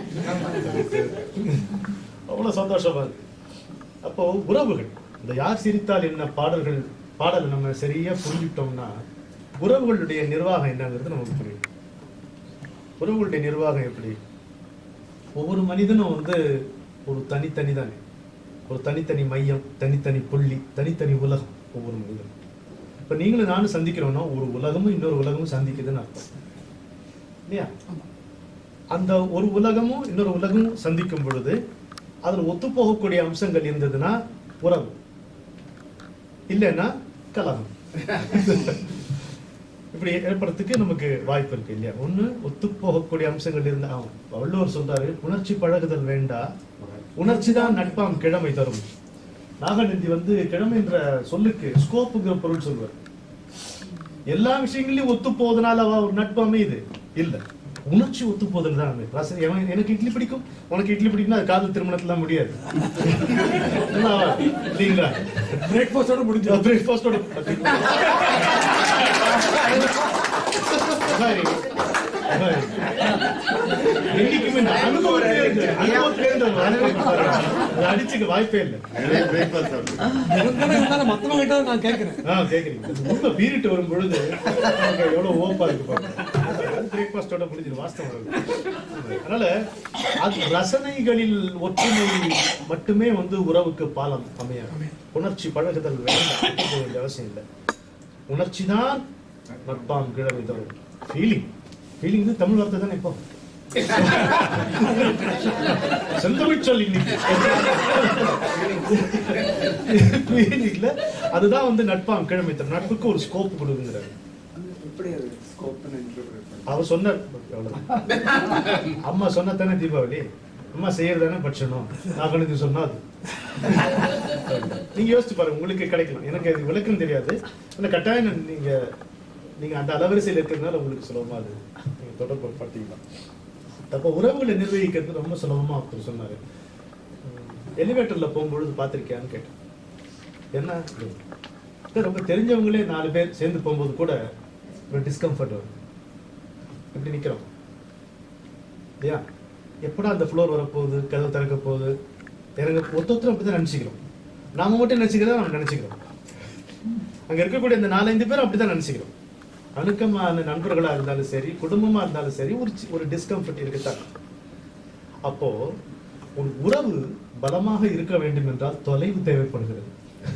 அவ்வளவு சந்தோஷமா இருக்கு அப்போ உறவுகள் இந்த யார் சிரித்தால் என்ன பாடல்கள் பாடலை நம்ம சரியா புரிஞ்சுட்டோம்னா உறவுகளுடைய நிர்வாகம் என்னங்கிறது நமக்கு புரியும் உறவுகளுடைய நிர்வாகம் எப்படி ஒவ்வொரு மனிதனும் வந்து ஒரு தனித்தனி தானே ஒரு தனித்தனி மையம் தனித்தனி புள்ளி தனித்தனி உலகம் ஒவ்வொரு மனிதனும் இப்ப நீங்களும் நானும் சந்திக்கிறோம்னா ஒரு உலகமும் இன்னொரு உலகமும் சந்திக்குதுன்னு அர்த்தம் இல்லையா அந்த ஒரு உலகமும் இன்னொரு உலகமும் சந்திக்கும் பொழுது அதுல ஒத்து போகக்கூடிய அம்சங்கள் இருந்ததுன்னா உறவு இல்லைன்னா கலகம் இப்படி ஏற்படுறதுக்கு நமக்கு வாய்ப்பு இருக்கு இல்லையா ஒண்ணு ஒத்து போகக்கூடிய அம்சங்கள் இருந்தா ஆமா, வள்ளுவர் சொல்றாரு உணர்ச்சி பழகுதல் வேண்டா உணர்ச்சி தான் நட்பாம் கிழமை தரும் நாகநந்தி வந்து கிழமை என்ற சொல்லுக்கு ஸ்கோப்புங்கிற பொருள் சொல்வார் எல்லா விஷயங்களையும் ஒத்து போவதனால அவ ஒரு நட்பு அமையுது இல்ல உணர்ச்சி ஒத்து போதல் தான் அமையுது. ரச- எவன் எனக்கு இட்லி பிடிக்கும் உனக்கு இட்லி பிடிக்கும்னா அது காதல் திருமணத்துல முடியாது என்ன ஆவாது? இல்லைங்களா பிரேக்ஃபாஸ்டோட முடிஞ்சு பிரேக்ஃபாஸ்டோட என்னைக்குமே இந்த அனுபவத்திலே இருந்து- அனுபவத்திலே இருந்து ஒரு வார்த்தை கொடுத்தாரு. அதை அடிச்சுக்க வாய்ப்பே இல்லை நிறைய பிரேக்ஃபாஸ்ட் சாப்பிடுவேன் இருந்தாலும் இருந்தாலும் மத்தவங்க கிட்ட நான் கேட்கிறேன் ஆ கேக்குறீங்க உண்மை பீரிட்டு வரும் பொழுது நமக்கு எவ்வளவு ஓப்பா இருக்கு பாருங்க பிரேக்ஃபாஸ்டோட முடிஞ்சிடும் வாஸ்தவம் அது. அதனால அது ரசனைகளில் ஒற்றுமை மட்டுமே வந்து உறவுக்கு பாலம் அமையாது உணர்ச்சி பழகுதல் வேண்டாம் விட்டு போக வேண்டிய அவசியம் இல்லை உணர்ச்சி தான் நட்பாம் கிழமை தரும் ஃபீலிங் ஃபீலிங் தமிழ் வார்த்தை தானே இப்போ செந்தமிழ் சொல் இன்னைக்கு Feeling-ல அதுதான் வந்து நட்பாம் கிழமை தரும் நட்புக்கு ஒரு ஸ்கோப் கொடுக்குங்கிறாரு எப்படி அது ஸ்கோப்னு இன்டர்பிரேட் பண்ண அவர் சொன்னார் அவ்வளவுதான். அம்மா சொன்னா தானே தீபாவளி அம்மா செய்யறதானே பட்சணும் நான் கணக்கு சொன்னா அது நீங்க யோசிச்சு பாருங்க உங்களுக்கு கிடைக்கலாம் எனக்கு அது விளக்கம் தெரியாது ஆனா கட்டாயம் நான் நீங்க நீங்க அந்த அலவரிசையில் இருக்கிறதுனால உங்களுக்கு சுலபமா அது நீங்க தொடர்பு படுத்திக்கலாம் அப்போ உறவுகளை நிர்வகிக்கிறது ரொம்ப சுலபமா ஒருத்தர் சொன்னாரு எலிவேட்டர்ல போகும்பொழுது பார்த்திருக்கியான்னு கேட்டேன் என்ன இது ரொம்ப தெரிஞ்சவங்களே நாலு பேர் சேர்ந்து போகும்போது கூட ஒரு டிஸ்கம்ஃபர்ட் வரும் இப்படி நிக்கிறோம் இல்லையா எப்படா அந்த ஃப்ளோர் வரப்போகுது கதவு திறக்க போகுது இறங்க ஒருத்தர் அப்படிதான் நினைச்சுக்கிறோம் நாம மட்டும் நினைச்சுக்கிறதா நம்ம நினைச்சுக்கிறோம் அங்க இருக்கக்கூடிய இந்த நாலஞ்சு பேர் அப்படிதான் நினைச்சுக்கிறோம் அணுக்கமான நண்பர்களா இருந்தாலும் சரி குடும்பமா இருந்தாலும் சரி ஒரு சி- ஒரு டிஸ்கம்ஃபர்ட் இருக்குதான் அப்போ ஒரு உறவு பலமாக இருக்க வேண்டும் என்றால் தொலைவு தேவைப்படுகிறது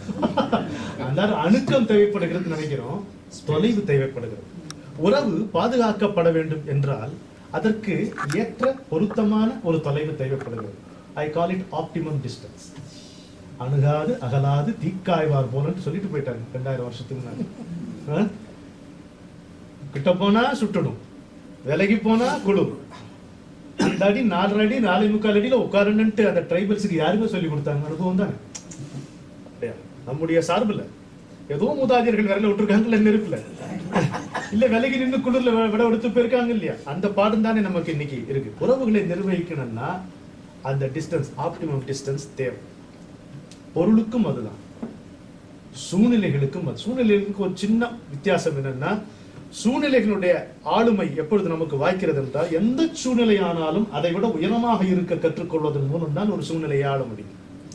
அதாவது அணுக்கம் தேவைப்படுகிறது நினைக்கிறோம் தொலைவு தேவைப்படுகிறது உறவு பாதுகாக்கப்பட வேண்டும் என்றால் அதற்கு ஏற்ற பொருத்தமான ஒரு தொலைவு தேவைப்படுகிறது I call it optimum distance அணுகாது அகலாது தீக்காய்வார் போலன்னு சொல்லிட்டு போயிட்டாங்க ரெண்டாயிரம் வருஷத்துக்கு முன்னாடி ஆ? கிட்ட போனா சுட்டுடும் விலகி போனா குளிரும் அந்த அடி நாலரை அடி நாலே முக்கால் அடியில உட்காரணுன்ட்டு அந்த ட்ரைபல்ஸுக்கு யாருமே சொல்லி கொடுத்தாங்க அனுபவம் தானே இல்லையா? நம்முடைய சார்புல ஏதோ மூதாதையர்கள் விரல விட்டுருக்காங்கல்ல நெருப்புல இல்ல விலகி நின்று குளிர்ல வி- விட எடுத்து போயிருக்காங்க இல்லையா அந்த பாடம் தானே நமக்கு இன்னைக்கு இருக்கு உறவுகளை நிர்வகிக்கணும்னா அந்த டிஸ்டன்ஸ் ஆப்டிமம் டிஸ்டன்ஸ் தேவை பொருளுக்கும் அதுதான் சூழ்நிலைகளுக்கும் அது சூழ்நிலைகளுக்கு ஒரு சின்ன வித்தியாசம் என்னன்னா சூழ்நிலைகளுடைய ஆளுமை எப்பொழுது நமக்கு வாய்க்கிறது என்றால் எந்த சூழ்நிலையானாலும் அதை விட உயரமாக இருக்க கற்றுக்கொள்வதன் மூலம் தான் ஒரு சூழ்நிலையை ஆள முடியும்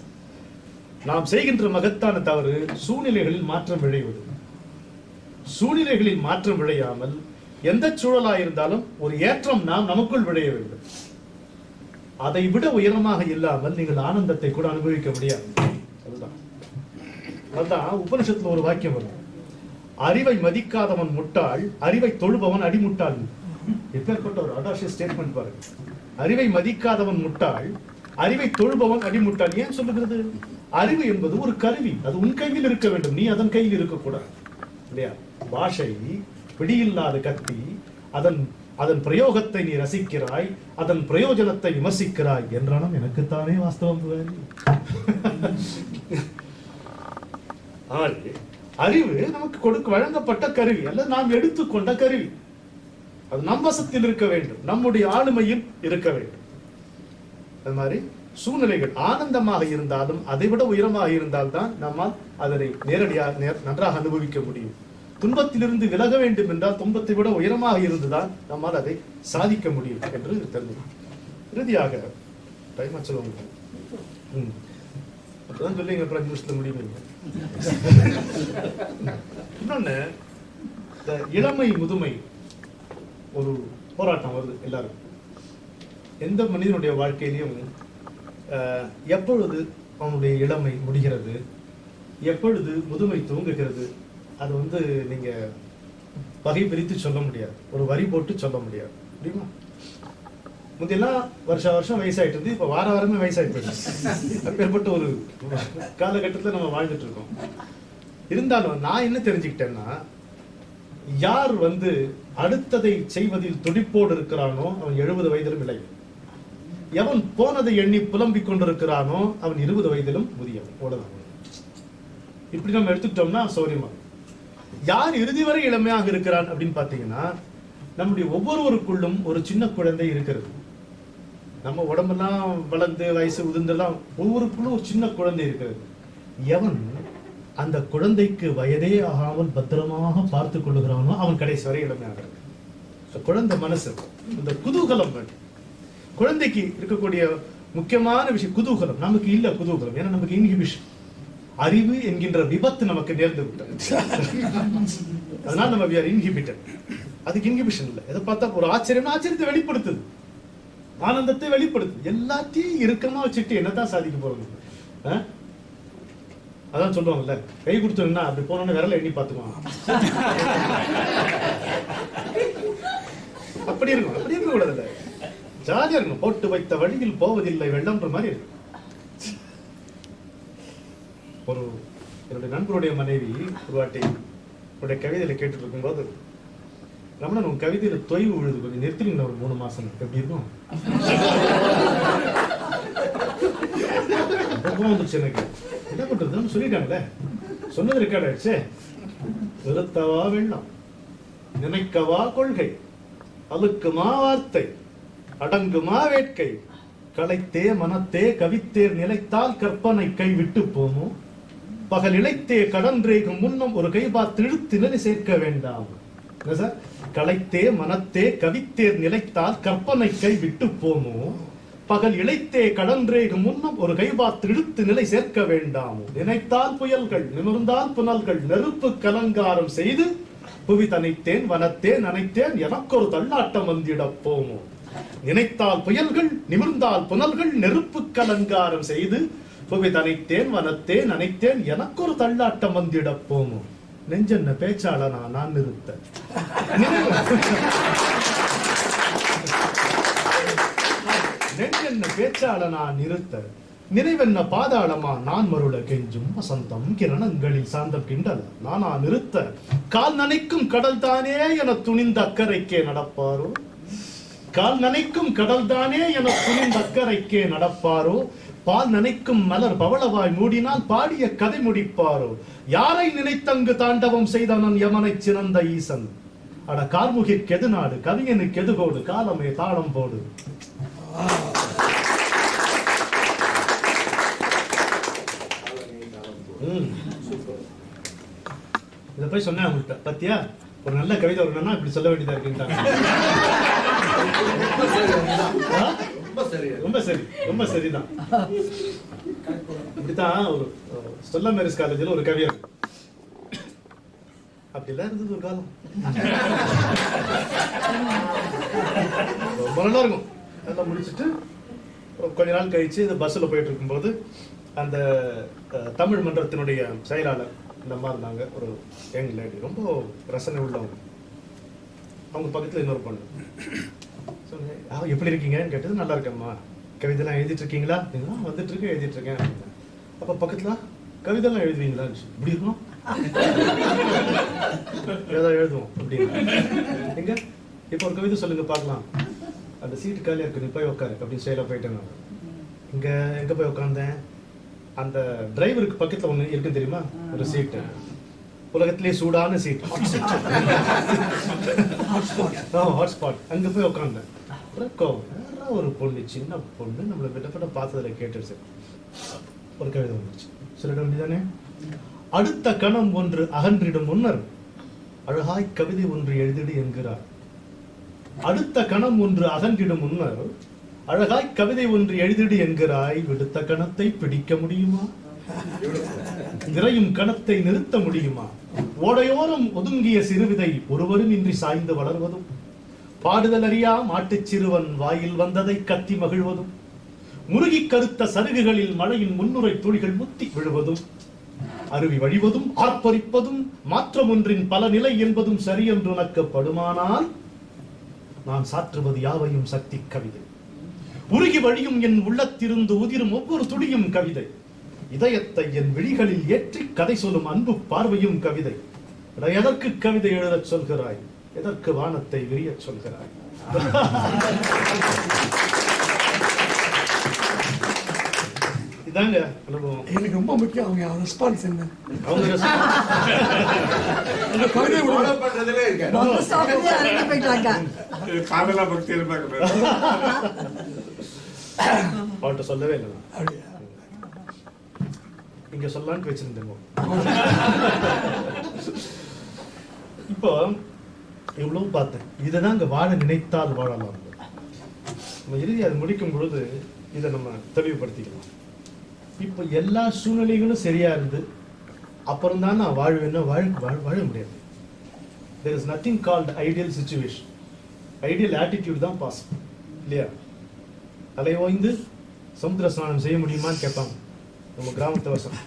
நாம் செய்கின்ற மகத்தான தவறு சூழ்நிலைகளில் மாற்றம் விளைவது சூழ்நிலைகளில் மாற்றம் விளையாமல் எந்த சூழலா இருந்தாலும் ஒரு ஏற்றம் நாம் நமக்குள் விளைய வேண்டும் அதை விட உயரமாக இல்லாமல் நீங்கள் ஆனந்தத்தை கூட அனுபவிக்க முடியாது அதுதான் அதுதான் உபனிஷத்துல ஒரு வாக்கியம் வரும் அறிவை மதிக்காதவன் முட்டாள் அறிவை தொழுபவன் அடிமுட்டாள் எப்பேற்பட்ட ஒரு அடாஷிய ஸ்டேட்மெண்ட் பாருங்க அறிவை மதிக்காதவன் முட்டாள் அறிவை தொழுபவன் அடிமுட்டாள் ஏன் சொல்லுகிறது அறிவு என்பது ஒரு கருவி அது உன் கையில் இருக்க வேண்டும் நீ அதன் கையில் இருக்கக்கூடாது இல்லையா பாஷை பிடியில்லாத கத்தி அதன் அதன் பிரயோகத்தை நீ ரசிக்கிறாய் அதன் பிரயோஜனத்தை விமர்சிக்கிறாய் என்றாலும் எனக்குத்தானே வாஸ்தவம் புகாரி. ஆனால் அறிவு நமக்கு கொடுக்க வழங்கப்பட்ட கருவி அல்லது நாம் எடுத்துக்கொண்ட கருவி அது நம் வசத்தில் இருக்க வேண்டும் நம்முடைய ஆளுமையில் இருக்க வேண்டும் அது மாதிரி சூழ்நிலைகள் ஆனந்தமாக இருந்தாலும் அதை விட உயரமாக இருந்தால்தான் நம்மால் அதனை நேரடியாக நேர்- நன்றாக அனுபவிக்க முடியும் துன்பத்திலிருந்து விலக வேண்டும் என்றால் துன்பத்தை விட உயரமாக இருந்துதான் நம்மால் அதை சாதிக்க முடியும் என்று தெரிஞ்சு இறுதியாக டைம் சொல்லுவாங்க ம். அப்பதான் சொல்லுங்க அப்புறம் அஞ்சு நிமிஷத்துல முடியும் இன்னொன்னு இந்த இளமை முதுமை ஒரு போராட்டம் வருது எல்லாரும் எந்த மனிதனுடைய வாழ்க்கையிலையும் அஹ், எப்பொழுது அவனுடைய இளமை முடிகிறது எப்பொழுது முதுமை தூங்குகிறது அது வந்து நீங்க வகை பிரித்து சொல்ல முடியாது ஒரு வரி போட்டு சொல்ல முடியாது முடியுமா முந்தையெல்லாம் வருஷ வருஷம் வயசாயிட்டு இருந்து இப்ப வார வாரமே வயசாயிட்டு இருக்கு அப்பேற்பட்ட ஒரு காலகட்டத்துல நம்ம வாழ்ந்துட்டு இருக்கோம் இருந்தாலும் நான் என்ன தெரிஞ்சுக்கிட்டேன்னா யார் வந்து அடுத்ததை செய்வதில் துடிப்போடு இருக்கிறானோ அவன் எழுபது வயதிலும் இல்லை எவன் போனதை எண்ணி புலம்பிக் கொண்டிருக்கிறானோ அவன் இருபது வயதிலும் முதியவன் அவ்வளவுதான் இப்படி நம்ம எடுத்துக்கிட்டோம்னா சௌரியமா யார் இறுதி வரை இளமையாக இருக்கிறான் அப்படின்னு பாத்தீங்கன்னா நம்முடைய ஒவ்வொருவருக்குள்ளும் ஒரு சின்ன குழந்தை இருக்கிறது நம்ம உடம்பெல்லாம் வளர்ந்து வயசு உதிர்ந்தெல்லாம் ஒவ்வொருக்குள்ளும் ஒரு சின்ன குழந்தை இருக்கிறது எவன் அந்த குழந்தைக்கு வயதே ஆகாமல் பத்திரமாக பார்த்து கொள்ளுகிறானோ அவன் கடைசி வரை இளமையாக இருக்கு. இந்த குழந்தை மனசு இந்த குதூகலம் வேண்டும் குழந்தைக்கு இருக்கக்கூடிய முக்கியமான விஷயம் குதூகலம் நமக்கு இல்ல குதூகலம் ஏன்னா நமக்கு இன்ஹிபிஷன் அறிவு என்கின்ற விபத்து நமக்கு நேர்ந்து விட்டது அதனால நம்ம we are inhibited அதுக்கு இன்ஹிபிஷன் இல்ல எதை பார்த்தா ஒரு ஆச்சரியம் ஆச்சரியத்தை வெளிப்படுத்துது ஆனந்தத்தை வெளிப்படுத்துது எல்லாத்தையும் இறுக்கமா வச்சுட்டு என்னதான் சாதிக்க போறோம் ஆ? அதான் சொல்லுவாங்கல்ல கை கொடுத்தோம்னா அப்படி போனோன்னு விரல எண்ணி பார்த்துக்குவான் அப்படி இருக்கும் அப்படி இருக்க கூடாதுல்ல ஜாலியா இருக்கணும் போட்டு வைத்த வழியில் போவதில்லை வெள்ளம்ன்ற மாதிரி இருக்கு ஒரு என்னுடைய நண்பருடைய மனைவி ஒரு வாட்டி அவருடைய கவிதையில கேட்டுட்டு இருக்கும்போது ரமணன் உன் கவிதையில தொய்வு விழுது கொஞ்சம் நிறுத்துறீங்களா ஒரு மூணு மாசம் எப்படி இருக்கும் ரொம்ப கோவம் வந்துச்சு எனக்கு என்ன பண்றதுன்னு சொல்லிட்டாங்களே சொன்னது ரெக்கார்ட் ஆயிடுச்சே நிறுத்தவா வெள்ளம் நினைக்கவா கொள்கை அழுக்குமா வார்த்தை அடங்குமா வேட்கை களைத்தே மனத்தே கவித்தேர் நிலைத்தால் கற்பனை கை விட்டு போமோ பகல் இழைத்தே கடன்றேகும் முன்னம் ஒரு கைபாத்து இழுத்து நிலை சேர்க்க வேண்டாம் என்ன சார் களைத்தே மனத்தே கவித்தேர் நிலைத்தால் கற்பனை கை விட்டு போமோ பகல் இழைத்தே கடன்றேகும் முன்னம் ஒரு கைபாத்து இழுத்து நிலை சேர்க்க வேண்டாமோ நினைத்தால் புயல்கள் நிமிர்ந்தால் புனல்கள் நெருப்பு கலங்காரம் செய்து புவி தனைத்தேன் வனத்தேன் நனைத்தேன் எனக்கொரு தள்ளாட்டம் வந்திடப் போமோ நினைத்தால் புயல்கள் நிமிர்ந்தால் புனல்கள் நெருப்பு கலங்காரம் செய்து புவி தனைத்தேன் வனத்தேன் நனைத்தேன் எனக்கொரு தள்ளாட்டம் வந்திடப் போமோ நெஞ்சென்ன பேச்சாளனா நான் நிறுத்த நெஞ்சென்ன பேச்சாளனா நிறுத்த நினைவென்ன பாதாளமா நான் மருள கெஞ்சும் வசந்தம் கிரணங்களில் சாந்தம் கிண்டல நானா நிறுத்த கால் நனைக்கும் கடல் தானே என துணிந்த அக்கறைக்கே நடப்பாரோ கால் நனைக்கும் கடல் தானே என துணிந்த அக்கறைக்கே நடப்பாரோ பால் நனைக்கும் மலர் பவளவாய் மூடினால் பாடிய கதை முடிப்பாரோ யாரை நினைத்தங்கு தாண்டவம் செய்தவன் யமனைச் சிறந்த ஈசன் அட கார்முகிற்கு எது நாடு கவிஞனுக்கு எதுகோடு காலமே தாளம் போடு ம். இத போய் சொன்னேன் அவங்கள்ட்ட பத்தியா ஒரு நல்ல கவிதை வரணும்னா இப்படி சொல்ல வேண்டியதா இருக்குன்ட்டாங்க ஆ? ரொம்ப சரியா ரொம்ப சரி ரொம்ப சரிதான் இப்படித்தான் ஒரு ஸ்டெல்லா மேரிஸ் காலேஜில் ஒரு கவியர் அப்படிலாம் இருந்தது ஒரு காலம் ரொம்ப நல்லா இருக்கும் அதெல்லாம் முடிச்சுட்டு கொஞ்ச நாள் கழிச்சு இந்த பஸ்ஸில் போயிட்டு இருக்கும்போது அந்த அஹ், தமிழ் மன்றத்தினுடைய செயலாளர் இந்த மாதிரி இருந்தாங்க ஒரு யங் லேடி ரொம்ப ரசனை உள்ளவங்க அவங்க பக்கத்தில் இன்னொரு பொண்ணு சொன்னேன் "ஆ, எப்படி இருக்கீங்கன்னு கேட்டது நல்லா இருக்கேம்மா கவிதைலாம் எழுதிட்டு இருக்கீங்களா அப்படின்னா வந்துட்டு இருக்கேன் எழுதிட்டு இருக்கேன் அப்படின்னா. அப்ப பக்கத்துல கவிதைலாம் எழுதுவீங்களா இப்படி இருக்கும் ஏதாவது எழுதுவோம் அப்படின்னு எங்க இப்போ ஒரு கவிதை சொல்லுங்க பார்க்கலாம் அந்த சீட்டு காலியா இருக்கு நீ போய் உட்காரு அப்படின்னு ஸ்டைலா போயிட்டேன் நான் இங்க எங்க போய் உட்கார்ந்தேன் அந்த டிரைவருக்கு பக்கத்துல ஒண்ணு இருக்கு தெரியுமா ஒரு சீட்டு உலகத்திலே சூடான சீட் ஹாட்ஸ்பாட் அங்க போய் உட்கார்ந்தேன் அப்புறம் கோவம் யாரா ஒரு பொண்ணு சின்ன பொண்ணு நம்மளை விட்டப்பட்ட பார்த்ததுல கேட்டுருச்சு ஒரு கவிதை வந்துச்சு சொல்லிட வேண்டியதானே அடுத்த கணம் ஒன்று அகன்றிடும் முன்னர் அழகாய் கவிதை ஒன்று எழுதிடு என்கிறார் அடுத்த கணம் ஒன்று அகன்றிடும் முன்னர் அழகாய் கவிதை ஒன்று எழுதிடு என்கிறாய் விடுத்த கணத்தை பிடிக்க முடியுமா நிறையும் கணத்தை நிறுத்த முடியுமா ஓடையோரம் ஒதுங்கிய சிறுவிதை ஒருவரும் இன்றி சாய்ந்து வளர்வதும் பாடுதல் அறியா மாட்டுச் சிறுவன் வாயில் வந்ததை கத்தி மகிழ்வதும் முருகி கருத்த சருகுகளில் மழையின் முன்னுரை துளிகள் முத்தி விழுவதும் அருவி வழிவதும் ஆர்ப்பரிப்பதும் மாற்றம் ஒன்றின் பல நிலை என்பதும் சரியென்று உனக்கப்படுமானால் நான் சாற்றுவது யாவையும் சக்தி கவிதை உருகி வழியும் என் உள்ளத்திருந்து உதிரும் ஒவ்வொரு துளியும் கவிதை இதயத்தை என் விழிகளில் ஏற்றி கதை சொல்லும் அன்பு பார்வையும் கவிதை அட, எதற்கு கவிதை எழுதச் சொல்கிறாய் எதற்கு வானத்தை விரியச் சொல்கிறாய் இதாங்க அனுபவம் எனக்கு ரொம்ப முக்கியம் அவங்க ரெஸ்பான்ஸ் என்ன அவங்க ரசம். அந்த கவிதை ஃபாலோ பண்றதுல இருக்க வந்து சாப்பிட்டு இறங்கி போயிட்டாங்க காதலா பக்தி இருப்பாங்க அவர்கிட்ட சொல்லவே இல்லை நான். அப்படியா இங்க சொல்லலான்ட்டு வச்சிருந்தேன் இப்போ இவ்வளவு பார்த்தேன் இதுதான் இங்க வாழ நினைத்தால் வாழலாம் நம்ம இறுதி அது முடிக்கும் பொழுது இதை நம்ம தெளிவுபடுத்திக்கலாம் இப்போ எல்லா சூழ்நிலைகளும் சரியா இருந்து அப்புறம் தான் நான் வாழ்வேன்னா வாழ வாழ வாழ முடியாது there is nothing called ideal situation ideal attitude தான் பாசிபிள் இல்லையா அலை ஓய்ந்து சமுத்திர ஸ்நானம் செய்ய முடியுமான்னு கேட்பாங்க நம்ம கிராமத்து வசம்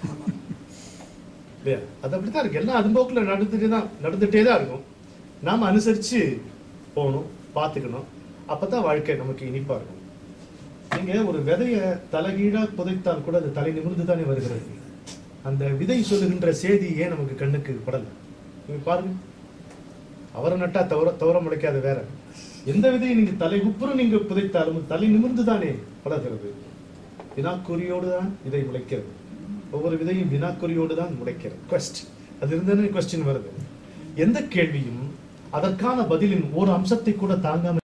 இல்லையா அது அப்படித்தான் இருக்கு எல்லாம் அது போக்குல நடந்துட்டே தான் நடந்துட்டே தான் இருக்கும் நாம அனுசரிச்சு போகணும் பார்த்துக்கணும் அப்பதான் வாழ்க்கை நமக்கு இனிப்பா இருக்கும் நீங்க ஒரு விதைய தலைகீழா புதைத்தால் கூட அது தலை நிமிர்ந்து தானே வருகிறது அந்த விதை சொல்லுகின்ற செய்தி ஏன் நமக்கு கண்ணுக்கு படல நீங்க பாருங்க அவரை நட்டா தவற தவற முளைக்காது வேற எந்த விதையை நீங்க தலை உப்புறம் நீங்க புதைத்தாலும் தலை நிமிர்ந்து தானே படர்கிறது வினாக்குறியோடு தான் விதை முளைக்கிறது ஒவ்வொரு விதையும் வினாக்குறியோடு தான் முளைக்கிறது கொஸ்ட் அது இருந்தானே கொஸ்டின் வருது எந்த கேள்வியும் அதற்கான பதிலின் ஒரு அம்சத்தை கூட தாங்காம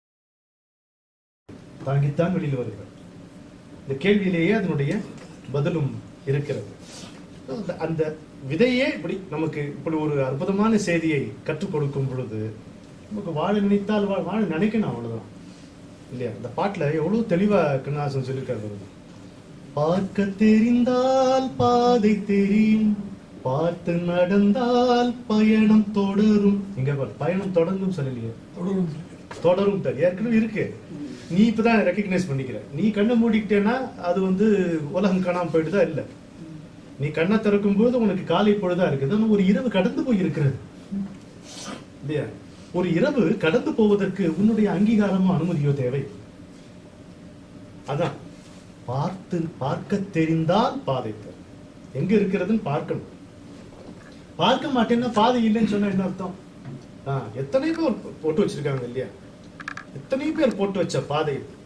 தாங்கித்தான் வெளியில் வருகிறது இந்த கேள்வியிலேயே அதனுடைய பதிலும் இருக்கிறது அந்த- அந்த விதையே இப்படி நமக்கு இப்படி ஒரு அற்புதமான செய்தியை கற்றுக் கொடுக்கும் பொழுது நமக்கு வாழ நினைத்தால் வா- வாழ நினைக்கணும் அவ்வளவுதான் இல்லையா இந்த பாட்டுல எவ்வளவு தெளிவா கண்ணாசன் சொல்லியிருக்காரு பாருங்க. பார்க்க தெரிந்தால் பாதை தெரியும் பார்த்து நடந்தால் பயணம் தொடரும் இங்க பாரு, பயணம் தொடங்கும் சொல்லலையே தொடரும் தொடரும் தர் ஏற்கனவே இருக்கு நீ இப்பதான் ரெக்கக்னைஸ் பண்ணிக்கிற நீ கண்ணை மூடிக்கிட்டேன்னா அது வந்து உலகம் காணாம போயிட்டுதா இல்ல நீ கண்ணை திறக்கும் போது உனக்கு காலை பொழுதா இருக்குது ஆனா ஒரு இரவு கடந்து போய் இருக்கிறது இல்லையா ஒரு இரவு கடந்து போவதற்கு உன்னுடைய அங்கீகாரமோ அனுமதியோ தேவை அதான் பார்த்து பார்க்க தெரிந்தால் பாதை தரும் எங்க இருக்கிறதுன்னு பார்க்கணும் பார்க்க மாட்டேன்னா பாதை இல்லைன்னு சொன்னா என்ன அர்த்தம் ஆ, எத்தனை பேர் போட்டு வச்சிருக்காங்க இல்லையா எத்தனை பேர் போட்டு வச்ச பாதை இது.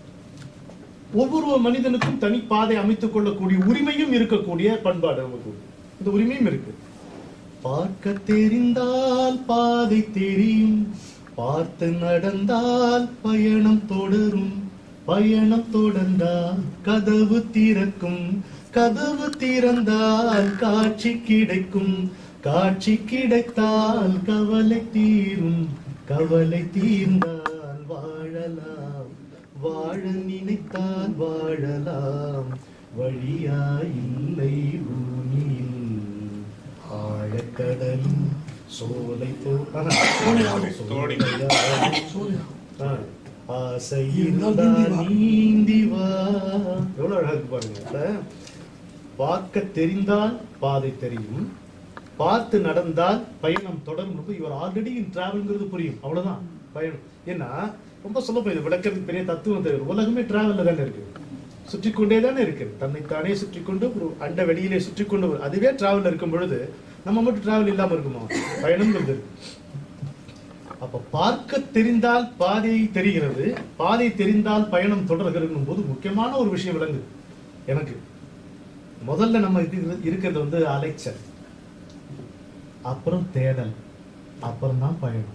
ஒவ்வொரு மனிதனுக்கும் தனி பாதை அமைத்துக் கொள்ளக்கூடிய உரிமையும் இருக்கக்கூடிய பண்பாடு நமக்கு உண்டு. இந்த உரிமையும் இருக்கு பார்க்க தெரிந்தால் பாதை தெரியும் பார்த்து நடந்தால் பயணம் தொடரும் பயணம் தொடர்ந்தால் கதவு திறக்கும் கதவு திறந்தால் காட்சி கிடைக்கும் காட்சி கிடைத்தால் கவலை தீரும் கவலை தீர்ந்தால் வாழலாம் வாழ நினைத்தால் வாழலாம் வழியா இல்லை பூமியில் ஆழக்கடலும் சோலை தோ ஆஹா. தோணி. சூர்யா ஆ. ஆசை இருந்தா நீந்தி வா எவ்வளவு அழகா இருக்கு பாருங்க இல்ல? பார்க்க தெரிந்தால் பாதை தெரியும் பார்த்து நடந்தால் பயணம் தொடரும் போது இவர் ஆல்ரெடி இன் டிராவல்ங்கிறது புரியும் அவ்வளவுதான் பயணம் ஏன்னா ரொம்ப சுலபம் இது விளக்கறதுக்கு பெரிய தத்துவம் தேவை உலகமே டிராவல்ல தானே இருக்கு சுற்றி கொண்டே தானே இருக்கு தன்னைத்தானே சுற்றி கொண்டு ஒரு அண்ட வெளியிலே சுற்றி கொண்டு வரும். அதுவே டிராவல் இருக்கும் பொழுது நம்ம மட்டும் டிராவல் இல்லாம இருக்குமா பயணம்ங்கிறது இருக்கு அப்ப பார்க்க தெரிந்தால் பாதை தெரிகிறது பாதை தெரிந்தால் பயணம் தொடர்கிறது போது முக்கியமான ஒரு விஷயம் விளங்குது எனக்கு முதல்ல நம்ம இது இருக்கிறது வந்து அலைச்சல் அப்புறம் தேடல் அப்புறம் தான் பயணம்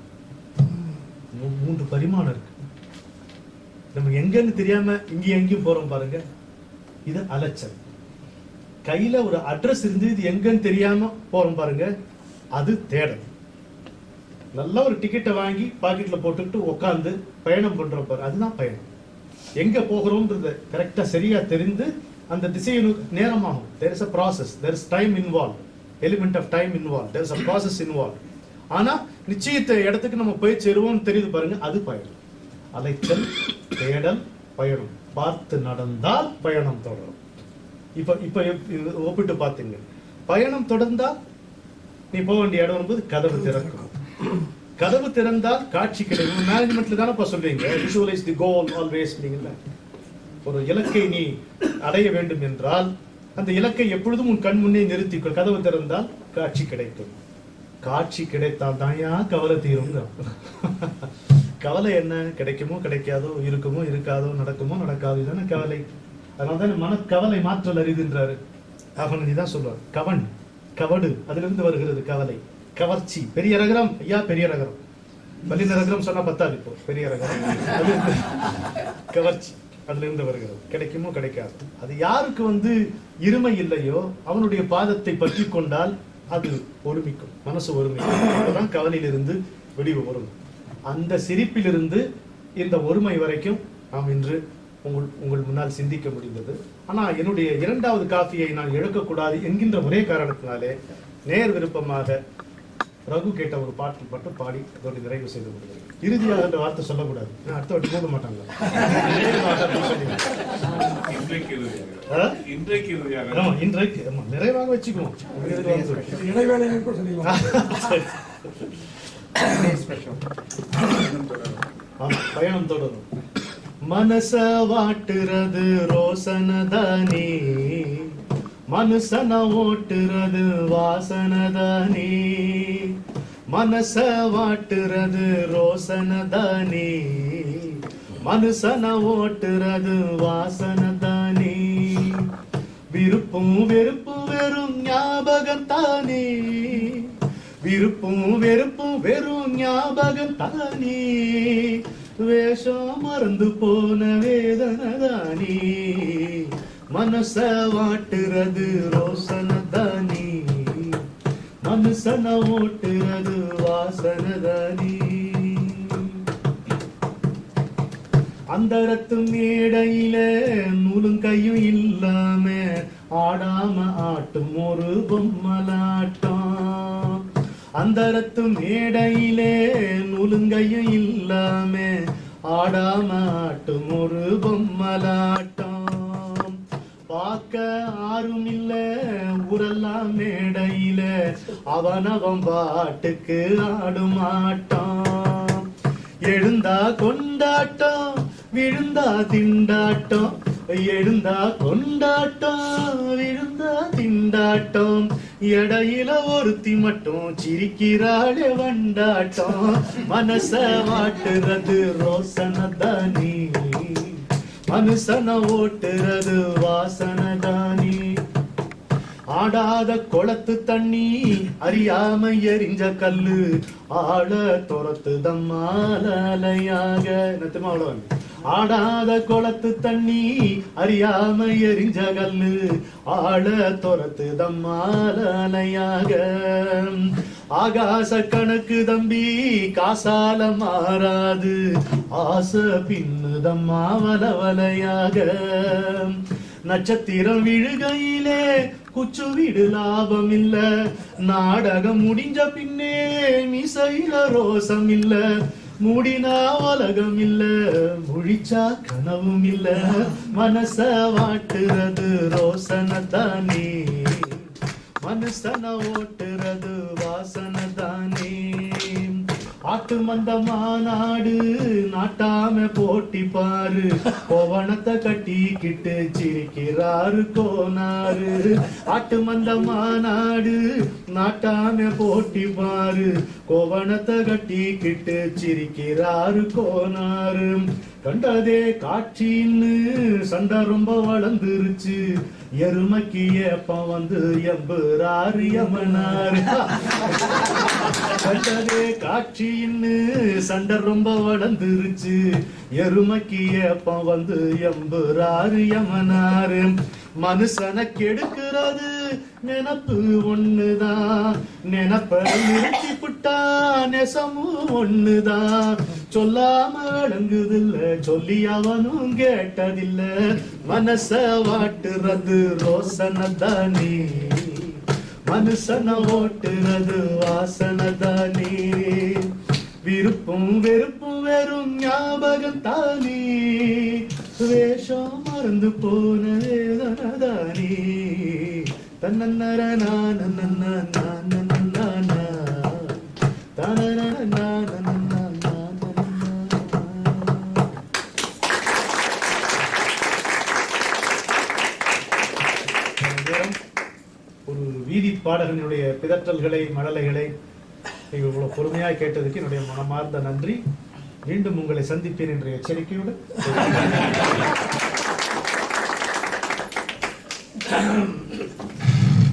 மூ- மூன்று பரிமாணம் இருக்கு நம்ம எங்கன்னு தெரியாம இங்கேயும் எங்கேயும் போறோம் பாருங்க இது அலைச்சல் கையில ஒரு அட்ரஸ் இருந்து இது எங்கன்னு தெரியாம போறோம் பாருங்க அது தேடல் நல்ல ஒரு டிக்கெட்டை வாங்கி பாக்கெட்ல போட்டுட்டு உட்காந்து பயணம் பண்றோம் பாரு அதுதான் பயணம் எங்க போகிறோம்ன்றத கரெக்டா சரியா தெரிந்து அந்த திசையை நோக்கி நேரமாகும் there is a process there is time involved element of time involved there is a process involved ஆனா நிச்சயத்த இடத்துக்கு நம்ம போய் சேருவோம்னு தெரியுது பாருங்க அது பயணம் அலைச்சல் தேடல் பயணம் பார்த்து நடந்தால் பயணம் தொடரும் இப்ப இப்ப எப்- இது ஒப்பிட்டு பாத்தீங்க பயணம் தொடர்ந்தால் நீ போக வேண்டிய இடம் வரும்போது கதவு திறக்கும் கதவு திறந்தால் காட்சி கிடைக்கும் மேனேஜ்மெண்ட்ல தானே சொல்றீங்க விஷுவலைஸ் தி கோல் ஆல்வேஸ் நீங்கல்ல ஒரு இலக்கை நீ அடைய வேண்டும் என்றால் அந்த இலக்கை எப்பொழுதும் உன் கண் முன்னே நிறுத்திக்கொள் கதவு திறந்தால் காட்சி கிடைக்கும் காட்சி கிடைத்தால் தாயா கவலை தீருங்க கவலை என்ன கிடைக்குமோ கிடைக்காதோ இருக்குமோ இருக்காதோ நடக்குமோ நடக்காதோ இதுதானே கவலை அதனால தானே மனக்கவலை மாற்றல் அறிதுன்றாரு அவன் தான் சொல்லுவார் கவன் கவடு அதிலிருந்து வருகிறது கவலை கவர்ச்சி பெரிய ரகரம் ஐயா பெரிய ரகரம் வல்லின ரகரம் சொன்னா பத்தாது இப்போ பெரிய ரகரம் அது கவர்ச்சி அதுல இருந்து வருகிறது கிடைக்குமோ கிடைக்காது அது யாருக்கு வந்து இருமை இல்லையோ அவனுடைய பாதத்தை பற்றி கொண்டால் அது ஒருமிக்கும் மனசு ஒருமிக்கும் அப்பதான் கவலையிலிருந்து விடிவு வரும் அந்த சிரிப்பிலிருந்து இந்த ஒருமை வரைக்கும் நாம் இன்று உங்கள் உங்கள் முன்னால் சிந்திக்க முடிந்தது ஆனா என்னுடைய இரண்டாவது காஃபியை நான் இழக்கக்கூடாது என்கின்ற ஒரே காரணத்தினாலே நேர் விருப்பமாக ரகு கேட்ட ஒரு பாட்டு மட்டும் பாடி அதோட நிறைவு செய்து முடியும் இறுதியாக அந்த வார்த்தை சொல்லக்கூடாது ஏன்னா அடுத்த வாட்டி போக மாட்டாங்க நிறைவாக அப்படின்னு சொல்லிடுங்க. இன்றைக்கு இறுதியாக ஆ? இன்றைக்கு இறுதியாக ஆமா, இன்றைக்கு ஆமா, நிறைவாக வச்சுக்குவோம் இடைவேளை கூட சொல்லிடுவாங்க சரி. ஸ்பெஷல் ஆமா, பயணம் தொடரும் மனச வாட்டுறது ரோசனதானே மனுஷன ஓட்டுறது வாசனதானே மனச வாட்டுறது ரோசனதானே மனுஷன ஓட்டுறது வாசனதானே விருப்பும் வெறுப்பும் வெறும் ஞாபகம் தானே விருப்பும் வெறுப்பும் வெறும் ஞாபகம் தானே வேஷம் மறந்து போன வேதனதானே மனச வாட்டுறது ரோசனதானே மனுஷன ஓட்டுறது வாசனதானே அந்தரத்து மேடையில நூலும் கையும் இல்லாம ஆடாம ஆட்டும் ஒரு பொம்மலாட்டம் அந்தரத்து மேடையிலே நூலுங்கையும் இல்லாம ஆடாம ஆட்டும் ஒரு பொம்மலாட்டம் பார்க்க ஆரும் இல்ல ஊரெல்லாம் மேடையில அவனவன் பாட்டுக்கு ஆடும் ஆட்டம் எழுந்தா கொண்டாட்டம் விழுந்தா திண்டாட்டம் எழுந்தா கொண்டாட்டம் விழுந்தா திண்டாட்டம் இடையில ஒருத்தி மட்டும் சிரிக்கிறாளே வண்டாட்டம் மனச வாட்டுறது ரோசனதானி மனுஷன ஓட்டுறது வாசனதானி ஆடாத குளத்து தண்ணி அறியாம எரிஞ்ச கல்லு ஆழ துரத்து தம்மாலையாக திருமாவளவன் ஆடாத குளத்து தண்ணி அறியாம எரிஞ்ச கல்லு ஆழ துரத்து தம்மாலையாக ஆகாச கணக்கு தம்பி காசால மாறாது ஆசை பின்னு தம்மா வலவலையாக நட்சத்திரம் விழுகையிலே குச்சு வீடு லாபம் இல்ல நாடகம் முடிஞ்ச பின்னே மிசையில ரோசம் இல்ல மூடினா உலகம் இல்ல முழிச்சா கனவும் இல்ல மனச வாட்டுறது ரோசனை தானே மனுஷன ஓட்டுறது வாசனை தானே ஆட்டு மந்த மாநாடு நாட்டாம போட்டி பாரு கோவணத்தை கட்டிக்கிட்டு சிரிக்கிறாரு கோனாரு ஆட்டு மந்த மாநாடு நாட்டாம போட்டி பாரு கோவணத்தை கட்டிக்கிட்டு சிரிக்கிறாரு கோனாரு கண்டதே காட்சின்னு சண்டை ரொம்ப வளர்ந்துருச்சு எருமைக்கு ஏப்பம் வந்து எம்புறாரு யமனாரு கண்டதே காட்சின்னு சண்டை ரொம்ப வளர்ந்துருச்சு எருமைக்கு ஏப்பம் வந்து எம்புறாரு யமனாரு மனுஷனை கெடுக்கிறது நினப்பு ஒண்ணுதான் நினப்ப நிறுத்தி புட்டா நெசமும் ஒண்ணுதான் சொல்லாம விளங்குதில்ல சொல்லி அவனும் கேட்டதில்ல மனச வாட்டுறது ரோசனை தானே மனுஷன ஓட்டுறது வாசனை தானே விருப்பும் வெறுப்பும் வெறும் ஞாபகம் தானே வேஷம் மறந்து போன வேதனை தானே தன்னர நான ஒரு வீதி பாடகனுடைய பிதற்றல்களை மழலைகளை நீங்கள் இவ்வளவு பொறுமையாக கேட்டதுக்கு என்னுடைய மனமார்ந்த நன்றி மீண்டும் உங்களை சந்திப்பேன் என்ற எச்சரிக்கையோடு